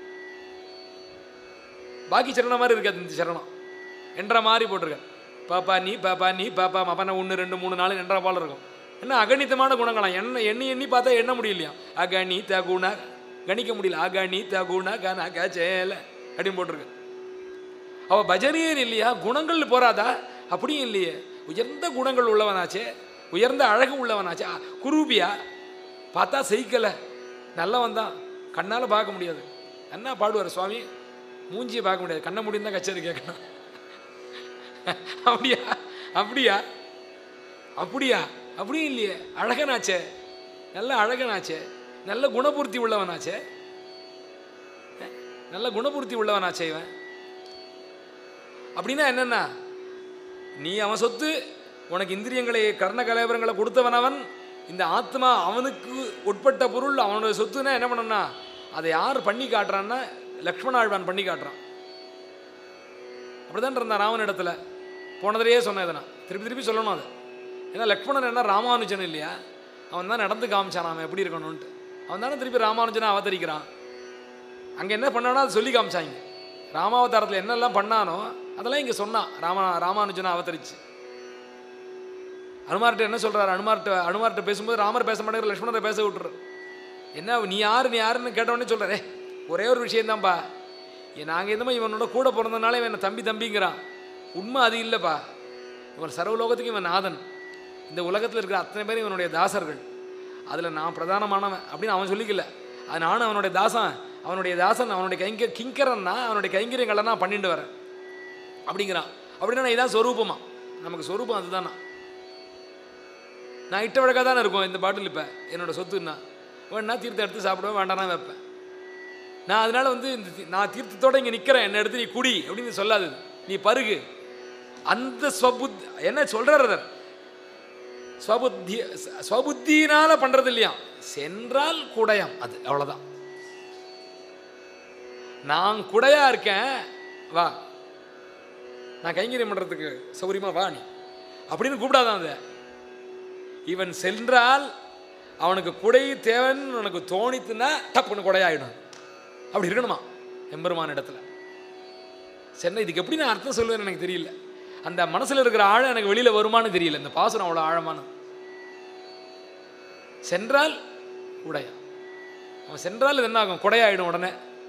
பாக்கி சரணம் மாதிரி இருக்காது இந்த சரணம் என்ற மாதிரி போட்டிருக்கேன் பாப்பா நீ பாப்பா நீ பாப்பா மப்பன ஒன்று ரெண்டு மூணு நாலு என்ற பால் இருக்கும் என்ன அகணித்தமான குணங்களாம் என்ன எண்ணி எண்ணி பார்த்தா என்ன முடியலையா அகணி தகுண கணிக்க முடியல அகணி தகுண கன கச்சேல அப்படின்னு போட்டிருக்கு அவ பஜனையே இல்லையா குணங்கள் போறாதா அப்படியும் இல்லையே உயர்ந்த குணங்கள் உள்ளவனாச்சே உயர்ந்த அழகு உள்ளவனாச்சே அ, குரூபியா பார்த்தா செய்க்கலை நல்லவன் தான் கண்ணால் பார்க்க முடியாது என்ன பாடுவார் சுவாமி மூஞ்சியை பார்க்க முடியாது கண்ணை முடியும் தான் கச்சேரி கேட்கணும் அப்படியா அப்படியா அப்படியா அப்படியும் இல்லையே அழகனாச்சே நல்ல அழகனாச்சே நல்ல குணபூர்த்தி உள்ளவனாச்சே அஹ், நல்ல குணபூர்த்தி உள்ளவனாச்சே இவன் அப்படின்னா என்னன்னா நீ அவன் சொத்து உனக்கு இந்திரியங்களை கர்ண கலேபரங்களை கொடுத்தவன் அவன் இந்த ஆத்மா அவனுக்கு உட்பட்ட பொருள் அவனோட சொத்துனா என்ன பண்ணணும்னா அதை யார் பண்ணி காட்டுறான்னா லக்ஷ்மண ஆழ்வான் பண்ணி காட்டுறான் அப்படிதான் இருந்தான் ராமன் இடத்துல போனதுலேயே சொன்னேன் இதை நான் திருப்பி திருப்பி சொல்லணும் அது ஏன்னா லக்ஷ்மணன் என்ன ராமானுஜன் இல்லையா அவன் தான் நடந்து காமிச்சான் அவன் எப்படி இருக்கணும்ன்ட்டு அவன் தானே திருப்பி ராமானுஜனை அவதரிக்கிறான் அங்கே என்ன பண்ணானோ அதை சொல்லி காமிச்சாங்க ராமாவதாரத்தில் என்னெல்லாம் பண்ணானோ அதெல்லாம் இங்கே சொன்னான் ராமா ராமானுஜனை அவதரிச்சு அனுமார்கிட்ட என்ன சொல்றாரு அனுமார்கிட்ட அனுமார்கிட்ட பேசும்போது ராமர் பேச மாட்டேங்கிற லக்ஷ்மணரை பேச விட்டுரு என்ன நீ யார் நீ யாருன்னு கேட்டவொடனே சொல்கிறே ஒரே ஒரு விஷயம்தான்ப்பா நாங்கள் எதுவுமே இவனோட கூட பிறந்தனால இவன் என்னை தம்பி தம்பிங்கிறான் உண்மை அது இல்லைப்பா இவன் சர்வலோகத்துக்கு இவன் நாதன் இந்த உலகத்தில் இருக்கிற அத்தனை பேரும் இவனுடைய தாசர்கள் அதில் நான் பிரதானமானவன் அப்படின்னு அவன் சொல்லிக்கல அது நானும் அவனுடைய தாசன் அவனுடைய தாசன் அவனுடைய கைங்க கிங்கரன்னா அவனுடைய கைங்கரியங்களை நான் பண்ணிட்டு வரேன் அப்படிங்கிறான் அப்படின்னா இதான் சொரூபமா நமக்கு சொரூபம் அதுதானா நான் இட்ட வழக்காக தானே இருக்கும் இந்த பாட்டில் இப்போ என்னோட சொத்துன்னா வேணா தீர்த்தம் எடுத்து சாப்பிடுவேன் வேண்டாம்னா வைப்பேன் நான் அதனால வந்து இந்த தி- நான் தீர்த்தத்தோட இங்கே நிற்கிறேன் என்னை எடுத்து நீ குடி அப்படின்னு சொல்லாது நீ பருகு அந்த ஸ்வபுத் என்ன சொல்கிறார் ஸ்வபுத்தி ஸ்வபுத்தினால பண்ணுறது இல்லையா சென்றால் குடையாம் அது அவ்வளோதான் நான் குடையா இருக்கேன் வா நான் கைங்கரியம் பண்ணுறதுக்கு சௌரியமா வா நீ அப்படின்னு கூப்பிடாதான் அதை இவன் சென்றால் அவனுக்கு குடை தேவைன்னு உனக்கு தோணித்துன்னா டப்புன்னு குடையாயிடும் அப்படி இருக்கணுமா எம்பெருமான் இடத்துல சென்னை இதுக்கு எப்படி நான் அர்த்தம் சொல்லுவேன்னு எனக்கு தெரியல அந்த மனசில் இருக்கிற ஆழம் எனக்கு வெளியில் வருமான்னு தெரியல இந்த பாசனம் அவ்வளோ ஆழமான சென்றால் குடையா அவன் சென்றால் இது என்ன ஆகும் குடையாயிடும் உடனே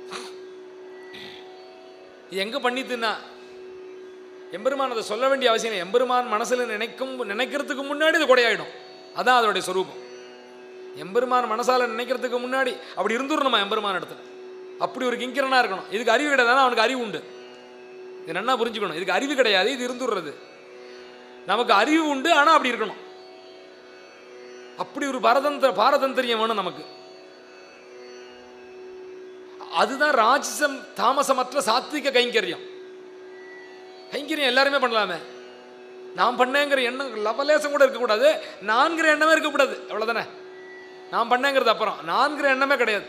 இது எங்கே பண்ணித்துன்னா எம்பெருமான் அதை சொல்ல வேண்டிய அவசியம் இல்லை எம்பெருமான் மனசில் நினைக்கும் நினைக்கிறதுக்கு முன்னாடி இது கொடையாயிடும் அதான் அதோடைய சொரூபம் எம்பெருமான் மனசால நினைக்கிறதுக்கு முன்னாடி அப்படி இருந்துடணுமா எம்பெருமான் இடத்துல அப்படி ஒரு கிங்கரனா இருக்கணும் இதுக்கு அறிவு கிடையாது அவனுக்கு அறிவு உண்டு இது நல்லா புரிஞ்சுக்கணும் இதுக்கு அறிவு கிடையாது இது இருந்துடுறது நமக்கு அறிவு உண்டு ஆனால் அப்படி இருக்கணும் அப்படி ஒரு பரதந்திர பாரதந்திரியம் வேணும் நமக்கு அதுதான் ராஜசம் தாமசமற்ற சாத்விக கைங்கரியம் கைங்கரியம் எல்லாருமே பண்ணலாமே நான் பண்ணேங்கிற எண்ணம் லவலேசம் கூட இருக்கக்கூடாது நான்கிற எண்ணமே இருக்கக்கூடாது அவ்வளோதானே நான் பண்ணேங்கிறது அப்புறம் நான்கிற எண்ணமே கிடையாது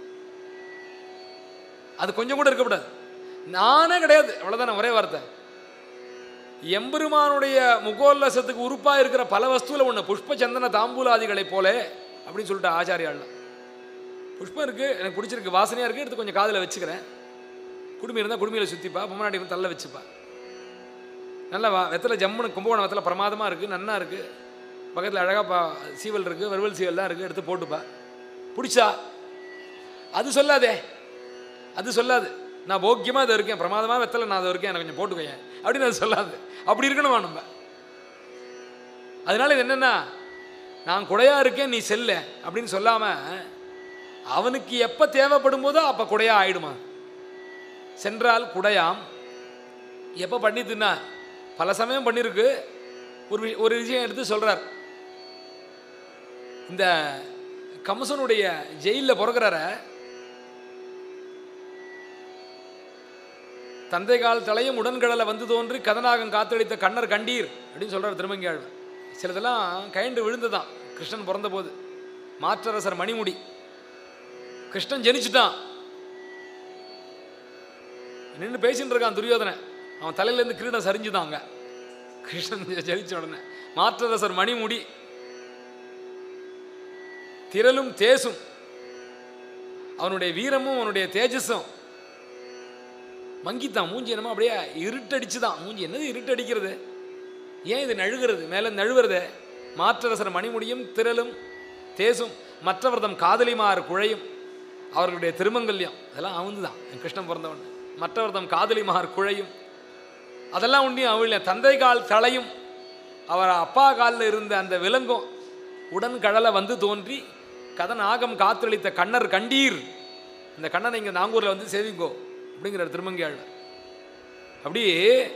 அது கொஞ்சம் கூட இருக்கக்கூடாது நானே கிடையாது அவ்வளோதானே ஒரே வார்த்தை எம்பெருமானுடைய முகோல்லசத்துக்கு உறுப்பாக இருக்கிற பல வஸ்துவில் ஒன்று புஷ்ப சந்தன தாம்பூலாதிகளைப் போல அப்படின்னு சொல்லிட்டு ஆச்சாரியாள்லாம் புஷ்பம் இருக்குது எனக்கு பிடிச்சிருக்கு வாசனையாக இருக்குது எடுத்து கொஞ்சம் காதில் வச்சுக்கிறேன் குடுமி இருந்தால் குடுமியில் சுற்றிப்பா பொம்மநாட்டி வந்து தள்ள வச்சுப்பா நல்லா வா வெத்தலை ஜம்முன்னு கும்பகோணம் வெத்தலை பிரமாதமாக இருக்குது நன்னா இருக்குது பக்கத்தில் அழகாக பா சீவல் இருக்குது வறுவல் சீவல்லாம் இருக்குது எடுத்து போட்டுப்பா பிடிச்சா அது சொல்லாதே அது சொல்லாது நான் போக்கியமாக அதை இருக்கேன் பிரமாதமாக வெத்தலை நான் அதை இருக்கேன் எனக்கு கொஞ்சம் போட்டுக்கோயேன் அப்படின்னு அது சொல்லாது அப்படி இருக்கணுமா நம்ம அதனால இது என்னென்னா நான் குடையாக இருக்கேன் நீ செல்ல அப்படின்னு சொல்லாமல் அவனுக்கு எப்போ தேவைப்படும் போதோ அப்போ குடையா ஆயிடுமா சென்றால் குடையாம் எப்போ பண்ணித்துன்னா பல சமயம் பண்ணியிருக்கு ஒரு வி- ஒரு விஷயம் எடுத்து சொல்கிறார் இந்த கம்சனுடைய ஜெயிலில் பிறகுறார தந்தை கால் தலையும் உடன்கடலை வந்து தோன்றி கதனாகம் காத்தடித்த கண்ணர் கண்டீர் அப்படின்னு சொல்கிறார் திருமங்கியாழ்வார் சிலதெல்லாம் கயண்டு விழுந்துதான் கிருஷ்ணன் பிறந்தபோது மாற்றரசர் மணிமுடி கிருஷ்ணன் ஜெனிச்சுட்டான் நின்று பேசிட்டு இருக்கான் துரியோதனை அவன் தலையிலேருந்து கிரீடம் சரிஞ்சுதான் அங்கே கிருஷ்ணன் ஜெயிச்ச உடனே மாற்றரசர் மணிமுடி திரளும் தேசும் அவனுடைய வீரமும் அவனுடைய தேஜஸும் மங்கித்தான் மூஞ்சி என்னமோ அப்படியே இருட்டடிச்சு தான் மூஞ்சி என்னது இருட்டடிக்கிறது ஏன் இது நழுகிறது மேலே நழுவுறது மாற்றரசர் மணிமுடியும் திரளும் தேசும் மற்றவர்தம் காதலிமார் குழையும் அவர்களுடைய திருமங்கல்யம் அதெல்லாம் அவந்து தான் கிருஷ்ணன் பிறந்தவன் மற்றவர்தம் காதலிமார் குழையும் அதெல்லாம் உண்டியும் அவள் தந்தை கால் தலையும் அவர் அப்பா காலில் இருந்த அந்த விலங்கும் உடன் கடலை வந்து தோன்றி கதன் ஆகம் காத்தளித்த கண்ணர் கண்டீர் இந்த கண்ணனை இங்கே நாங்கூரில் வந்து சேவிங்கோ அப்படிங்கிறார் திருமங்கியாள் அப்படியே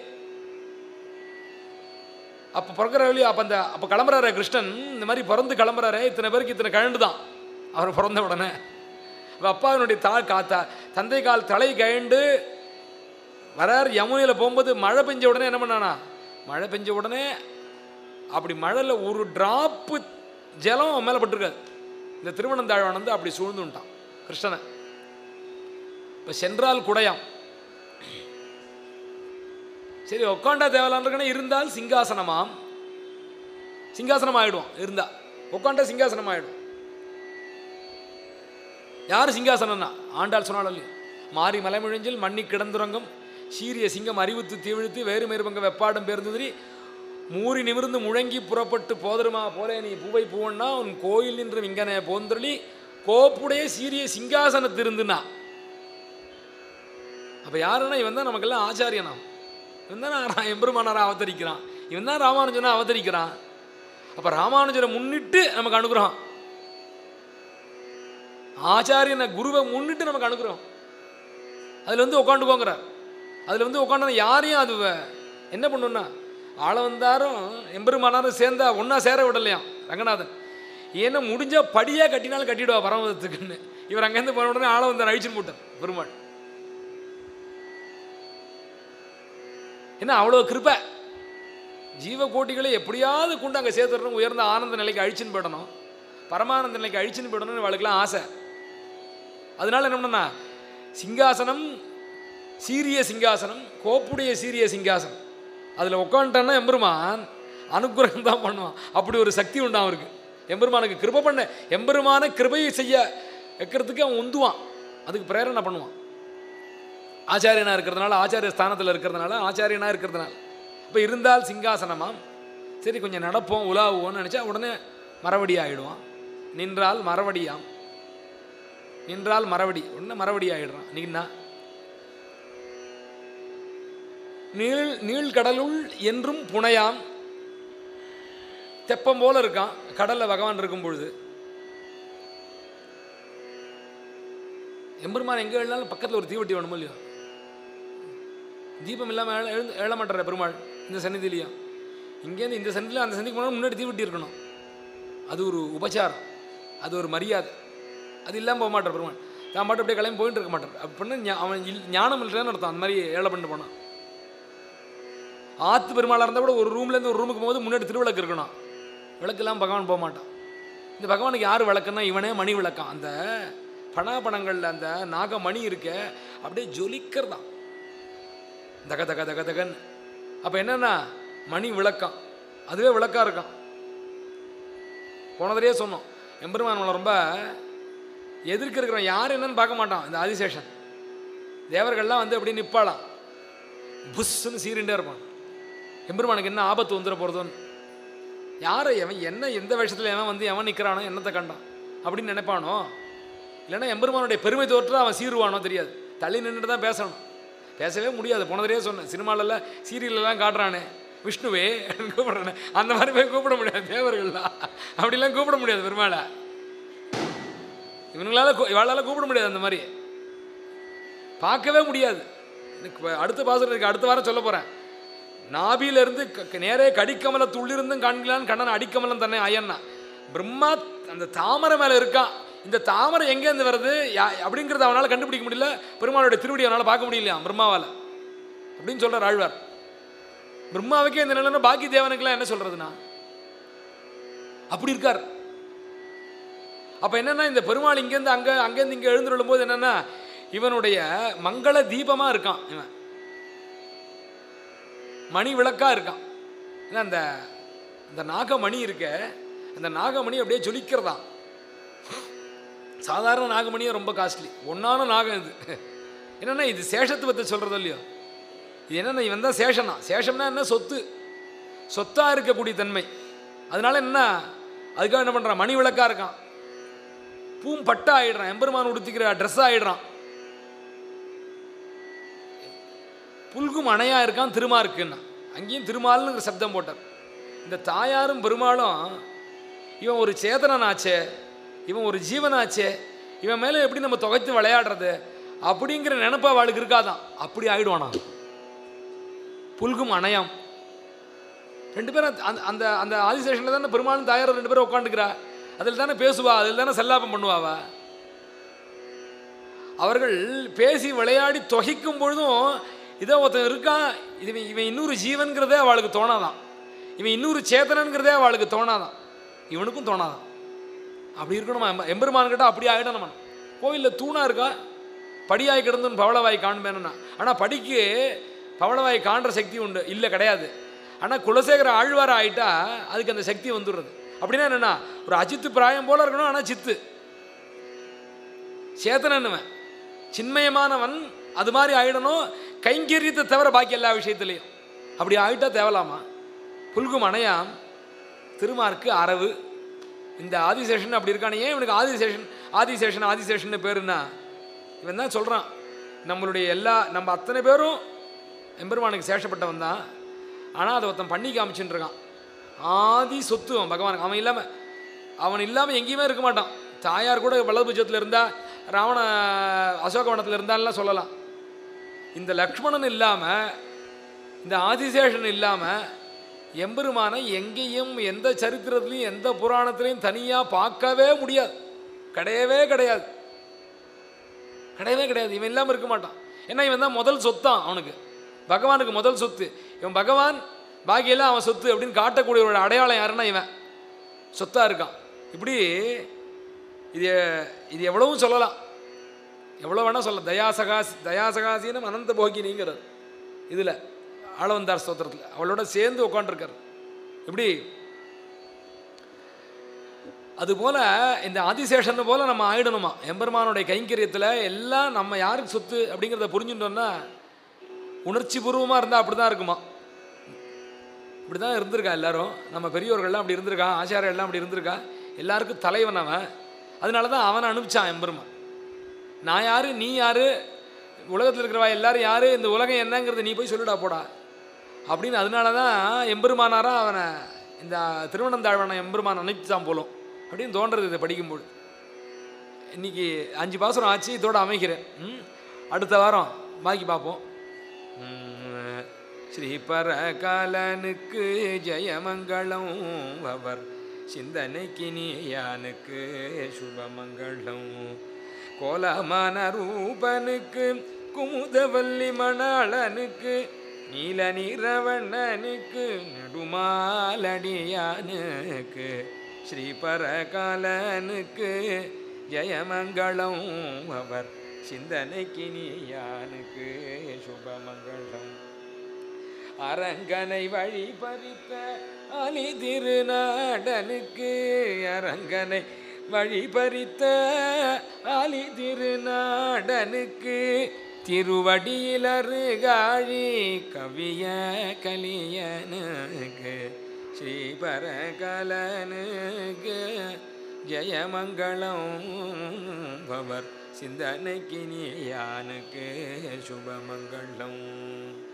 அப்போ பிறக்கிற வழி அப்போ அந்த அப்போ கிளம்புறாரு கிருஷ்ணன் இந்த மாதிரி பிறந்து கிளம்புறாரு இத்தனை பேருக்கு இத்தனை கழண்டு தான் அவர் பிறந்த உடனே அப்போ அப்பாவினுடைய தாள் காத்தா தந்தை கால் தலை கழண்டு வரார் யமுனையில் போகும்போது மழை பெஞ்ச உடனே என்ன பண்ணானா மழை பெஞ்ச உடனே அப்படி மழையில் ஒரு ட்ராப்பு ஜலம் அவன் மேலே பட்டிருக்காது இந்த திருவனந்தாழ்வான் வந்து அப்படி சூழ்ந்துட்டான் கிருஷ்ணனை இப்போ சென்றால் குடையாம் சரி உட்காண்டா தேவலான்றக்கனே இருந்தால் சிங்காசனமாம் சிங்காசனம் ஆயிடுவான் இருந்தா உட்காண்டா சிங்காசனம் ஆயிடும் யார் சிங்காசனம்னா ஆண்டாள் சொன்னாலும் இல்லையா மாறி மலைமுழிஞ்சில் மண்ணி கிடந்துறங்கும் சீரிய சிங்கம் அறிவுத்து தீவிழுத்து வேறு மேறுபங்க வெப்பாடும் பேர்ந்துதிரி மூறி நிமிர்ந்து முழங்கி புறப்பட்டு போதருமா போலே நீ பூவை பூவன்னா உன் கோயில் நின்று இங்கனே போந்தொழி கோப்புடைய சீரிய சிங்காசனத்திருந்துனா அப்போ யாருன்னா இவன் தான் நமக்கெல்லாம் ஆச்சாரியனா இவன் தான் எம்பெருமானாரா அவதரிக்கிறான் இவன் தான் ராமானுஜனா அவதரிக்கிறான் அப்போ ராமானுஜரை முன்னிட்டு நமக்கு அனுகிரகம் ஆச்சாரியனை குருவை முன்னிட்டு நமக்கு அனுகிரகம் அதில் வந்து உட்காந்துக்கோங்கிறார் அதில் வந்து உட்காந்து யாரையும் அது வ- என்ன பண்ணுன்னா ஆள வந்தாரும் எம்பெருமானாரும் சேர்ந்தா ஒன்றா சேர விடலையாம் ரங்கநாதன் ஏன்னா முடிஞ்சால் படியாக கட்டினாலும் கட்டிடுவா பரமதத்துக்குன்னு இவர் அங்கேருந்து போன உடனே ஆள வந்தார் அழிச்சுன்னு போட்டார் பெருமாள் என்ன அவ்வளோ கிருப்பை ஜீவகோட்டிகளை எப்படியாவது கொண்டு அங்கே சேர்த்துடணும் உயர்ந்த ஆனந்த நிலைக்கு அழிச்சுன்னு போயிடணும் பரமானந்த நிலைக்கு அழிச்சுன்னு போயிடணும்னு அவளுக்கெல்லாம் ஆசை அதனால என்ன பண்ணா சிங்காசனம் சீரிய சிங்காசனம் கோப்புடைய சீரிய சிங்காசனம் அதில் உட்காந்துட்டான்னா எம்பெருமான் அனுகிரகம் தான் பண்ணுவான் அப்படி ஒரு சக்தி உண்டு அவருக்கு எம்பெருமானுக்கு கிருபை பண்ண எம்பெருமான கிருபையை செய்ய வைக்கிறதுக்கு அவன் உந்துவான் அதுக்கு பிரேரணை பண்ணுவான் ஆச்சாரியனாக இருக்கிறதுனால ஆச்சாரிய ஸ்தானத்தில் இருக்கிறதுனால ஆச்சாரியனாக இருக்கிறதுனால இப்போ இருந்தால் சிங்காசனமாம் சரி கொஞ்சம் நடப்போம் உலாவுவோம்னு நினச்சா உடனே மரவடி ஆகிடுவான் நின்றால் மரவடியாம் நின்றால் மரவடி உடனே மரவடி ஆகிடுறான் நின்னா நீள் நீள்கடலுள் என்றும் புனையாம் தெப்பம் போல இருக்கான் கடலில் பகவான் இருக்கும் பொழுது எம்பெருமான் எங்கே எழுந்தாலும் பக்கத்தில் ஒரு தீவட்டி வேணுமோ இல்லையோ தீபம் இல்லாமல் எழ எழுந்து எழ மாட்டார பெருமாள் இந்த சந்நிதியிலையும் இங்கேருந்து இந்த சந்நிதியில் அந்த சந்திக்கு போனால் முன்னாடி தீவட்டி இருக்கணும் அது ஒரு உபச்சாரம் அது ஒரு மரியாதை அது இல்லாமல் போக மாட்டார் பெருமாள் தான் மட்டும் அப்படியே கிளம்பி போயிட்டு இருக்க மாட்டார் அப்படின்னா ஞா- அவன் இல் ஞானம் இல்லைன்னு அர்த்தம் அந்த மாதிரி ஏழை பண்ணிட்டு போனான் ஆத்து பெருமாளாக இருந்தால் கூட ஒரு ரூம்லேருந்து ஒரு ரூமுக்கு போகும்போது முன்னாடி திருவிளக்கு இருக்கணும் விளக்கெல்லாம் பகவான் போக மாட்டான் இந்த பகவானுக்கு யார் விளக்குன்னா இவனே மணி விளக்கான் அந்த பணாபணங்களில் அந்த நாகமணி இருக்க அப்படியே ஜொலிக்கிறதான் தக தக தக தகன்னு அப்போ என்னன்னா மணி விளக்கம் அதுவே விளக்கா இருக்கான் போனதுலேயே சொன்னோம் எம்பெருமான் நம்மளை ரொம்ப எதிர்க்க இருக்கிறவன் யார் என்னன்னு பார்க்க மாட்டான் இந்த ஆதிசேஷன் தேவர்கள்லாம் வந்து அப்படியே நிற்பாளாம் புஷ்ஷுன்னு சீரிண்டே இருப்பான் எம்பெருமானுக்கு என்ன ஆபத்து வந்துட போகிறதோன்னு யாரை எவன் என்ன எந்த வேஷத்தில் எவன் வந்து எவன் நிற்கிறானோ என்னத்தை கண்டான் அப்படின்னு நினைப்பானோ இல்லைன்னா எம்பெருமானுடைய பெருமை தோற்று அவன் சீருவானோ தெரியாது தள்ளி நின்றுட்டு தான் பேசணும் பேசவே முடியாது போனதே சொன்னேன் சினிமாலெல்லாம் சீரியலெல்லாம் காட்டுறானே விஷ்ணுவே அப்படின்னு கூப்பிடுறேன் அந்த மாதிரி போய் கூப்பிட முடியாது தேவர்கள்லாம் அப்படிலாம் கூப்பிட முடியாது பெருமாளை இவங்களால கூ- இவாளால கூப்பிட முடியாது அந்த மாதிரி பார்க்கவே முடியாது எனக்கு இப்ப அடுத்த பாசுரம் இருக்கு அடுத்த வாரம் சொல்ல போகிறேன் நாபியிலிருந்து க- க- நேரே கடிக்கமல துள்ளிருந்தும் காண்கலான் கண்ணன் அடிக்கமலம் தன்னை அயன்னா பிரம்மா அந்த தாமரை மேலே இருக்கான் இந்த தாமரை எங்கேருந்து வருது யா- அப்படிங்கிறத அவனால் கண்டுபிடிக்க முடியல பெருமாளுடைய திருவடி அவனால் பார்க்க முடியலையா பிரம்மாவால் அப்படின்னு சொல்கிறார் ஆழ்வார் பிரம்மாவுக்கே இந்த நிலைன்னா பாக்கி தேவனுக்கெல்லாம் என்ன சொல்கிறதுனா அப்படி இருக்கார் அப்போ என்னன்னா இந்த பெருமாள் இங்கேருந்து அங்கே அங்கேருந்து இங்கே எழுந்துள்ளும் போது என்னன்னா இவனுடைய மங்கள தீபமாக இருக்கான் இவன் மணி விளக்கா இருக்கான் ஏன்னா அந்த அந்த நாகமணி இருக்க அந்த நாகமணி அப்படியே ஜொலிக்கிறதாம் சாதாரண நாகமணியே ரொம்ப காஸ்ட்லி ஒன்றான நாகம் இது என்னென்னா இது சேஷத்தை பற்றி சொல்கிறது இல்லையோ இது என்னென்ன இவன் தான் சேஷனா சேஷம்னா என்ன சொத்து சொத்தாக இருக்கக்கூடிய தன்மை அதனால என்ன அதுக்காக என்ன பண்ணுறான் மணி விளக்காக இருக்கான் பூம் பட்டா ஆயிடுறான் எம்பெருமான் உடுத்திக்கிற ட்ரெஸ்ஸாக ஆயிடுறான் புல்கும் அணையாக இருக்கான் திருமாருக்குன்னா அங்கேயும் திருமால்னு சப்தம் போட்டார் இந்த தாயாரும் பெருமாளும் இவன் ஒரு சேதனனாச்சே இவன் ஒரு ஜீவனாச்சே இவன் மேலே எப்படி நம்ம தொகைத்து விளையாடுறது அப்படிங்கிற நினப்பு அவளுக்கு இருக்காதான் அப்படி ஆயிடுவானா புல்கும் அணையாம் ரெண்டு பேரும் அந்த அந்த அந்த ஆதிசேஷனில் தானே பெருமாளும் தாயாரும் ரெண்டு பேரும் உட்காந்துக்கிறா அதில் தானே பேசுவா அதில் தானே செல்லாபம் பண்ணுவாவா அவர்கள் பேசி விளையாடி தொகைக்கும் பொழுதும் இதோ ஒருத்தன் இருக்கான் இது இவன் இன்னொரு ஜீவன்கிறதே அவளுக்கு தோணாதான் இவன் இன்னொரு சேத்தனங்கிறதே அவளுக்கு தோணாதான் இவனுக்கும் தோணாதான் அப்படி இருக்கணுமா எம்ப- எம்பெருமான்கிட்ட அப்படி ஆகிடணும் நம்ம கோவிலில் தூணாக இருக்கா படியாய் கிடந்துன்னு பவளவாய் காண்பேன்னா ஆனால் படிக்கு பவளவாய் காண்ற சக்தி உண்டு இல்லை கிடையாது ஆனால் குலசேகர ஆழ்வார் ஆயிட்டா அதுக்கு அந்த சக்தி வந்துடுறது அப்படின்னா என்னென்னா ஒரு அஜித்து பிராயம் போல இருக்கணும் ஆனால் சித்து சேத்தனன்னுவன் சின்மயமானவன் அது மாதிரி ஆயிடணும் கைங்கரியத்தை தவிர பாக்கி எல்லா விஷயத்துலையும் அப்படி ஆயிட்டா தேவலாமா புல்கும் அணையாம் திருமார்க்கு அரவு இந்த ஆதிசேஷன் அப்படி இருக்கானே ஏன் இவனுக்கு ஆதிசேஷன் ஆதிசேஷன் ஆதிசேஷன் பேருன்னா இவன் தான் சொல்கிறான் நம்மளுடைய எல்லா நம்ம அத்தனை பேரும் எம்பெருமானுக்கு சேஷப்பட்டவன் தான் ஆனால் அதை ஒருத்தன் பண்ணி காமிச்சுட்டு இருக்கான் ஆதி சொத்து அவன் பகவானுக்கு அவன் இல்லாமல் அவன் இல்லாமல் எங்கேயுமே இருக்க மாட்டான் தாயார் கூட வலதுபட்சத்தில் இருந்தா ராவண அசோகவனத்தில் இருந்தான்லாம் சொல்லலாம் இந்த லக்ஷ்மணன் இல்லாமல் இந்த ஆதிசேஷன் இல்லாமல் எம்பெருமானை எங்கேயும் எந்த சரித்திரத்துலையும் எந்த புராணத்துலையும் தனியாக பார்க்கவே முடியாது கிடையவே கிடையாது கிடையவே கிடையாது இவன் இல்லாமல் இருக்க மாட்டான் ஏன்னா இவன் தான் முதல் சொத்தான் அவனுக்கு பகவானுக்கு முதல் சொத்து இவன் பகவான் பாக்கியெல்லாம் அவன் சொத்து அப்படின்னு காட்டக்கூடிய ஒரு அடையாளம் யாருன்னா இவன் சொத்தாக இருக்கான் இப்படி இது இது எவ்வளவும் சொல்லலாம் எவ்வளோ வேணால் சொல்லலாம் தயாசகாசி தயாசகாசீனம் அனந்த போகினிங்கிறது இதில் ஆளவந்தார் ஸ்தோத்திரத்தில் அவளோட சேர்ந்து உட்காண்டிருக்கார் இப்படி அதுபோல் இந்த ஆதிசேஷன் போல் நம்ம ஆயிடணுமா எம்பெருமானுடைய கைங்கரியத்தில் எல்லாம் நம்ம யாருக்கு சொத்து அப்படிங்கிறத புரிஞ்சுட்டோம்னா உணர்ச்சி பூர்வமாக இருந்தால் அப்படி தான் இருக்குமா இப்படி தான் இருந்திருக்கா எல்லாரும் நம்ம பெரியோர்கள்லாம் அப்படி இருந்திருக்கா ஆச்சாரியெல்லாம் அப்படி இருந்திருக்கா எல்லாருக்கும் தலைவன் அவன் அதனால தான் அவனை அனுப்பிச்சான் எம்பெருமான் நான் யாரு நீ யாரு உலகத்தில் இருக்கிறவா எல்லாரும் யாரு இந்த உலகம் என்னங்கிறத நீ போய் சொல்லிடா போடா அப்படின்னு அதனால தான் எம்பெருமானாரா அவனை இந்த திருவண்ணந்தாழ்வனை எம்பெருமான் அனுப்பிச்சான் போலும் அப்படின்னு தோன்றது இதை படிக்கும்போது இன்னைக்கு அஞ்சு பாசனம் ஆச்சு இதோட அமைக்கிறேன் ம்? அடுத்த வாரம் பாக்கி பார்ப்போம் ம், ஸ்ரீ பரகாலனுக்கு ஜெயமங்களம் அவர் சிந்தனைக்கு நீயானுக்கு சுபமங்களம் கோலமான ரூபனுக்கு குமுதவல்லி மணாளனுக்கு நீல நிறவண்ணனுக்கு நெடுமாலடியானுக்கு ஸ்ரீ பரகாலனுக்கு ஜெயமங்களம் அவர் சிந்தனைக்கு நீயானுக்கு சுபமங்களம் அரங்கனை வழி பறித்த அலி திருநாடனுக்கு அரங்கனை வழி பறித்த அலி திருநாடனுக்கு திருவடியில் அருகாழி கவிய கலியனுக்கு ஸ்ரீ பரகலனுக்கு ஜெயமங்களம் பவர் சிந்தனைக்கு நீயானுக்கு சுபமங்களம்